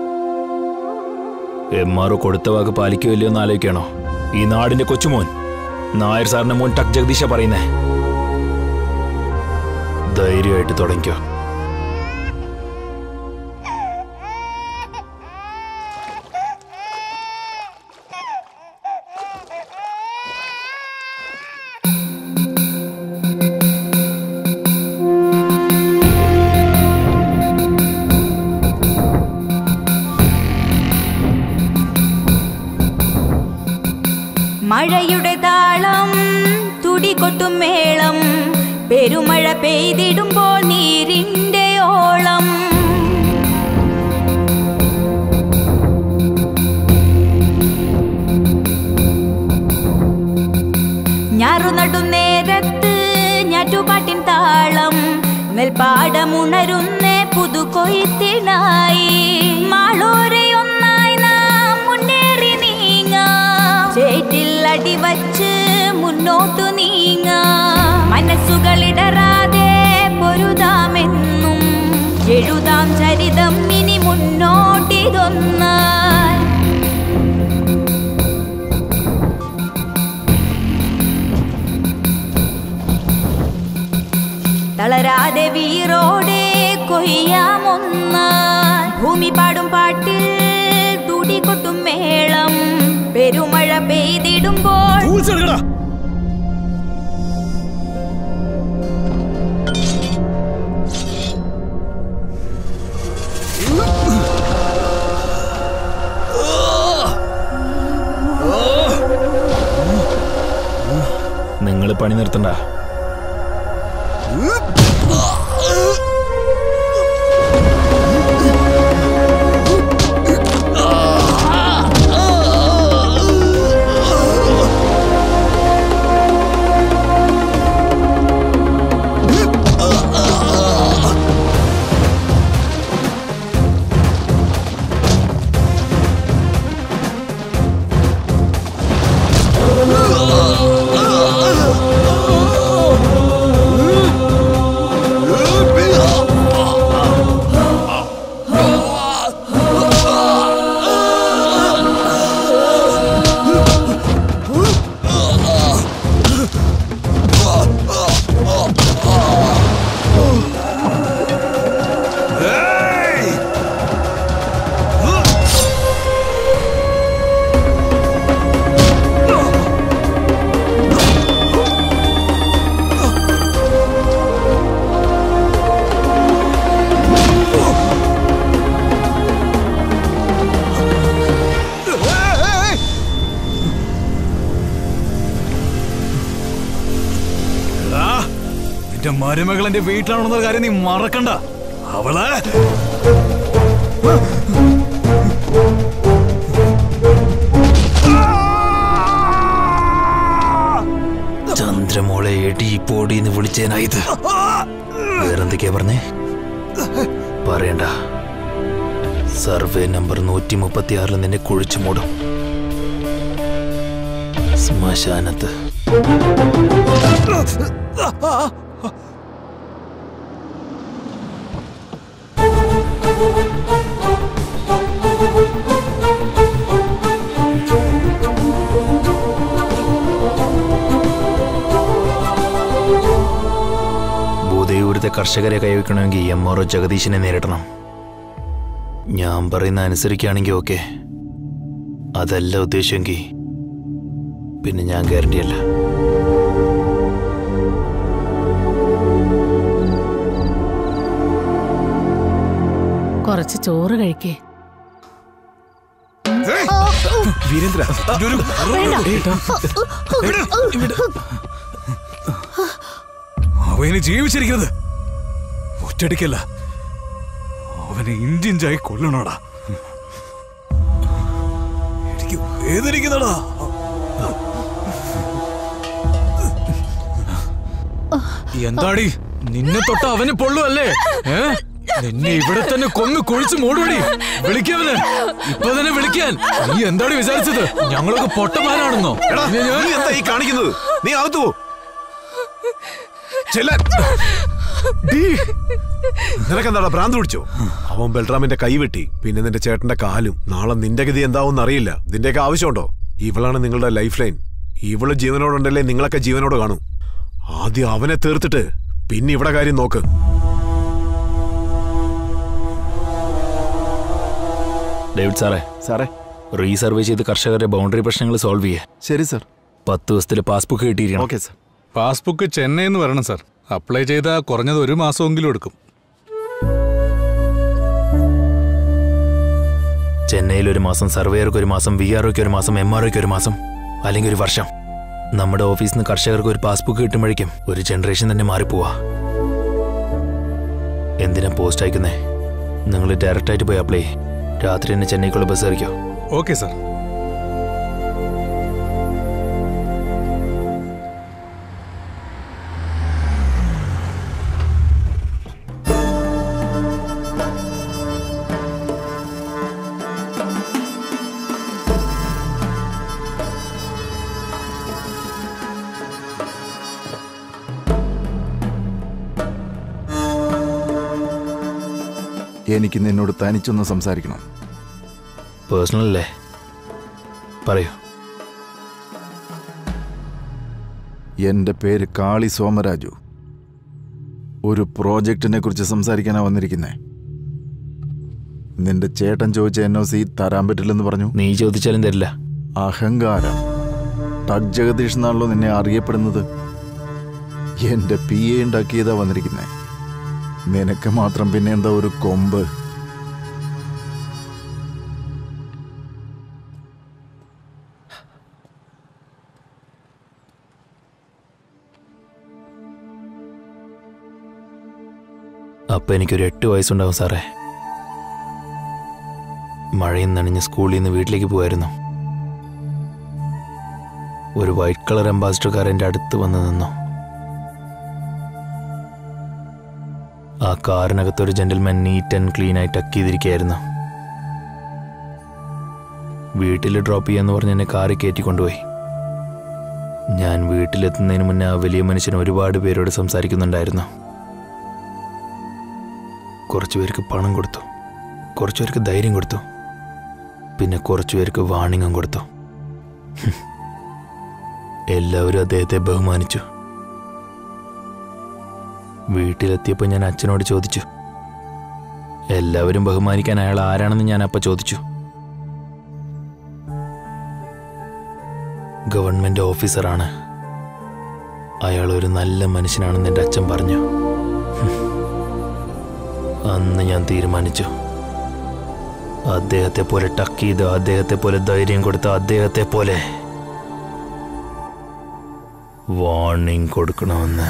എം ആർ ഒ കൊടുത്ത വാക്ക് പാലിക്കോ ഇല്ലയോ എന്ന് ആലോചിക്കണോ ഈ നാടിന്റെ കൊച്ചുമോൻ നായർ സാറിന്റെ മോൻ ടക് ജഗദീശ പറയുന്നേ ധൈര്യമായിട്ട് തുടങ്ങിക്കോ മഴയുടെ താളം തുടികൊട്ടും മേളം പെരുമഴ പെയ്തിടുമ്പോൾ നീരിന്റെ ഓളം ഞാറുനടും നേരത്ത് ഞാറ്റുപാട്ടിൻ താളം നെൽപ്പാടമുണരുന്ന പുതുകൊയ്ത്തിനായി മാളോരയൊന്നായി നാം മുന്നേറി നീങ്ങാം ചേറ്റിൽ അടിവച്ച് മുന്നോട്ടു നീങ്ങാം മനസ്സുകളിടറാതെ പൊരുതാമെന്നും എഴുതാം ചരിതം ഇനി മുന്നോട്ടിതൊന്നാൽ തളരാതെ വീറോടെ കൊയ്യാമൊന്നാൽ ഭൂമി പാടും പാട്ടിൽ തുടികൊട്ടും മേളം പെരുമഴ പെയ്തിടുമ്പോൾ നിങ്ങൾ പണി നിർത്തണ്ട ആ, നിന്റെ മരുമകൾ എന്റെ വീട്ടിലാണെന്ന കാര്യം നീ മറക്കണ്ട അവള് ചന്ദ്രമോളെ എടി പോടിന്ന് വിളിച്ചേനായത് വേറെന്തൊക്കെയാ പറഞ്ഞേ പറയണ്ട സർവേ നമ്പർ നൂറ്റി മുപ്പത്തി ആറിൽ നിന്നെ കുഴിച്ചു മൂടും ശ്മശാനത്ത് ഇവിടുത്തെ കർഷകരെ കൈവയ്ക്കണമെങ്കിൽ എം ആർ ഒ ജഗദീശനെ നേരിടണം ഞാൻ പറയുന്ന അനുസരിക്കുകയാണെങ്കിൽ ഓക്കെ അതല്ല ഉദ്ദേശമെങ്കിൽ പിന്നെ ഞാൻ ഗ്യാരണ്ടി അല്ല കുറച്ച് ചോറ് കഴിക്കേ വീരേന്ദ്ര അവനെ ജീവിച്ചിരിക്കുന്നത് ഒറ്റടിക്കല്ല അവനെ ഇഞ്ചിഞ്ചായി കൊല്ലണോടാ എനിക്ക് വേദനിക്കുന്നടാ എന്താടി നിന്നെ തൊട്ട അവന് പൊള്ളുവല്ലേ ഏ നിന്നെ ഇവിടെ തന്നെ കൊന്നു കുഴിച്ച് മൂടുവടി വിളിക്കവന് ഇപ്പൊ തന്നെ വിളിക്കാൻ നീ എന്താടി വിചാരിച്ചത് ഞങ്ങളൊക്കെ പൊട്ടന്മാരാണെന്നോ എടാ, ഇനി ഞാൻ- നീ എന്താ ഈ കാണിക്കുന്നത് നീ അകത്തു പോ ചെല്ലാൻ ഡീ, നിനക്കെന്താടാ ഭ്രാന്ത് പിടിച്ചോ അവൻ ബൽറാമിന്റെ കൈ വെട്ടി പിന്നെ നിന്റെ ചേട്ടന്റെ കാലും നാളെ നിന്റെ ഗതി എന്താവും അറിയില്ല ഇതിന്റെയൊക്കെ ആവശ്യമുണ്ടോ ഇവളാണ് നിങ്ങളുടെ ലൈഫ് ലൈൻ ഇവള് ജീവനോടുണ്ടല്ലേ നിങ്ങളൊക്കെ ജീവനോട് കാണും ആദ്യം അവനെ തീർത്തിട്ട് പിന്നെ ഇവിടെ കാര്യം നോക്ക് ഡേവിഡ് സാറേ സാറേ റീസർവേ ചെയ്ത് കർഷകരുടെ ബൗണ്ടറി പ്രശ്നങ്ങൾ സോൾവ് ചെയ്യേ ശരി സർ പത്ത് ദിവസത്തിൽ പാസ്ബുക്ക് കിട്ടിയിരിക്കണം ഓക്കെ സർ പാസ്ബുക്ക് ചെന്നൈയിൽ നിന്ന് വരണം സാർ അപ്ലൈ ചെയ്താൽ കുറഞ്ഞത് ഒരു മാസമെങ്കിലും എടുക്കും ചെന്നൈയിൽ ഒരു മാസം സർവേയർക്ക് ഒരു മാസം വി ആർഒക്ക് ഒരു മാസം എം ആർഒക്ക് ഒരു മാസം അല്ലെങ്കിൽ ഒരു വർഷം നമ്മുടെ ഓഫീസിൽ നിന്ന് കർഷകർക്ക് ഒരു പാസ്ബുക്ക് കിട്ടുമ്പോഴേക്കും ഒരു ജനറേഷൻ തന്നെ മാറിപ്പോവാ എന്തിനാ പോസ്റ്റ് അയക്കുന്നേ നിങ്ങൾ ഡയറക്റ്റായിട്ട് പോയി അപ്ലൈ ചെയ്യ്. രാത്രി തന്നെ ചെന്നൈക്കുള്ള ബസ് കയറിക്കോ ഓക്കെ സാർ എനിക്ക് നിന്നോട് തനിച്ചൊന്ന് സംസാരിക്കണം പേഴ്സണൽ അല്ലേ പറയൂ എൻ്റെ പേര് കാളി സോമരാജു ഒരു പ്രോജക്റ്റിനെ കുറിച്ച് സംസാരിക്കാനാ വന്നിരിക്കുന്നേ നിന്റെ ചേട്ടൻ ചോദിച്ച എൻ ഒ സി തരാൻ പറ്റില്ലെന്ന് പറഞ്ഞു നീ ചോദിച്ചാലും തരില്ല അഹങ്കാരം ടഗ് ജഗദീഷ് എന്നാണല്ലോ നിന്നെ അറിയപ്പെടുന്നത് എന്റെ പി എ ഉണ്ടാക്കിയതാ വന്നിരിക്കുന്നേ നിനക്ക് മാത്രം പിന്നെ എന്താ ഒരു കൊമ്പ് അപ്പൊ എനിക്കൊരു എട്ട് വയസ്സുണ്ടാവും സാറേ മഴയും നനഞ്ഞ് സ്കൂളിൽ നിന്ന് വീട്ടിലേക്ക് പോയായിരുന്നു ഒരു വൈറ്റ് കളർ അംബാസിഡർക്കാർ എൻ്റെ അടുത്ത് വന്ന് നിന്നു ആ കാറിനകത്ത് ഒരു ജെന്റിൽമാൻ നീറ്റ് ആൻഡ് ക്ലീൻ ആയി ടക്ക് ചെയ്തിരിക്കുകയായിരുന്നു വീട്ടിൽ ഡ്രോപ്പ് ചെയ്യാന്ന് പറഞ്ഞ് എന്നെ കാറിൽ കയറ്റി കൊണ്ടുപോയി ഞാൻ വീട്ടിലെത്തുന്നതിന് മുന്നേ ആ വലിയ മനുഷ്യൻ ഒരുപാട് പേരോട് സംസാരിക്കുന്നുണ്ടായിരുന്നു കുറച്ചു പേർക്ക് പണം കൊടുത്തു കുറച്ചു പേർക്ക് ധൈര്യം കൊടുത്തു പിന്നെ കുറച്ചു പേർക്ക് വാണിംഗും കൊടുത്തു ഹും. എല്ലാവരും അദ്ദേഹത്തെ ബഹുമാനിച്ചു വീട്ടിലെത്തിയപ്പോൾ ഞാൻ അച്ഛനോട് ചോദിച്ചു എല്ലാവരും ബഹുമാനിക്കാൻ അയാൾ ആരാണെന്ന് ഞാൻ അപ്പം ചോദിച്ചു ഗവൺമെന്റ് ഓഫീസറാണ് അയാൾ ഒരു നല്ല മനുഷ്യനാണെന്ന് എൻ്റെ അച്ഛൻ പറഞ്ഞു ഹും. അന്ന് ഞാൻ തീരുമാനിച്ചു അദ്ദേഹത്തെ പോലെ ടക്ക് ചെയ്ത് അദ്ദേഹത്തെ പോലെ ധൈര്യം കൊടുത്ത അദ്ദേഹത്തെ പോലെ വാർണിംഗ് കൊടുക്കണമെന്ന്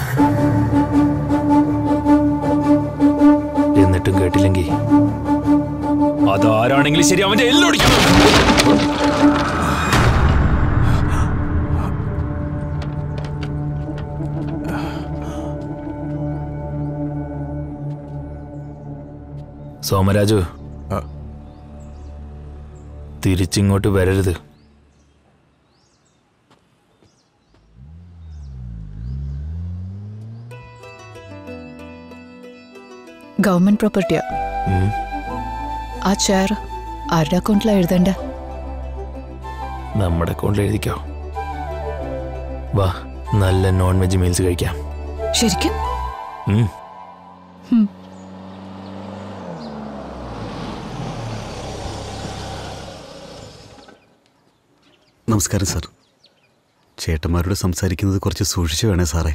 എന്നിട്ടും കേട്ടില്ലെങ്കിൽ അതാരാണെങ്കിലും ശരി അവന്റെ എല്ലൊടിക്കണം സോമരാജു തിരിച്ചിങ്ങോട്ട് വരരുത് ഗവൺമെന്റ് പ്രോപ്പർട്ടിയാ ഉം. ആ ചെയർ ആരുടെ അക്കൗണ്ടിലാ എഴുതണ്ട നമ്മുടെ അക്കൗണ്ടിൽ എഴുതിക്കോ വാ നല്ല നോൺ വെജ് മീൽസ് കഴിക്കാം ശരിക്കും ഉം. നമസ്കാരം സാർ ചേട്ടന്മാരോട് സംസാരിക്കുന്നത് കുറച്ച് സൂക്ഷിച്ചു വേണേ സാറേ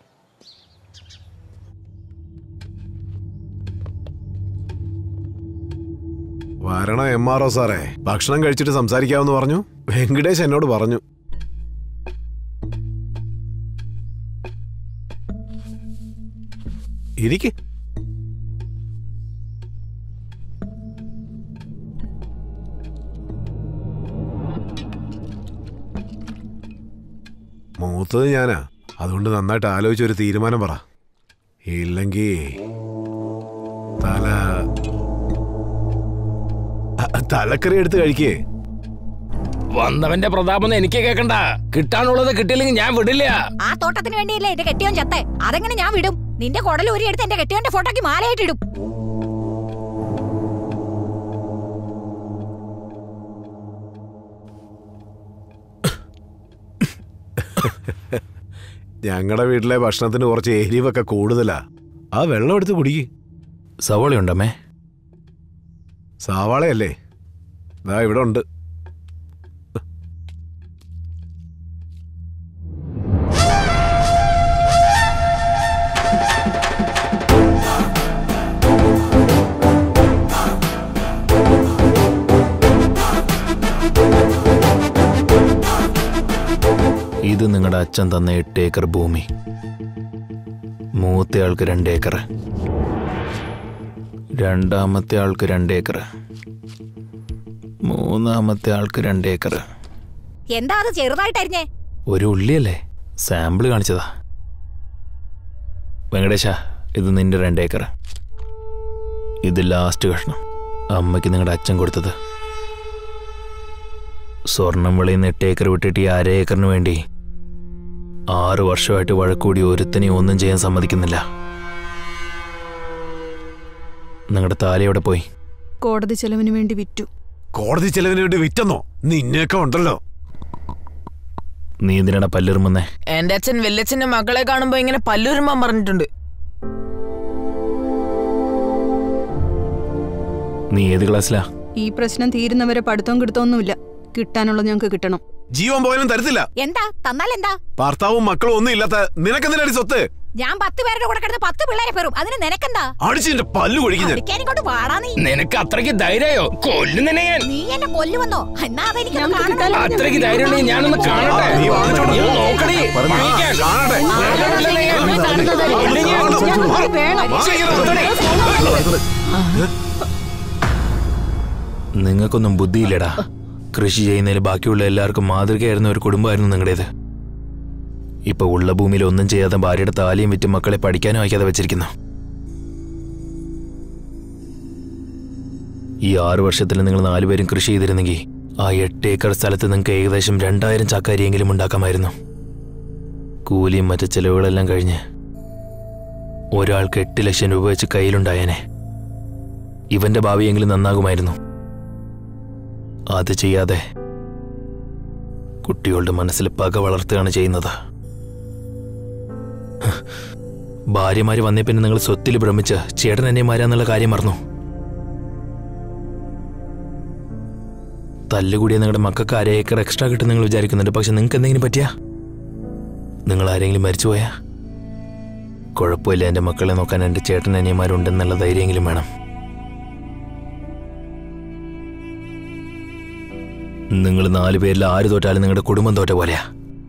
വരണം എം ആർ ഒ സാറേ ഭക്ഷണം കഴിച്ചിട്ട് സംസാരിക്കാമെന്ന് പറഞ്ഞു വെങ്കടേഷ് എന്നോട് പറഞ്ഞു ഇരിക്ക് മൂത്തത് ഞാനാ അതുകൊണ്ട് നന്നായിട്ട് ആലോചിച്ച് ഒരു തീരുമാനം പറ ഇല്ലെങ്കിൽ തല അ- തലക്കറി എടുത്ത് കഴിക്കേ വന്നവന്റെ പ്രതാപം എനിക്ക് കേക്കണ്ട കിട്ടാനുള്ളത് കിട്ടിയില്ലെങ്കിൽ ഞാൻ വിടില്ല ആ തോട്ടത്തിന് വേണ്ടിയല്ലേ എന്റെ കെട്ടിയോൻ ചത്തെ അതെങ്ങനെ ഞാൻ വിടും നിന്റെ കുടൽ ഊരി എടുത്ത് എന്റെ കെട്ടിയോന്റെ ഫോട്ടോക്ക് മാലയായിട്ട് ഇടും ഞങ്ങളുടെ വീട്ടിലെ ഭക്ഷണത്തിന് കുറച്ച് എരിവൊക്കെ കൂടുതലാ ആ വെള്ളം എടുത്ത് കുടിക്ക് സവാള ഉണ്ടമ്മേ സവാളയല്ലേ ദാ ഇവിടെ ഉണ്ട് ഇത് നിങ്ങളുടെ അച്ഛൻ തന്ന എട്ട് ഏക്കർ ഭൂമി മൂത്ത ആൾക്ക് രണ്ട് ഏക്കർ രണ്ടാമത്തെ ആൾക്ക് രണ്ട് ഏക്കർ മൂന്നാമത്തെ ആൾക്ക് രണ്ട് ഏക്കർ എന്താ അത് ചെറുതായിട്ടരിഞ്ഞേ ഒരു ഉള്ളിയല്ലേ സാമ്പിൾ കാണിച്ചതാ വെങ്കടേശ ഇത് നിന്റെ രണ്ട് ഏക്കർ ഇത് ലാസ്റ്റ് കഷ്ണം അമ്മയ്ക്ക് നിങ്ങളുടെ അച്ഛൻ കൊടുത്തത് സ്വർണം വിളയുന്ന എട്ട് ഏക്കർ വിട്ടിട്ട് ഈ അര ഏക്കറിന് വേണ്ടി ആറു വർഷമായിട്ട് വഴക്കൂടി ഒരുത്തനെയും ഒന്നും ചെയ്യാൻ സമ്മതിക്കുന്നില്ല നിങ്ങളുടെ താലി എവിടെ പോയി കോടതി ചെലവിന് വേണ്ടി വിറ്റു കോടതി ചെലവിന് വേണ്ടി വിറ്റെന്നോ നിന്നെയൊക്കെ ഉണ്ടല്ലോ നീ എന്തിനാടാ പല്ലിറുമുന്നേ എന്റെ അച്ഛൻ വല്യച്ഛന്റെ മക്കളെ കാണുമ്പോ ഇങ്ങനെ പല്ലുരുമ്പാൻ പറഞ്ഞിട്ടുണ്ട് നീ ഏത് ക്ലാസ്സിലാ ഈ പ്രശ്നം തീരുന്നവരെ പഠിത്തവും കിടുത്തൊന്നുമില്ല കിട്ടാനുള്ളത് ഞങ്ങൾക്ക് കിട്ടണം ജീവൻ പോയാലും തരത്തില്ല എന്താ തന്നാൽ എന്താ ഭർത്താവും മക്കളും ഒന്നും ഇല്ലാത്ത നിനക്കെന്തിനാടി സ്വത്ത് ഞാൻ പത്ത് പേരുടെ കൂടെ കിടന്ന് പത്ത് പിള്ളേരെ പെറും അതിന് നിനക്കെന്താ അടിച്ചിന്റെ പല്ല് കൊഴിക്കും ഞാൻ അടിക്കാൻ ഇങ്ങോട്ട് വാടാ നീ നിനക്ക് അത്രയ്ക്ക് ധൈര്യോ കൊല്ലുന്നതിനെ ഞാൻ നീ എന്നെ കൊല്ലുവന്നോ എന്നാ അതെനിക്ക് അത്രയ്ക്ക് ധൈര്യം ഉണ്ടെങ്കിൽ ഞാനൊന്ന് കാണട്ടെ നീ വാങ്ങിച്ചോണ്ട് നീ പോ. നോക്കടി പറഞ്ഞോ. വാങ്ങിക്കാൻ. കാണട്ടെ. കൊല്ലുന്നില്ലേ ഞാൻ? നിങ്ങൾക്കൊന്നും ബുദ്ധിയില്ലടാ കൃഷി ചെയ്യുന്നതിൽ ബാക്കിയുള്ള എല്ലാവർക്കും മാതൃകയായിരുന്ന ഒരു കുടുംബമായിരുന്നു നിങ്ങളുടേത് ഇപ്പൊ ഉള്ള ഭൂമിയിൽ ഒന്നും ചെയ്യാതെ ഭാര്യയുടെ താലിയും വിറ്റ് മക്കളെ പഠിക്കാനും അയക്കാതെ വെച്ചിരിക്കുന്നു ഈ ആറു വർഷത്തിൽ നിങ്ങൾ നാലുപേരും കൃഷി ചെയ്തിരുന്നെങ്കിൽ ആ എട്ട് ഏക്കർ സ്ഥലത്ത് നിങ്ങൾക്ക് ഏകദേശം രണ്ടായിരം ചാക്കരിയെങ്കിലും ഉണ്ടാക്കാമായിരുന്നു കൂലിയും മറ്റ് ചെലവുകളെല്ലാം കഴിഞ്ഞ് ഒരാൾക്ക് എട്ട് ലക്ഷം രൂപ വെച്ച് കയ്യിലുണ്ടായേനെ ഇവന്റെ ഭാവിയെങ്കിലും നന്നാകുമായിരുന്നു അത് ചെയ്യാതെ കുട്ടികളുടെ മനസ്സിൽ പക വളർത്തുകയാണ് ചെയ്യുന്നത് ഹ്. ഭാര്യമാര് വന്നേ പിന്നെ നിങ്ങൾ സ്വത്തിൽ ഭ്രമിച്ച് ചേട്ടൻ എന്നെ മാരാന്നുള്ള കാര്യം മറന്നു തല്ലുകൂടിയ നിങ്ങളുടെ മക്കൾക്ക് അര ഏക്കർ എക്സ്ട്രാ കിട്ടും നിങ്ങൾ വിചാരിക്കുന്നുണ്ട് പക്ഷെ നിങ്ങൾക്ക് എന്തെങ്കിലും പറ്റിയാ നിങ്ങൾ ആരെങ്കിലും മരിച്ചുപോയാ കുഴപ്പമില്ല എൻ്റെ മക്കളെ നോക്കാൻ എൻ്റെ ചേട്ടൻ അനിയന്മാരുണ്ടെന്നുള്ള ധൈര്യമെങ്കിലും വേണം നിങ്ങൾ നാല് പേരിൽ ആര് തോറ്റാലും നിങ്ങളുടെ കുടുംബം തോറ്റ പോലെയാ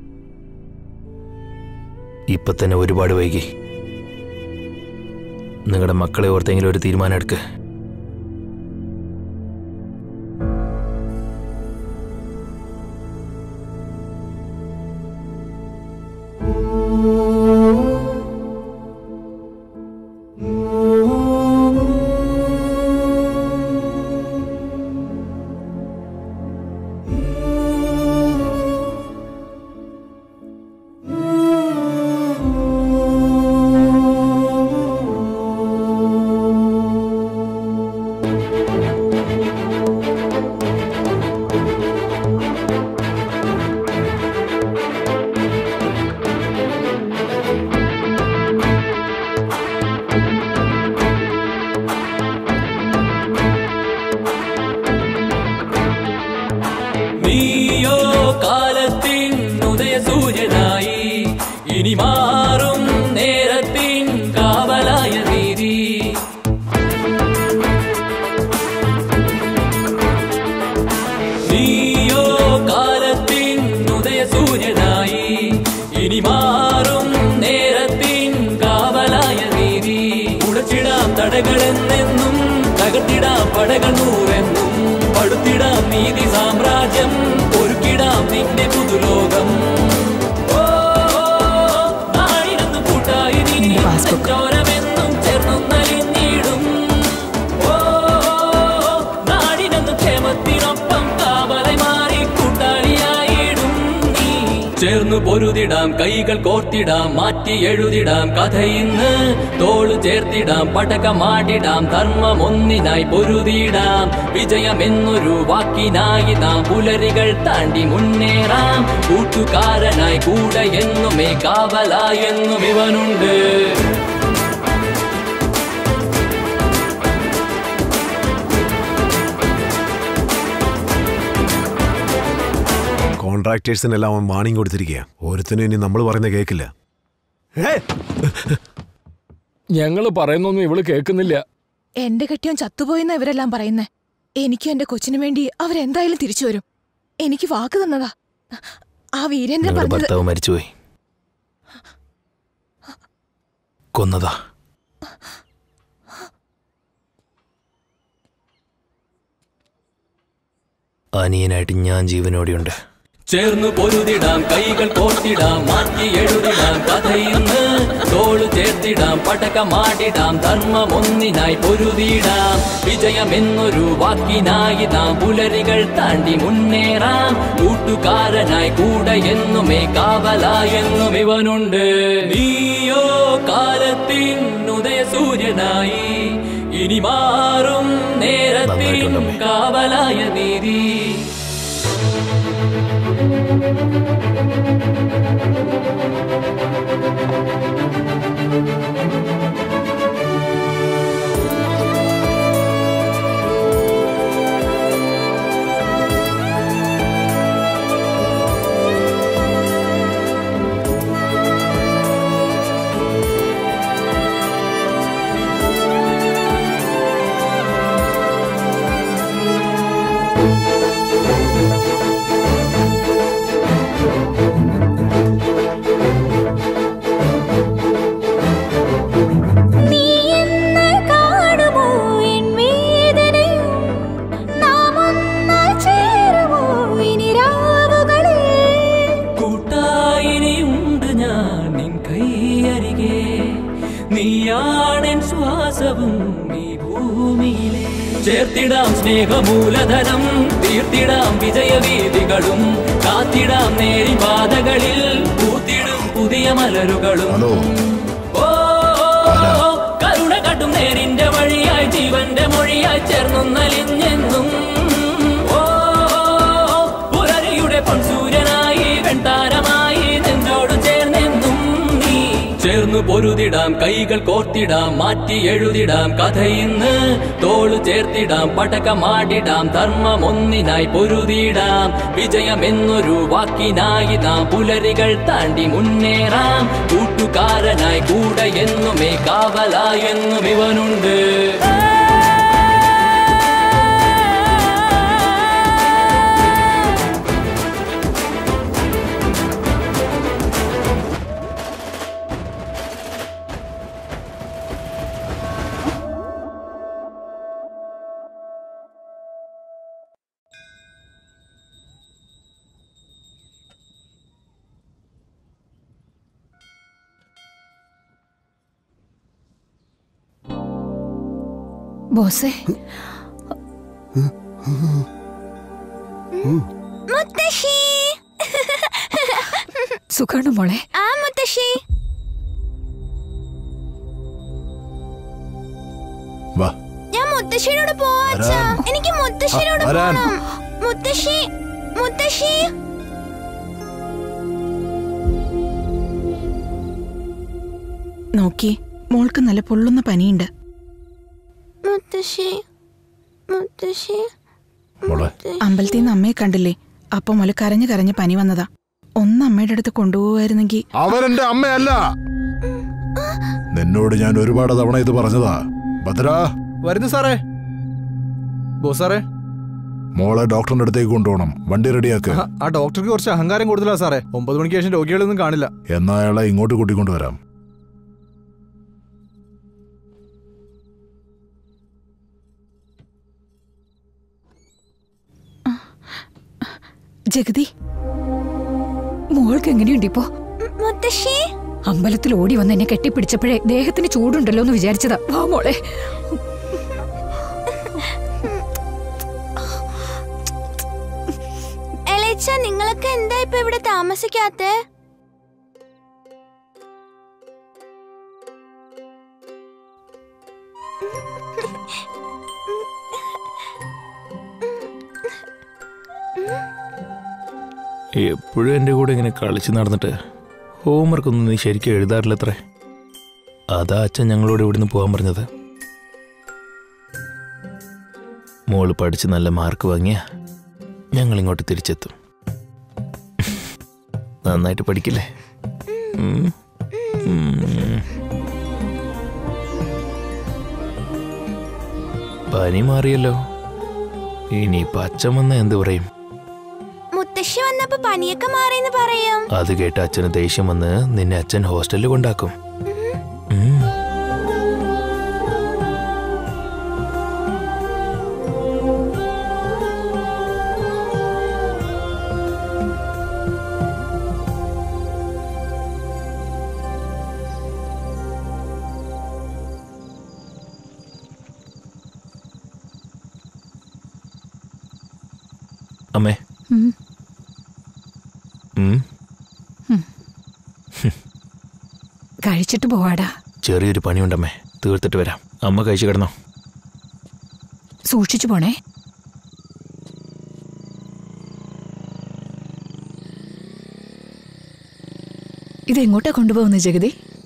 ഇപ്പൊ തന്നെ ഒരുപാട് വൈകി നിങ്ങളുടെ മക്കളെ ഓർത്തെങ്കിലും ഒരു തീരുമാനം എടുക്ക് പടകൾ നൂറെന്നും പടുത്തിടാം നീതി സാമ്രാജ്യം ഒരുക്കിടാം നിന്റെ പുതുലോകം ഓ, നാടിനൊന്ന് കൂട്ടായി നീ ചോരമെന്നും ചേർന്നൊന്നലിഞ്ഞിടും ഓ, നാടിനൊന്ന് ക്ഷേമത്തിനൊപ്പം കാവലായി മാറി കൂട്ടാളിയായിടും നീ ചേർന്നു പൊരുതിടാം കൈകൾ കോർത്തിടാം മാറ്റി എഴുതിടാം കഥ ഇന്ന് തോളു ചേർത്തിടാം പടക്കമാടിടാം ധർമ്മം ഒന്നിനായി പൊരുതിടാം വിജയമെന്നൊരു വാക്കിനായി നാം പുലരികൾ താണ്ടി മുന്നേറാം കൂട്ടുകാരനായി കൂടെ എന്നുമേ കാവലായെന്നും ഇവനുണ്ട് കോൺട്രാക്ടേഴ്സിനെല്ലാം അവൻ വാണിംഗ് കൊടുത്തിരിക്കുക ഓരോരുത്തരും ഇനി നമ്മൾ പറയുന്ന കേൾക്കില്ല ഞങ്ങള് പറയുന്നൊന്നും ഇവള് കേൾക്കുന്നില്ല എന്റെ കെട്ടിയോൻ ചത്തുപോയെന്ന ഇവരെല്ലാം പറയുന്നേ എനിക്കും എന്റെ കൊച്ചിനു വേണ്ടി അവരെന്തായാലും തിരിച്ചു വരും എനിക്ക് വാക്ക് തന്നതാ ആ വീരേന്ദ്രൻ നിങ്ങളുടെ പറഞ്ഞത് ഭർത്താവ് മരിച്ചുപോയി കൊന്നതാ അനിയനായിട്ട് ഞാൻ ജീവനോടെയുണ്ട് ചേർന്നു പൊരുതിടാം കൈകൾ കോർത്തിടാം മാറ്റി എഴുതിടാം കഥ ഇന്ന് തോളു ചേർത്തിടാം പടക്കമാടിടാം ധർമ്മം ഒന്നിനായി പൊരുതിടാം വിജയമെന്നൊരു വാക്കിനായി നാം പുലരികൾ താണ്ടി മുന്നേറാം കൂട്ടുകാരനായി കൂടെ എന്നുമേ കാവലായെന്നും ഇവനുണ്ട് നീയോ കാലത്തിൻ ഉദയ സൂര്യനായി ഇനി മാറും നേരത്തിൻ കാവലായ നീതി നീ എന്നെ കാണുമോ എൻ വേദനയും നാം ഒന്നായി ചേരുമോ ഇനി രാവുകളിൽ കൂട്ടായിനിയുണ്ട് ഞാൻ നിൻ കൈയരികെ നീയാണെൻ ശ്വാസവും ഈ ഭൂമിയിലെ ചേർത്തിടാം സ്നേഹമൂലധനം തീർത്തിടാം വിജയവീതികളും കാത്തിടാം നേരി പാതകളിൽ പൂത്തിടും പുതിയ മലരുകളും ഓ കരുണ കട്ടും നേരിന്റെ വഴിയായി ജീവന്റെ മൊഴിയായി ചേർന്നൊന്നലിഞ്ഞെന്നും ഓ പുലരിയുടെ പൊൻസൂര്യനായി വെൺതാരമായി നെഞ്ചോട് ചേർന്നെന്നും നീ ചേർന്നു പൊരുതിടാം കൈകൾ കോർത്തിടാം മാറ്റി എഴുതിടാം കഥ ഇന്ന് തോളു ചേർത്തിടാം പടക്കമാടിടാം ധർമ്മം ഒന്നിനായി പൊരുതിടാം വിജയമെന്നൊരു വാക്കിനായി നാം പുലരികൾ താണ്ടി മുന്നേറാം കൂട്ടുകാരനായി കൂടെ എന്നുമേ കാവലായെന്നും ഇവനുണ്ട് ബോസേ മുത്തശ്ശി സുഖാണോ മോളെ ആ മുത്തശ്ശി വാ ഞാൻ മുത്തശ്ശിയോട് പോവാ അച്ഛാ വരാൻ. എനിക്ക് മുത്തശ്ശിയോട് ആ, വരാൻ. പോണം മുത്തശ്ശി മുത്തശ്ശി നോക്കി മോൾക്ക് നല്ല പൊള്ളുന്ന പനിയുണ്ട് മുത്തശ്ശി മുത്തശ്ശി അമ്പലത്തിൽ നിന്ന് അമ്മയെ കണ്ടില്ലേ അപ്പൊ മോള് കരഞ്ഞു കരഞ്ഞ് പനി വന്നതാ ഒന്ന് അമ്മയുടെ അടുത്ത് കൊണ്ടുപോവായിരുന്നെങ്കിൽ അവരെന്റെ അമ്മയല്ല നിന്നോട് ഞാൻ ഒരുപാട് തവണ ഇത് പറഞ്ഞതാ ഭദ്ര വരുന്നു സാറേ ബോസ് സാറേ മോളെ ഡോക്ടറിന്റെ അടുത്തേക്ക് കൊണ്ടുപോകണം വണ്ടി റെഡിയാക്ക് ആ, ആ ഡോക്ടർക്ക് കുറച്ച് അഹങ്കാരം കൂടുതലാ സാറേ ഒമ്പത് മണിക്ക് ശേഷം രോഗികളൊന്നും കാണില്ല എന്നാ അയാളെ ഇങ്ങോട്ട് കൂട്ടിക്കൊണ്ടുവരാം ജഗതി മോൾക്ക് എങ്ങനെയുണ്ട് ഇപ്പോ മുത്തശ്ശി അമ്പലത്തിൽ ഓടി വന്ന് എന്നെ കെട്ടിപ്പിടിച്ചപ്പോഴേ ദേഹത്തിന് ചൂടുണ്ടല്ലോ എന്ന് വിചാരിച്ചതാ വാ മോളെ എളേച്ച നിങ്ങളൊക്കെ എന്താ ഇപ്പൊ ഇവിടെ താമസിക്കാത്തെ എപ്പോഴും എൻ്റെ കൂടെ ഇങ്ങനെ കളിച്ച് നടന്നിട്ട് ഹോംവർക്ക് ഒന്നും നീ ശരിക്കും എഴുതാറില്ല അത്രേ അതാ അച്ഛൻ ഞങ്ങളോട് ഇവിടുന്ന് പോകാൻ പറഞ്ഞത് മോള് പഠിച്ച് നല്ല മാർക്ക് വാങ്ങിയ ഞങ്ങൾ ഇങ്ങോട്ട് തിരിച്ചെത്തും നന്നായിട്ട് പഠിക്കില്ലേ ഉം. ഉം. പനി മാറിയല്ലോ ഇനിയിപ്പോ അച്ഛൻ വന്ന എന്ത് പറയും മുത്തശ്ശി വന്നപ്പോ പനിയൊക്കെ മാറിയെന്ന് പറയും അത് കേട്ട് അച്ഛന് ദേഷ്യം വന്ന് നിന്നെ അച്ഛൻ ഹോസ്റ്റലിൽ കൊണ്ടാക്കും ഉം. അമ്മേ ഉം. ഉം. കഴിച്ചിട്ട് പോവാടാ ചെറിയൊരു പണിയുണ്ടമ്മേ തീർത്തിട്ട് വരാം അമ്മ കഴിച്ചു കിടന്നോ സൂക്ഷിച്ചു പോണേ ഇതെങ്ങോട്ടാ കൊണ്ടുപോകുന്നത് ജഗതി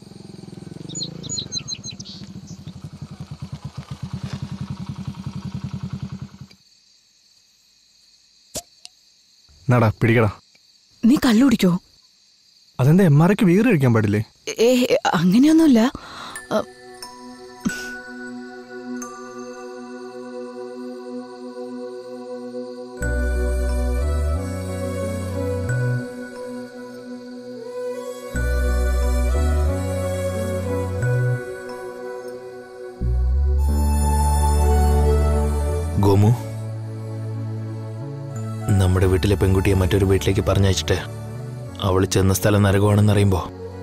എന്നാടാ പിടിക്കടാ നീ കള്ളുടിക്കോ അതെന്താ എം ആർ ഐക്ക് വീറ് കഴിക്കാൻ പാടില്ലേ ഏ അങ്ങനെയൊന്നുമില്ല അ, ഗോമു നമ്മുടെ വീട്ടിലെ പെൺകുട്ടിയെ മറ്റൊരു വീട്ടിലേക്ക് പറഞ്ഞയച്ചിട്ട് അവൾ ചെന്ന സ്ഥലം നരകമാണെന്നറിയുമ്പോ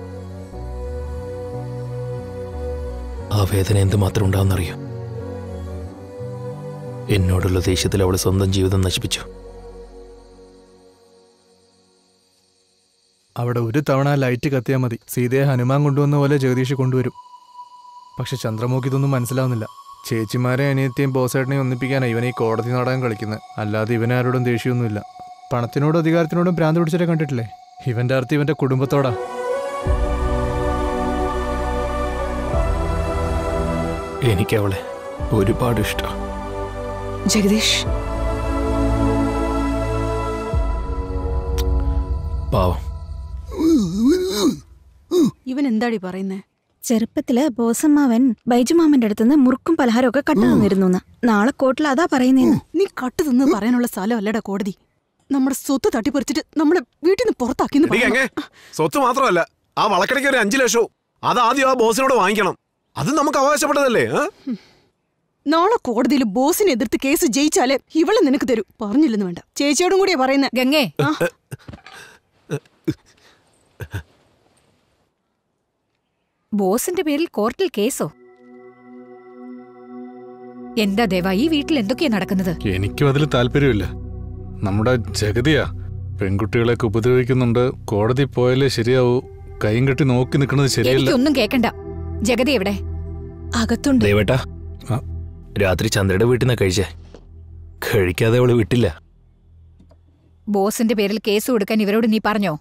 ആ വേദന എന്തുമാത്രം ഉണ്ടാവുന്നറിയോ എന്നോടുള്ള ദേഷ്യത്തിൽ അവൾ സ്വന്തം ജീവിതം നശിപ്പിച്ചു അവിടെ ഒരു തവണ ആ ലൈറ്റ് കത്തിയാൽ മതി സീതയെ ഹനുമാൻ കൊണ്ടുവന്ന പോലെ ജഗദീഷ് കൊണ്ടുവരും പക്ഷെ ചന്ദ്രമുഖി ഇതൊന്നും മനസ്സിലാവുന്നില്ല ചേച്ചിമാരെ അനിയത്തെയും ബോസേട്ടനെയും ഒന്നിപ്പിക്കാനാണ് ഇവനെ ഈ കോടതി നാടകം കളിക്കുന്നത് അല്ലാതെ ഇവനാരോടും ദേഷ്യമൊന്നുമില്ല പണത്തിനോടും അധികാരത്തിനോടും ഭ്രാന്ത് പിടിച്ചിട്ട് കണ്ടിട്ടില്ലേ ഇവന്റെ അർത്ഥം ഇവന്റെ കുടുംബത്തോടാ എനിക്ക് അവളെ ഒരുപാട് ഇഷ്ടം ജഗദീഷ് പാവം ഇവൻ എന്താടി പറയുന്നേ ചെറുപ്പത്തില് ബോസമ്മാവൻ ബൈജുമാമന്റെ അടുത്തുനിന്ന് മുറുക്കും പലഹാരമൊക്കെ കട്ടു തന്നിരുന്നു നാളെ കോട്ടിൽ അതാ പറയുന്നേന്ന് നീ കട്ട് തിന്ന് പറയാനുള്ള സ്ഥലമല്ലടാ കോടതി നമ്മുടെ സ്വത്ത് തട്ടിപ്പറിച്ചിട്ട് നമ്മളെ വീട്ടിൽ നിന്ന് പുറത്താക്കിന്ന് എടീ പറയണം. ഗംഗേ, സ്വത്ത് മാത്രമല്ല ആ വളക്കടയ്ക്ക് ഒരു അഞ്ചു ലക്ഷവും അത് ആദ്യം ആ ബോസിനോട് വാങ്ങിക്കണം അത് നമുക്ക് അവകാശപ്പെട്ടതല്ലേ ആ? നാളെ കോടതിയിൽ ബോസിനെ എതിർത്ത് കേസ് ജയിച്ചാലേ ഇവളെ നിനക്ക് തരൂ പറഞ്ഞില്ലെന്ന് വേണ്ട ചേച്ചിയോടും കൂടിയാ പറയുന്നത് ഗംഗേ ബോസിന്റെ പേരിൽ കോർട്ടിൽ കേസോ എന്താ ദേവ ഈ വീട്ടിൽ എന്തൊക്കെയാ നടക്കുന്നത് എനിക്കും അതിൽ താല്പര്യമില്ല നമ്മുടെ ജഗതിയാ പെൺകുട്ടികളെയൊക്കെ ഉപദ്രവിക്കുന്നുണ്ട് കോടതി പോയാലേ ശരിയാവൂ കൈയും കെട്ടി നോക്കി നിൽക്കുന്നത് ശരിയല്ല എനിക്കൊന്നും കേക്കണ്ട ജഗതി എവിടെ അകത്തുണ്ട് ദേവേട്ടാ രാത്രി ചന്ദ്രയുടെ വീട്ടിൽ നിന്ന് കഴിച്ചേ കഴിക്കാതെ അവള് വിട്ടില്ല ബോസിന്റെ പേരിൽ കേസ് കൊടുക്കാൻ ഇവരോട് നീ പറഞ്ഞോ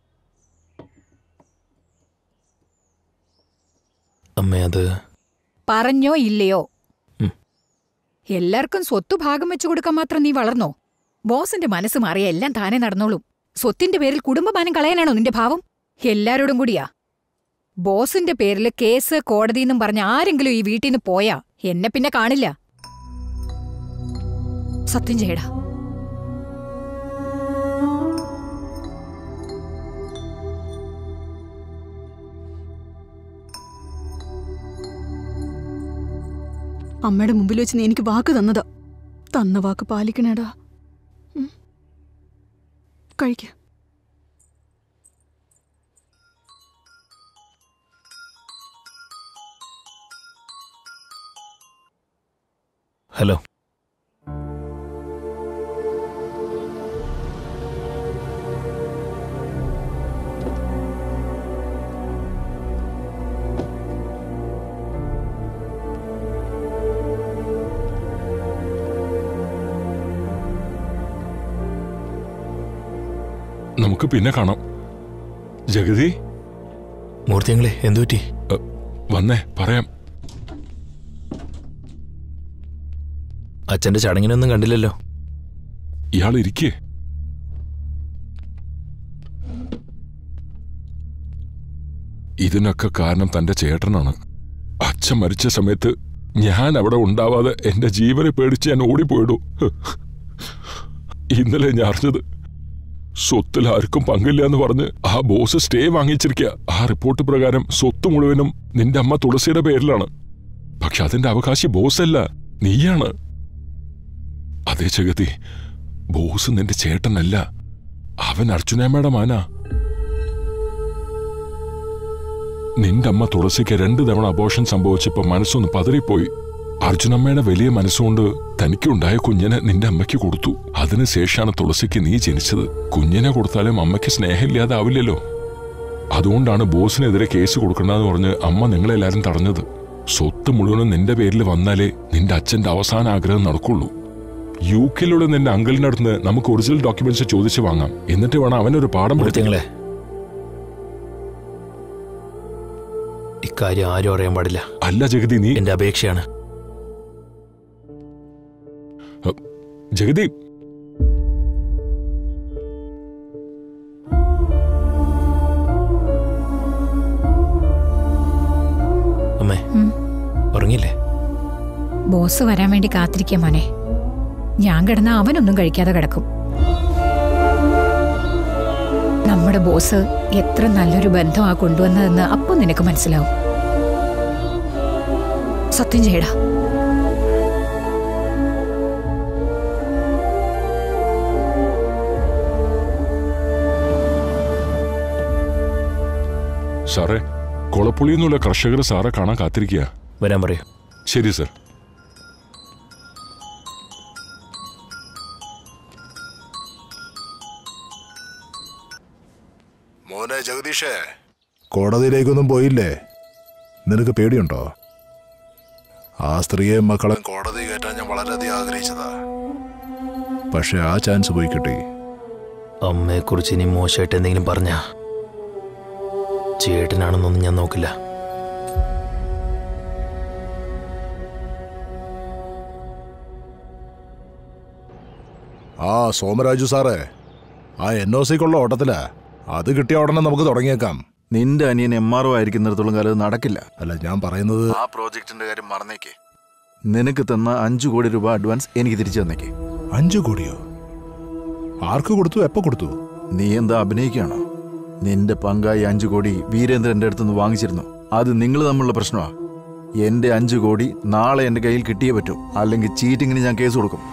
അമ്മ അത് പറഞ്ഞോ ഇല്ലയോ എല്ലാവർക്കും സ്വത്ത് ഭാഗം വെച്ചു കൊടുക്കാൻ മാത്രം നീ വളർന്നോ ബോസിന്റെ മനസ്സ് മാറിയ എല്ലാം താനെ നടന്നോളും സ്വത്തിന്റെ പേരിൽ കുടുംബമാനം കളയാനാണോ നിന്റെ ഭാവം എല്ലാരോടും കൂടിയാ ബോസിന്റെ പേരിൽ കേസ് കോടതിയെന്നും പറഞ്ഞ ആരെങ്കിലും ഈ വീട്ടിൽ നിന്ന് പോയാ എന്നെ പിന്നെ കാണില്ല സത്യം ചെയ്യടാ അമ്മയുടെ മുമ്പിൽ വെച്ച് നീ എനിക്ക് വാക്ക് തന്നതാ തന്ന വാക്ക് പാലിക്കണേടാ കഴിക്ക ഹലോ നമുക്ക് പിന്നെ കാണാം ജഗതി മൂർത്തിയങ്ങളെ എന്തുപറ്റി വന്നേ പറയാം അച്ഛന്റെ ചടങ്ങിനൊന്നും കണ്ടില്ലല്ലോ ഇയാൾ ഇരിക്കേ ഇതിനൊക്കെ കാരണം തന്റെ ചേട്ടനാണ് അച്ഛൻ മരിച്ച സമയത്ത് ഞാൻ അവിടെ ഉണ്ടാവാതെ എന്റെ ജീവനെ പേടിച്ച് ഞാൻ ഓടിപ്പോയിടൂ ഇന്നലെ ഞാൻ അറിഞ്ഞത് സ്വത്തിൽ ആർക്കും പങ്കില്ല എന്ന് പറഞ്ഞ് ആ ബോസ് സ്റ്റേ വാങ്ങിച്ചിരിക്കുക ആ റിപ്പോർട്ട് പ്രകാരം സ്വത്ത് മുഴുവനും നിന്റെ അമ്മ തുളസിയുടെ പേരിലാണ് പക്ഷെ അതിന്റെ അവകാശി ബോസല്ല നീയാണ് അതേ ജഗതി ബോസ് നിന്റെ ചേട്ടനല്ല അവൻ അർജുനമ്മയുടെ മാനാ നിന്റെ അമ്മ തുളസിക്ക് രണ്ടു തവണ അബോഷൻ സംഭവിച്ചപ്പോ മനസ്സൊന്ന് പതറിപ്പോയി അർജുനമ്മയുടെ വലിയ മനസ്സുകൊണ്ട് തനിക്കുണ്ടായ കുഞ്ഞിനെ നിന്റെ അമ്മയ്ക്ക് കൊടുത്തു അതിനുശേഷമാണ് തുളസിക്ക് നീ ജനിച്ചത് കുഞ്ഞിനെ കൊടുത്താലും അമ്മയ്ക്ക് സ്നേഹമില്ലാതാവില്ലല്ലോ അതുകൊണ്ടാണ് ബോസിനെതിരെ കേസ് കൊടുക്കണ്ടെന്ന് പറഞ്ഞ് അമ്മ നിങ്ങളെല്ലാരും തടഞ്ഞത് സ്വത്ത് മുഴുവനും നിന്റെ പേരിൽ വന്നാലേ നിന്റെ അച്ഛന്റെ അവസാന ആഗ്രഹം നടക്കുള്ളൂ യു കെയിലുള്ള നിന്റെ അങ്കിളിന്റെ അടുത്ത് നമുക്ക് ഒറിജിനൽ ഡോക്യുമെന്റ്സ് ചോദിച്ചു വാങ്ങാം എന്നിട്ട് വേണം അവനൊരു പാഠം മൂർത്തിയങ്ങളെ ഇക്കാര്യം ആരും അറിയാൻ പാടില്ല അല്ല ജഗതി നീ എന്റെ അപേക്ഷയാണ് ജഗതി അമ്മേ ഉറങ്ങിയില്ലേ ബോസ് വരാൻ വേണ്ടി കാത്തിരിക്കുക മോനെ ഞാൻ കിടന്ന അവനൊന്നും കഴിക്കാതെ കിടക്കും നമ്മുടെ ബോസ് എത്ര നല്ലൊരു ബന്ധമാ കൊണ്ടുവന്നതെന്ന് അപ്പൊ നിനക്ക് മനസ്സിലാവും സത്യം ചെയ്യടാ സാറേ കൊളപ്പുളിയൊന്നുമില്ല കർഷകർ സാറെ കാണാൻ കാത്തിരിക്കുക വരാൻ പറയൂ ശരി സർ മോനെ ജഗദീഷേ കോടതിയിലേക്കൊന്നും പോയില്ലേ നിനക്ക് പേടിയുണ്ടോ ആ സ്ത്രീയെയും മക്കളെ കോടതി കയറ്റാൻ ഞാൻ വളരെയധികം ആഗ്രഹിച്ചതാ പക്ഷെ ആ ചാൻസ് പോയി കിട്ടി അമ്മയെക്കുറിച്ച് ഇനി മോശമായിട്ട് എന്തെങ്കിലും പറഞ്ഞാ ചേട്ടനാണെന്നൊന്നും ഞാൻ നോക്കില്ല ആ സോമരാജു സാറേ ആ എൻ ഒ സിക്കുള്ള ഓട്ടത്തിലാ അത് കിട്ടിയ ഉടനെ നമുക്ക് തുടങ്ങിയേക്കാം നിന്റെ അനിയൻ എം ആർ ഒ ആയിരിക്കുന്നിടത്തോളം കാലം അത് നടക്കില്ല അല്ല ഞാൻ പറയുന്നത് ആ പ്രോജക്റ്റിന്റെ കാര്യം മറന്നേക്ക് നിനക്ക് തന്ന അഞ്ചു കോടി രൂപ അഡ്വാൻസ് എനിക്ക് തിരിച്ചു തന്നേക്ക് അഞ്ചു കോടിയോ ആർക്ക് കൊടുത്തു എപ്പോ കൊടുത്തു നീ എന്താ അഭിനയിക്കുകയാണോ നിന്റെ പങ്കായി അഞ്ചു കോടി വീരേന്ദ്രന്റെ അടുത്തുനിന്ന് വാങ്ങിച്ചിരുന്നു അത് നിങ്ങൾ തമ്മിലുള്ള പ്രശ്നമാ എന്റെ അഞ്ചു കോടി നാളെ എന്റെ കയ്യിൽ കിട്ടിയേ പറ്റൂ അല്ലെങ്കിൽ ചീറ്റിങ്ങിന് ഞാൻ കേസ് കൊടുക്കും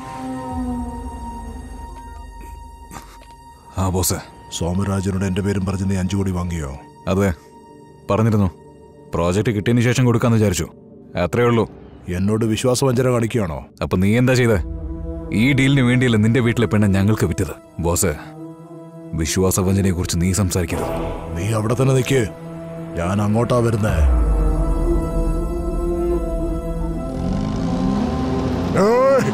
ആ ബോസ് സോമരാജനോട് എന്റെ പേരും പറഞ്ഞ് നീ അഞ്ചു കോടി വാങ്ങിയോ അതെ പറഞ്ഞിരുന്നു പ്രോജക്റ്റ് കിട്ടിയതിന് ശേഷം കൊടുക്കാന്ന് വിചാരിച്ചു അത്രേ ഉള്ളൂ എന്നോട് വിശ്വാസവഞ്ചന കാണിക്കുകയാണോ അപ്പൊ നീ എന്താ ചെയ്തേ ഈ ഡീലിന് വേണ്ടിയല്ല നിന്റെ വീട്ടിലെ പെണ്ണെ ഞങ്ങൾക്ക് വിറ്റത് ബോസ് വിശ്വാസവഞ്ചനയെ കുറിച്ച് നീ സംസാരിക്കരുത് നീ അവിടെ തന്നെ നിൽക്ക് ഞാൻ അങ്ങോട്ടാ വരുന്നേ ഏയ്!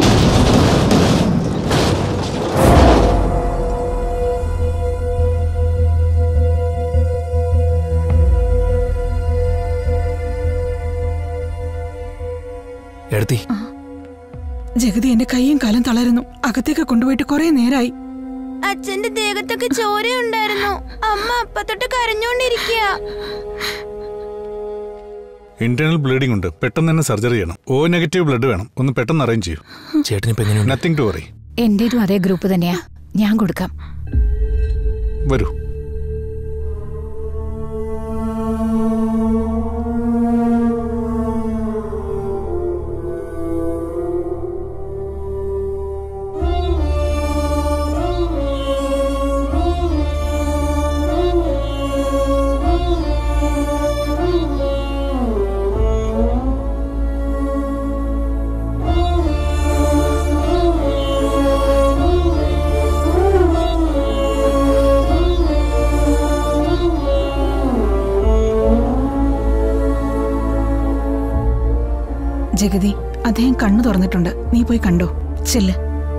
എടുത്തി ജഗതി എന്റെ കൈയും കാലും തളരുന്നു അകത്തേക്ക് കൊണ്ടുപോയിട്ട് കുറെ നേരായി അച്ഛന്റെ ദേഹത്തൊക്കെ ചോരയുണ്ടായിരുന്നു അമ്മ അപ്പത്തൊട്ട് കരഞ്ഞോണ്ടിരിക്കുക ഇന്റേണൽ ബ്ലീഡിംഗ് ഉണ്ട് പെട്ടെന്ന് തന്നെ സർജറി ചെയ്യണം ഓ നെഗറ്റീവ് ബ്ലഡ് വേണം ഒന്ന് പെട്ടെന്ന് അറേഞ്ച് ചെയ്യൂ ചേട്ടനിപ്പോ എങ്ങനെയുണ്ട് നത്തിങ് ടു വറി എന്റേതും അതേ ഗ്രൂപ്പ് തന്നെയാ ഞാൻ കൊടുക്കാം വരൂ ജഗതി അദ്ദേഹം കണ്ണു തുറന്നിട്ടുണ്ട് നീ പോയി കണ്ടോ ചെല്ല്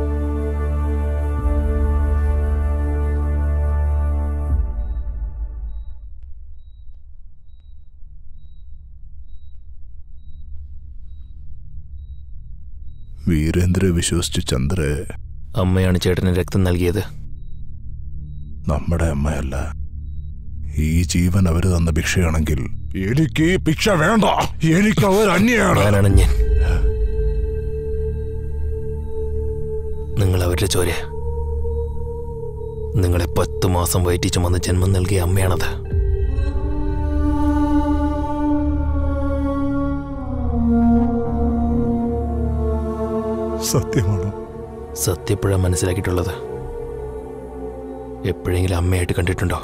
വീരേന്ദ്രയെ വിശ്വസിച്ച് ചന്ദ്ര അമ്മയാണ് ചേട്ടന് രക്തം നൽകിയത് നമ്മുടെ അമ്മയല്ല ഈ ജീവൻ അവര് തന്ന ഭിക്ഷയാണെങ്കിൽ എനിക്ക് ഈ ഭിക്ഷ വേണ്ട എനിക്ക് അവർ അന്യാണ് ഞാനാണ് ഞാൻ നിങ്ങൾ അവരുടെ ചോര നിങ്ങളെ പത്ത് മാസം വയറ്റി ചുമന്ന് ജന്മം നൽകിയ അമ്മയാണത് സത്യമാണോ സത്യപ്പോഴാ മനസ്സിലാക്കിയിട്ടുള്ളത് എപ്പോഴെങ്കിലും അമ്മയായിട്ട് കണ്ടിട്ടുണ്ടോ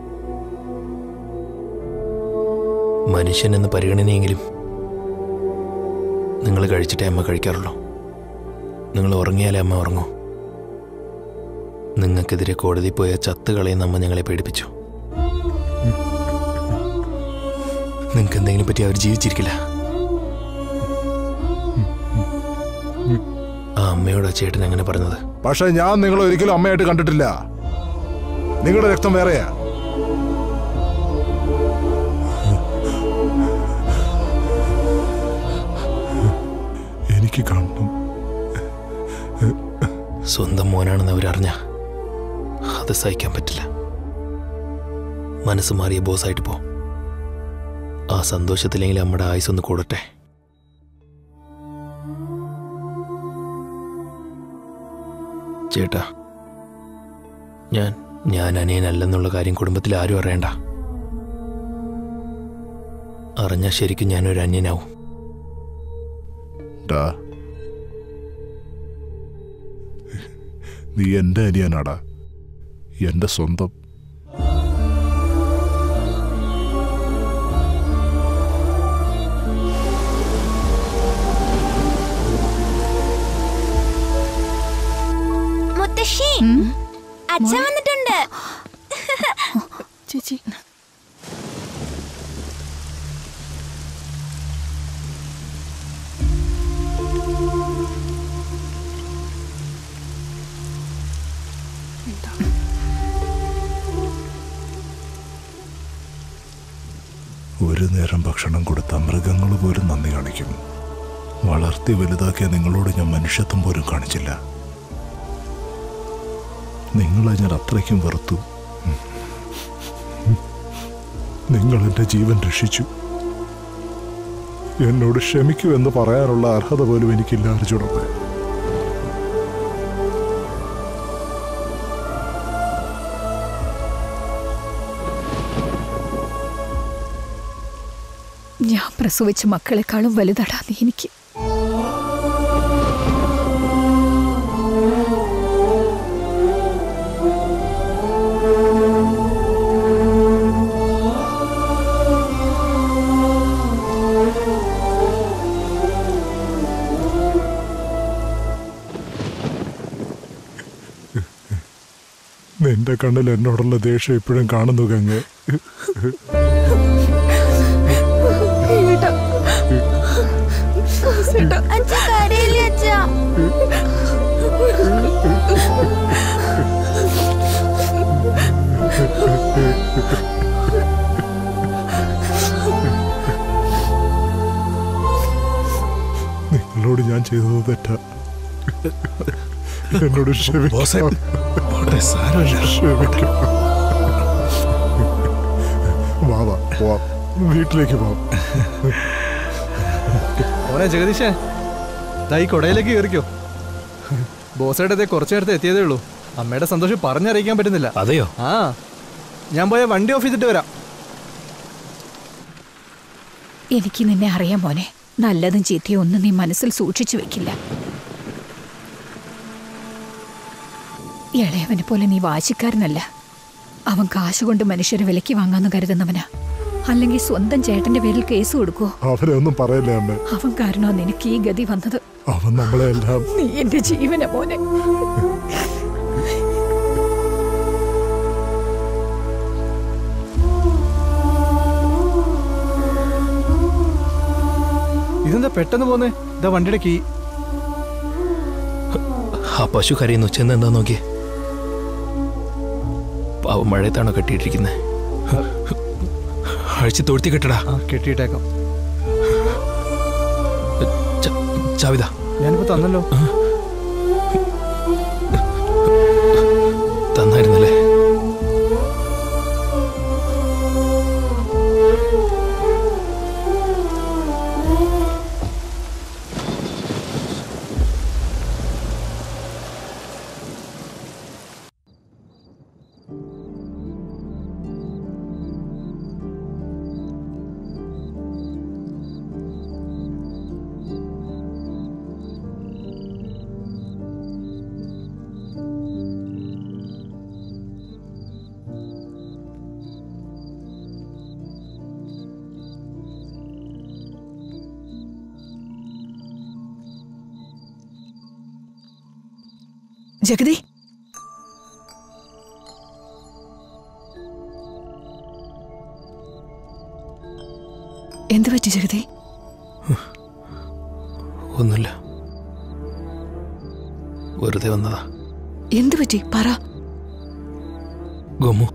മനുഷ്യൻ എന്ന പരിഗണനയെങ്കിലും നിങ്ങൾ കഴിച്ചിട്ടേ അമ്മ കഴിക്കാറുള്ളൂ നിങ്ങൾ ഉറങ്ങിയാലേ അമ്മ ഉറങ്ങൂ നിങ്ങൾക്കെതിരെ കോടതി പോയ ചത്ത് കളയുന്ന അമ്മ ഞങ്ങളെ പേടിപ്പിച്ചു നിങ്ങൾക്ക് എന്തെങ്കിലും പറ്റി അവർ ജീവിച്ചിരിക്കില്ല ആ അമ്മയോടാ ചേട്ടൻ അങ്ങനെ പറഞ്ഞത് പക്ഷെ ഞാൻ നിങ്ങളെ ഒരിക്കലും അമ്മയായിട്ട് കണ്ടിട്ടില്ല നിങ്ങളുടെ രക്തം വേറെയാ എനിക്ക് കാണണം സ്വന്തം മോനാണെന്ന് അവരറിഞ്ഞ അത് സഹിക്കാൻ പറ്റില്ല മനസ്സ് മാറിയ ബോസായിട്ട് പോ ആ സന്തോഷത്തിലെങ്കിലും അമ്മയുടെ ആയുസ് ഒന്ന് കൂടട്ടെ ചേട്ടാ ഞാൻ ഞാൻ അനിയനല്ലെന്നുള്ള കാര്യം കുടുംബത്തിൽ ആരും അറിയണ്ട അറിഞ്ഞാൽ ശരിക്കും ഞാനൊരു അന്യനാവും ഡാ നീ എന്റെ അനിയനാടാ എന്റെ സ്വന്തം മുത്തശ്ശി അച്ഛൻ വന്നിട്ടുണ്ട് ചേച്ചി ഒരു നേരം ഭക്ഷണം കൊടുത്ത മൃഗങ്ങൾ പോലും നന്ദി കാണിക്കും വളർത്തി വലുതാക്കിയ നിങ്ങളോട് ഞാൻ മനുഷ്യത്വം പോലും കാണിച്ചില്ല നിങ്ങളെ ഞാൻ അത്രയ്ക്കും വെറുത്തു നിങ്ങൾ എൻ്റെ ജീവൻ രക്ഷിച്ചു എന്നോട് ക്ഷമിക്കൂ എന്ന് പറയാനുള്ള അർഹത പോലും എനിക്കില്ല അർജുനപ്പേ ഞാൻ പ്രസവിച്ച മക്കളെക്കാളും വലുതാടാ നീ എനിക്ക് നിന്റെ കണ്ണിൽ എന്നോടുള്ള ദേഷ്യം ഇപ്പോഴും കാണുന്നു ഗംഗ അച്ഛ കരയില്ലേ അച്ഛ നിങ്ങളോട് ഞാൻ ചെയ്തത് തെറ്റാ എന്നോട് ക്ഷമിക്കണം ക്ഷമിക്കണം വാ വാ പോവാം വീട്ടിലേക്ക് പോവാം മോനെ ജഗദീഷേ ദാ ഈ കൊടയിലേക്ക് കയറിക്കോ ബോസയുടെ കുറച്ചു നേരത്തെ എത്തിയതേ ഉള്ളൂ അമ്മയുടെ സന്തോഷം പറഞ്ഞറിയിക്കാൻ പറ്റുന്നില്ല അതെയോ ആ ഞാൻ പോയ വണ്ടി ഓഫ് ചെയ്തിട്ട് വരാം എനിക്ക് നിന്നെ അറിയാം മോനെ നല്ലതും ചീത്തയും ഒന്നും നീ മനസ്സിൽ സൂക്ഷിച്ചു വെക്കില്ല ഇളയവനെ പോലെ നീ വാശിക്കാരനല്ല അവൻ കാശുകൊണ്ട് മനുഷ്യരെ വിലക്കി വാങ്ങാന്ന് കരുതുന്നവനാ അല്ലെങ്കിൽ സ്വന്തം ചേട്ടന്റെ പേരിൽ കേസ് കൊടുക്കുവോ അവനെ ഒന്നും പറയല്ലേ അമ്മ അവൻ കാരണോ നിനക്ക് ഈ ഗതി വന്നത് അവൻ നമ്മളെ എല്ലാം നീ എന്റെ ജീവന മോനെ ഇത് ഇതെന്താ പെട്ടെന്ന് പോന്നേ ഇതാ വണ്ടിയുടെ കീ ആ പശു കരയുന്നു ചെന്ന് എന്താ നോക്കിയേ പാവം മഴയത്താണോ കെട്ടിയിട്ടിരിക്കുന്നത് അഴിച്ച് തൊഴുത്തി കെട്ടടാ കെട്ടിയിട്ടേക്കാം ചാവിത ഞാനിപ്പോ തന്നല്ലോ തന്നായിരുന്നല്ലേ ജഗതി എന്തു പറ്റി ജഗതി ഒന്നുമില്ല വെറുതെ വന്നതാ എന്തു പറ്റി പറ ഗോമു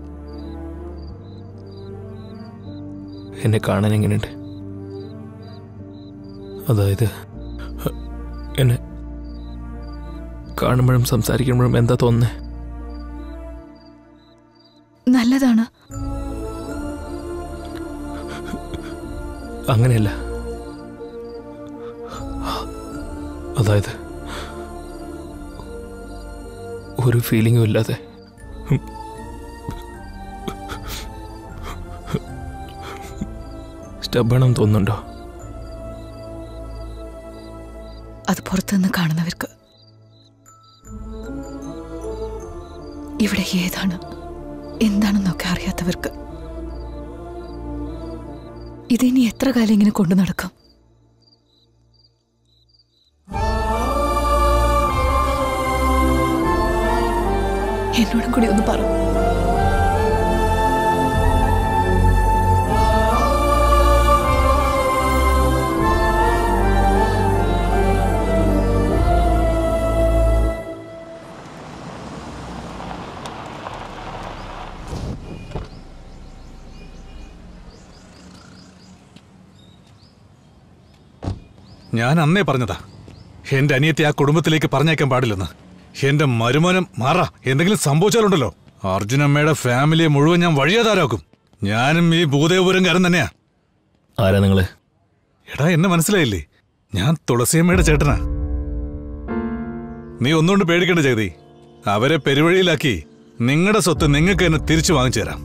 എന്നെ കാണാൻ എങ്ങനെയുണ്ട് അതായത് എന്നെ കാണുമ്പോഴും സംസാരിക്കുമ്പോഴും എന്താ തോന്നുന്നേ നല്ലതാണ് അങ്ങനെയല്ല അതായത് ഒരു ഫീലിംഗും ഇല്ലാതെ സ്റ്റബണം തോന്നുന്നുണ്ടോ അത് പുറത്തുനിന്ന് കാണുന്നവർക്ക് ഇവിടെ ഏതാണ് എന്താണെന്നൊക്കെ അറിയാത്തവർക്ക് ഇതിനി എത്ര കാലം ഇങ്ങനെ കൊണ്ടു നടക്കും എന്നോടും കൂടി ഒന്ന് പറ ഞാൻ അന്നേ പറഞ്ഞതാ എന്റെ അനിയത്തെ ആ കുടുംബത്തിലേക്ക് പറഞ്ഞേക്കാൻ പാടില്ലെന്ന് എന്റെ മരുമനം മാറ എന്തെങ്കിലും സംഭവിച്ചാലുണ്ടല്ലോ അർജുനമ്മയുടെ ഫാമിലിയെ മുഴുവൻ ഞാൻ വഴിയാതാരാക്കും ഞാനും ഈ ഭൂദേവപുരംകാരൻ തന്നെയാ ആരാ നിങ്ങള് എടാ എന്നെ മനസ്സിലായില്ലേ ഞാൻ തുളസിയമ്മയുടെ ചേട്ടനാ നീ ഒന്നുകൊണ്ട് പേടിക്കേണ്ട ജഗതി അവരെ പെരുവഴിയിലാക്കി നിങ്ങളുടെ സ്വത്ത് നിങ്ങൾക്ക് തന്നെ തിരിച്ചു വാങ്ങിച്ചു തരാം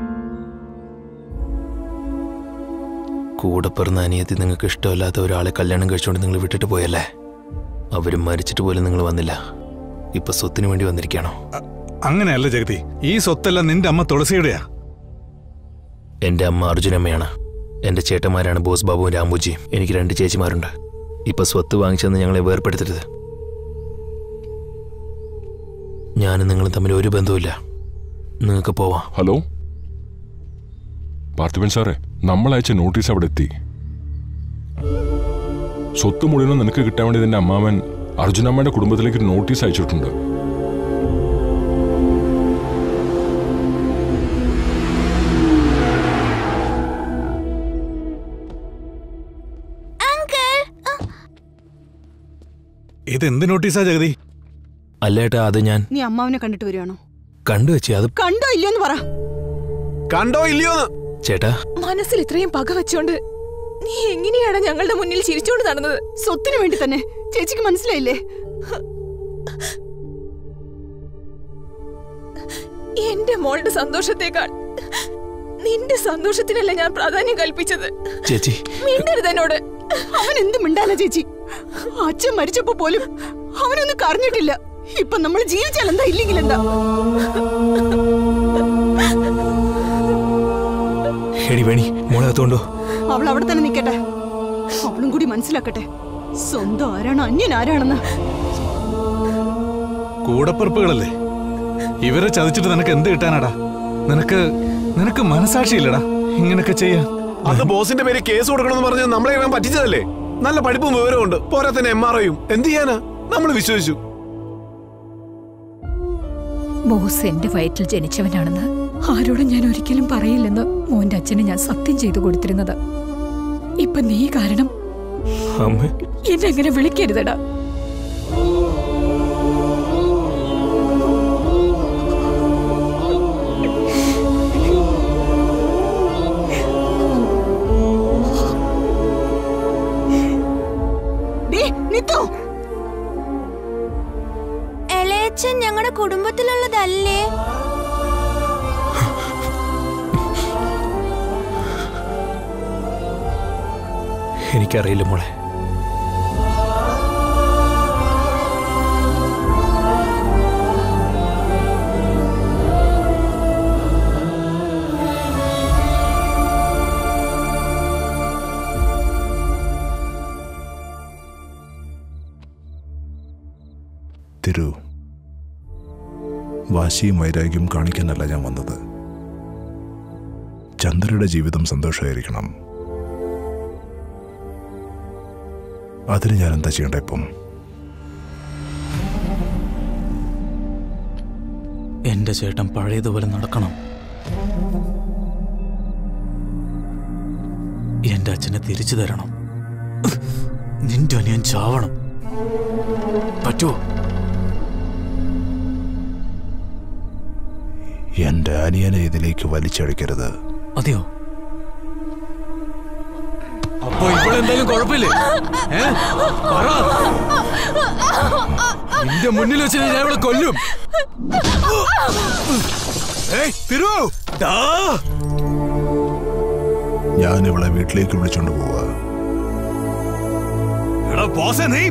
കൂടെ പിറന്ന അനിയത്തി നിങ്ങൾക്ക് ഇഷ്ടമല്ലാത്ത ഒരാളെ കല്യാണം കഴിച്ചുകൊണ്ട് നിങ്ങൾ വിട്ടിട്ട് പോയല്ലേ അവരും മരിച്ചിട്ട് പോലും നിങ്ങൾ വന്നില്ല ഇപ്പൊ സ്വത്തിന് വേണ്ടി വന്നിരിക്കുകയാണോ അങ്ങനെയല്ല ജഗതി ഈ സ്വത്തെല്ലാം നിന്റെ അമ്മ തുളസിയുടെയാ എന്റെ അമ്മ അർജുനമ്മയാണ് എന്റെ ചേട്ടന്മാരാണ് ബോസ് ബാബുവും രാമുജിയും എനിക്ക് രണ്ട് ചേച്ചിമാരുണ്ട് ഇപ്പൊ സ്വത്ത് വാങ്ങിച്ചെന്ന് ഞങ്ങളെ വേർപ്പെടുത്തരുത് ഞാനും നിങ്ങളും തമ്മിൽ ഒരു ബന്ധവുമില്ല നിങ്ങൾക്ക് പോവാം ഹലോ പാർത്ഥിപൻ സാറേ നമ്മൾ അയച്ച നോട്ടീസ് അവിടെ എത്തി സ്വത്ത് മുഴുവനും നിനക്ക് കിട്ടാൻ വേണ്ടി നിന്റെ അമ്മാവൻ അർജുനമ്മയുടെ കുടുംബത്തിലേക്ക് ഒരു നോട്ടീസ് അയച്ചിട്ടുണ്ട് ഇത് എന്ത് നോട്ടീസാ ജഗതി അല്ലേട്ടാ അത് ഞാൻ നീ അമ്മാവനെ കണ്ടിട്ട് വരുവാണോ കണ്ടു വെച്ചേ അത് കണ്ടോ ഇല്ലയോന്ന് പറ കണ്ടോ ഇല്ലയോന്ന് ചേട്ടാ മനസ്സിൽ ഇത്രയും പക വെച്ചോണ്ട് നീ എങ്ങനെയാണ് ഞങ്ങളുടെ മുന്നിൽ ചിരിച്ചോണ്ട് നടന്നത് സ്വത്തിന് വേണ്ടി തന്നെ ചേച്ചിക്ക് മനസ്സിലായില്ലേ എന്റെ മോളുടെ സന്തോഷത്തേക്കാൾ നിന്റെ സന്തോഷത്തിനല്ല ഞാൻ പ്രാധാന്യം കൽപ്പിച്ചത് ചേച്ചി മിണ്ടരുത് എന്നോട് അവൻ എന്ത് മിണ്ടാല ചേച്ചി അച്ഛൻ മരിച്ചപ്പോ പോലും അവനൊന്നും കറിഞ്ഞിട്ടില്ല ഇപ്പൊ നമ്മൾ ജീവിച്ചാൽ എന്താ ഇല്ലെങ്കിൽ എന്താ എടി വേണി മോളെ അകത്തോണ്ടോ അവൾ അവിടെ തന്നെ നിക്കട്ടെ അവളും കൂടി മനസ്സിലാക്കട്ടെ സ്വന്തം ആരാണ് അന്യൻ ആരാണെന്ന് കൂടപ്പിറപ്പുകളല്ലേ ഇവരെ ചതിച്ചിട്ട് നിനക്ക് എന്ത് കിട്ടാനാടാ നിനക്ക് നിനക്ക് മനസാക്ഷിയില്ലടാ ഇങ്ങനൊക്കെ ചെയ്യാൻ അന്ന് ബോസിന്റെ പേര് കേസ് കൊടുക്കണമെന്ന് പറഞ്ഞ് നമ്മളെ ഇവൻ പറ്റിച്ചതല്ലേ നല്ല പഠിപ്പും വിവരമുണ്ട് പോരാ തന്നെ എം ആർ ഐയും എന്ത് ചെയ്യാനാ നമ്മൾ വിശ്വസിച്ചു ബോസ് എന്റെ വയറ്റിൽ ജനിച്ചവനാണെന്ന് ആരോടും ഞാൻ ഒരിക്കലും പറയില്ലെന്ന് മോന്റെ അച്ഛന് ഞാൻ സത്യം ചെയ്തു കൊടുത്തിരുന്നത് ഇപ്പൊ നീ കാരണം അമ്മ എന്നെ അങ്ങനെ വിളിക്കരുതടാ ഡേ നിത്തു എളയച്ചൻ ഞങ്ങളുടെ കുടുംബത്തിലുള്ളതല്ലേ എനിക്കറിയില്ല മോളെ തിരു വാശിയും വൈരാഗ്യവും കാണിക്കാനല്ല ഞാൻ വന്നത് ചന്ദ്രയുടെ ജീവിതം സന്തോഷമായിരിക്കണം അതിന് ഞാൻ എന്താ ചെയ്യണ്ട ഇപ്പം എന്റെ ചേട്ടൻ പഴയതുപോലെ നടക്കണം എന്റെ അച്ഛനെ തിരിച്ചു തരണം നിന്റെ അനിയൻ ചാവണം പറ്റുമോ എന്റെ അനിയനെ ഇതിലേക്ക് വലിച്ചഴിക്കരുത് അതെയോ അപ്പൊ ഇവളെന്തായാലും കുഴപ്പമില്ലേ ഏ പറ നിന്റെ മുന്നിൽ വെച്ച് ഞാൻ ഇവിടെ കൊല്ലും തിരു ഞാൻ ഇവളെ വീട്ടിലേക്ക് വിളിച്ചോണ്ട് പോവാ എടാ ബോസേ നീ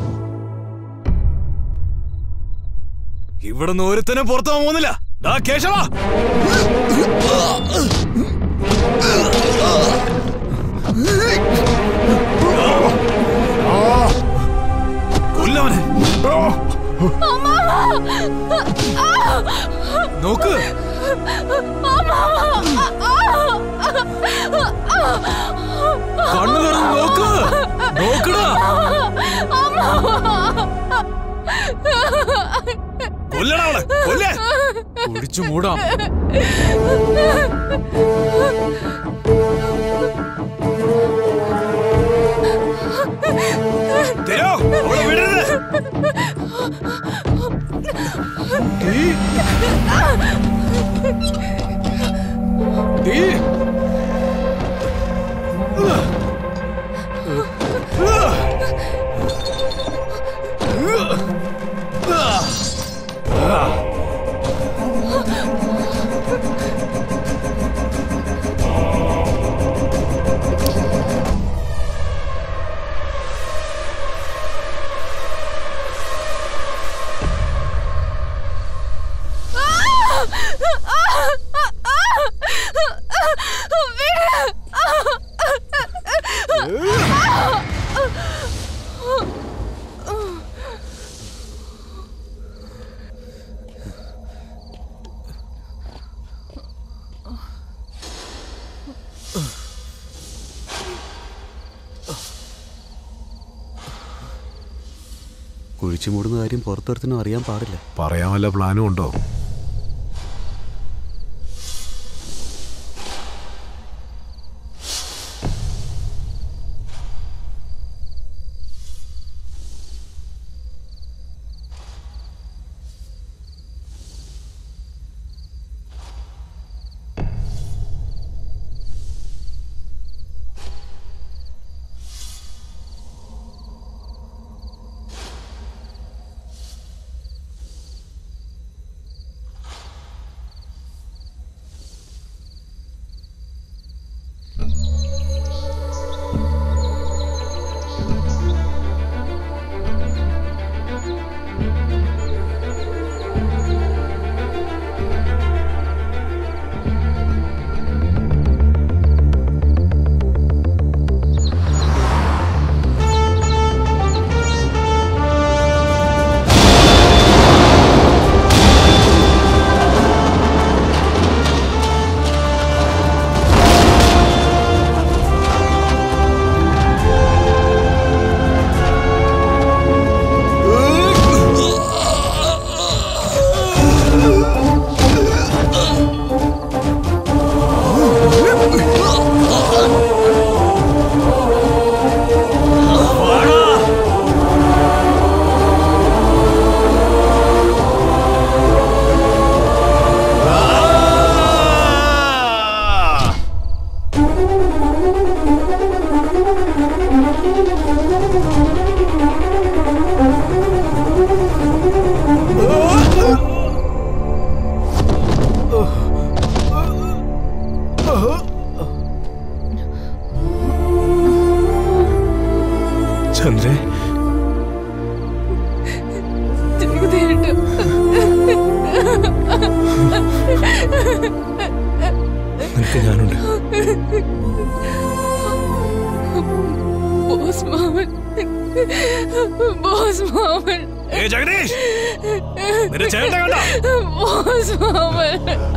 ഇവിടുന്ന് ഒരുത്തനും പുറത്തു പോകുന്നില്ല ദാ കേശവ കൊല്ലവനെ നോക്ക് കണ്ണു തുറന്ന് നോക്ക് നോക്കടാ കൊല്ലടാ അവളെ കൊല്ലേ കുടിച്ചു മൂടാം തിരോ അവളെ വിടരുത് ഡീ. കുഴിച്ചു മൂടുന്ന കാര്യം പുറത്തൊരുത്തിനും അറിയാൻ പാടില്ല പറയാൻ വല്ല പ്ലാനും ഉണ്ടോ നിനക്ക് ഞാനുണ്ട് ബോസ് മാമൻ ബോസ് മാമൻ ഏ ജഗദീഷ് നിന്റെ ചേട്ടനെ കണ്ടോ? ബോസ് മാമൻ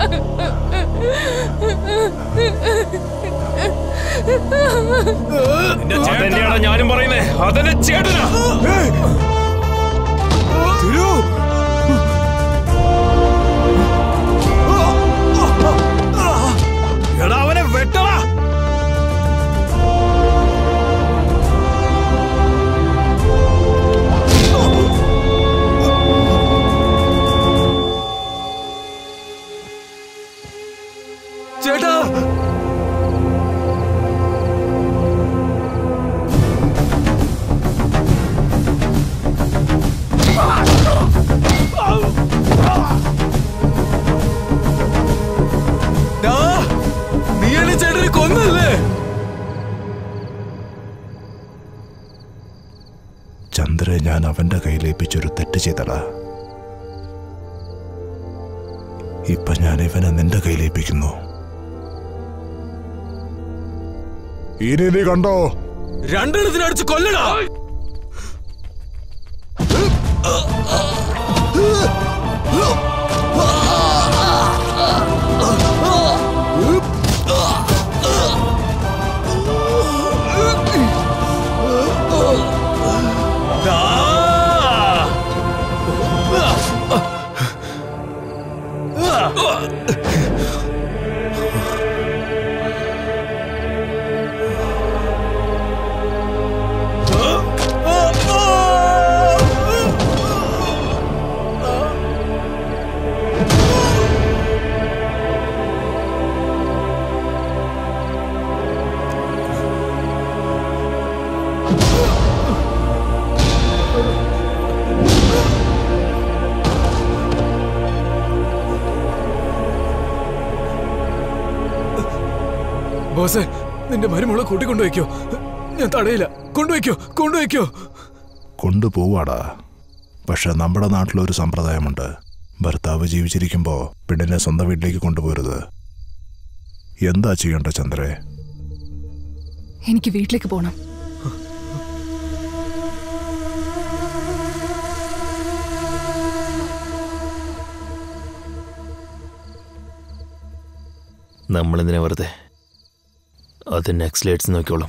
അതന്നെയാണ് ഞാനും പറയുന്നേ അതെന്നെ ചേട്ടനാ എടാ അവനെ വെട്ടടാ ചേട്ടാ ഡാ, നീയാണ് ചേട്ടനെ കൊന്നല്ലേ ചന്ദ്രയെ ഞാൻ അവന്റെ കയ്യിലേൽപ്പിച്ചൊരു തെറ്റ് ചെയ്തടാ ഇപ്പൊ ഞാൻ ഇവനെ നിന്റെ കയ്യിലേൽപ്പിക്കുന്നു ഇനി നീ കണ്ടോ രണ്ടെണ്ണത്തിന് അടിച്ച് കൊല്ലടാ ബോസേ നിന്റെ മരുമോളെ കൂട്ടിക്കൊണ്ടുവയ്ക്കോ ഞാൻ തടയില്ല കൊണ്ടുവയ്ക്കോ കൊണ്ടുവയ്ക്കോ കൊണ്ടുപോവാടാ പക്ഷെ നമ്മുടെ നാട്ടിലൊരു സമ്പ്രദായമുണ്ട് ഭർത്താവ് ജീവിച്ചിരിക്കുമ്പോൾ പെണ്ണിനെ സ്വന്തം വീട്ടിലേക്ക് കൊണ്ടുപോരുത് എന്താ ചെയ്യണ്ട ചന്ദ്രേ എനിക്ക് വീട്ടിലേക്ക് പോകണം നമ്മളെന്തിനാ വെറുതെ അത് നെക്സ്റ്റ് ലേറ്റ്സ് നോക്കിക്കോളും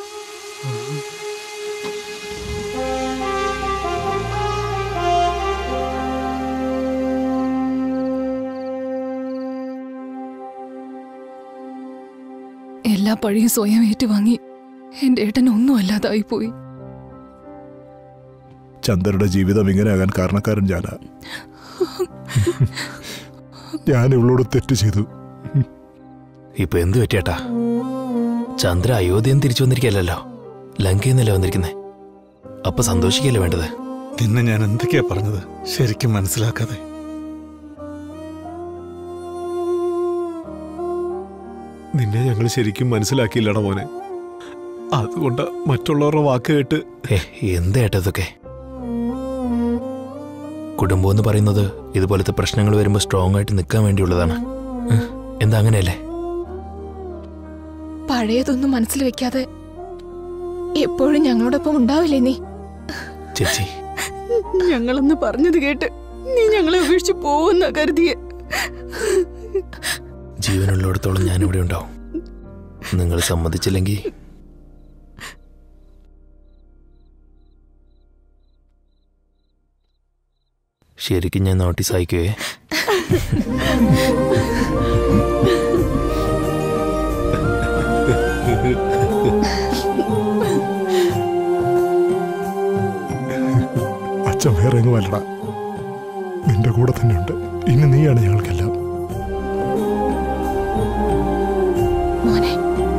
എല്ലാ പഴിയും സ്വയം ഏറ്റുവാങ്ങി എന്റെ ഏട്ടൻ ഒന്നും അല്ലാതായി പോയി ചന്ദ്രയുടെ ജീവിതം ഇങ്ങനെയാകാൻ കാരണക്കാരൻ ഞാനാ ഞാൻ ഇവളോട് തെറ്റ് ചെയ്തു ഇപ്പൊ എന്ത് പറ്റിയേട്ടാ ചന്ദ്ര അയോധ്യയിൽ നിന്ന് തിരിച്ചു വന്നിരിക്കല്ലോ ലങ്കയിൽ നിന്നല്ലേ വന്നിരിക്കുന്നേ അപ്പൊ സന്തോഷിക്കല്ലേ വേണ്ടത് നിന്നെ ഞാൻ എന്തൊക്കെയാ പറഞ്ഞത് ശരിക്കും മനസ്സിലാക്കാതെ നിന്നെ ഞങ്ങൾ ശരിക്കും മനസ്സിലാക്കിയില്ലടാ മോനെ അതുകൊണ്ട് മറ്റുള്ളവരുടെ വാക്ക് കേട്ട് ഏ എന്താ ഇതൊക്കെ കുടുംബം എന്ന് പറയുന്നത് ഇതുപോലത്തെ പ്രശ്നങ്ങൾ വരുമ്പോൾ സ്ട്രോങ് ആയിട്ട് നിൽക്കാൻ വേണ്ടിയുള്ളതാണ് ഉം, എന്താ അങ്ങനെയല്ലേ പഴയതൊന്നും മനസ്സിൽ വെക്കാതെ എപ്പോഴും ഞങ്ങളോടൊപ്പം ഉണ്ടാവില്ലേ നീ ചേച്ചി ഞങ്ങളൊന്ന് പറഞ്ഞത് കേട്ട് നീ ഞങ്ങളെ ഉപേക്ഷിച്ച് പോകുന്ന കരുതിയെ ജീവനുള്ളിടത്തോളം ഞാനിവിടെ ഉണ്ടാവും നിങ്ങൾ സമ്മതിച്ചില്ലെങ്കിൽ ശരിക്കും ഞാൻ നോട്ടീസ് അയക്കുവേ അച്ഛൻ വേറെ എങ്ങും അല്ലടാ നിന്റെ കൂടെ തന്നെയുണ്ട് ഇനി നീയാണ് ഞങ്ങൾക്കെല്ലാം മോനെ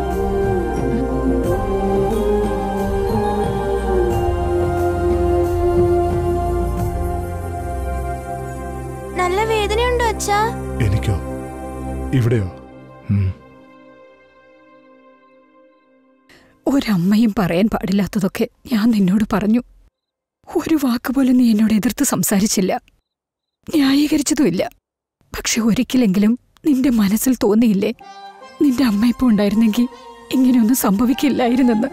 നല്ല വേദനയുണ്ടോ അച്ഛാ എനിക്കോ ഇവിടെയോ ഉം. ഒരമ്മയും പറയാൻ പാടില്ലാത്തതൊക്കെ ഞാൻ നിന്നോട് പറഞ്ഞു ഒരു വാക്ക് പോലും നീ എന്നോട് എതിർത്ത് സംസാരിച്ചില്ല ന്യായീകരിച്ചതുമില്ല പക്ഷെ ഒരിക്കലെങ്കിലും നിന്റെ മനസ്സിൽ തോന്നിയില്ലേ നിന്റെ അമ്മ ഇപ്പൊ ഉണ്ടായിരുന്നെങ്കിൽ ഇങ്ങനെയൊന്നും സംഭവിക്കില്ലായിരുന്നെന്ന്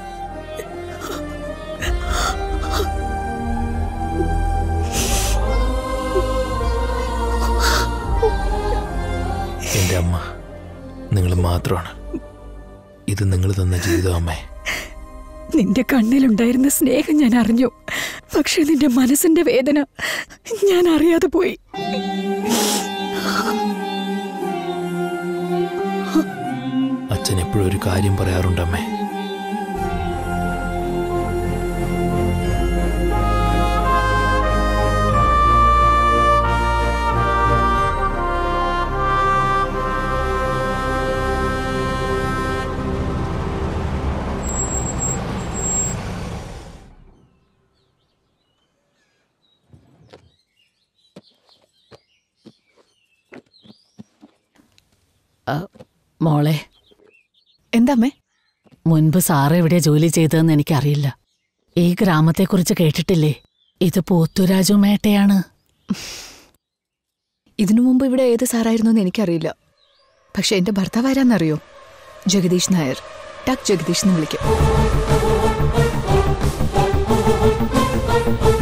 എൻ്റെ അമ്മ നിങ്ങൾ മാത്രമാണ് ഇത് നിങ്ങൾ തന്ന ജീവിതം അമ്മേ നിന്റെ കണ്ണിലുണ്ടായിരുന്ന സ്നേഹം ഞാൻ അറിഞ്ഞു പക്ഷെ നിന്റെ മനസ്സിന്റെ വേദന ഞാൻ അറിയാതെ പോയി അച്ഛൻ എപ്പോഴും ഒരു കാര്യം പറയാറുണ്ട് അമ്മേ മോളെ എന്താമ്മേ മുൻപ് സാറ് എവിടെ ജോലി ചെയ്തതെന്ന് എനിക്കറിയില്ല ഈ ഗ്രാമത്തെക്കുറിച്ച് കേട്ടിട്ടില്ലേ ഇത് പോത്തുരാജു മേട്ടയാണ് ഇതിനു മുമ്പ് ഇവിടെ ഏത് സാറായിരുന്നു എന്ന് എനിക്കറിയില്ല പക്ഷെ എന്റെ ഭർത്താവ് ആരാന്നറിയോ ജഗദീഷ് നായർ ടക് ജഗദീഷ് എന്ന് വിളിക്കും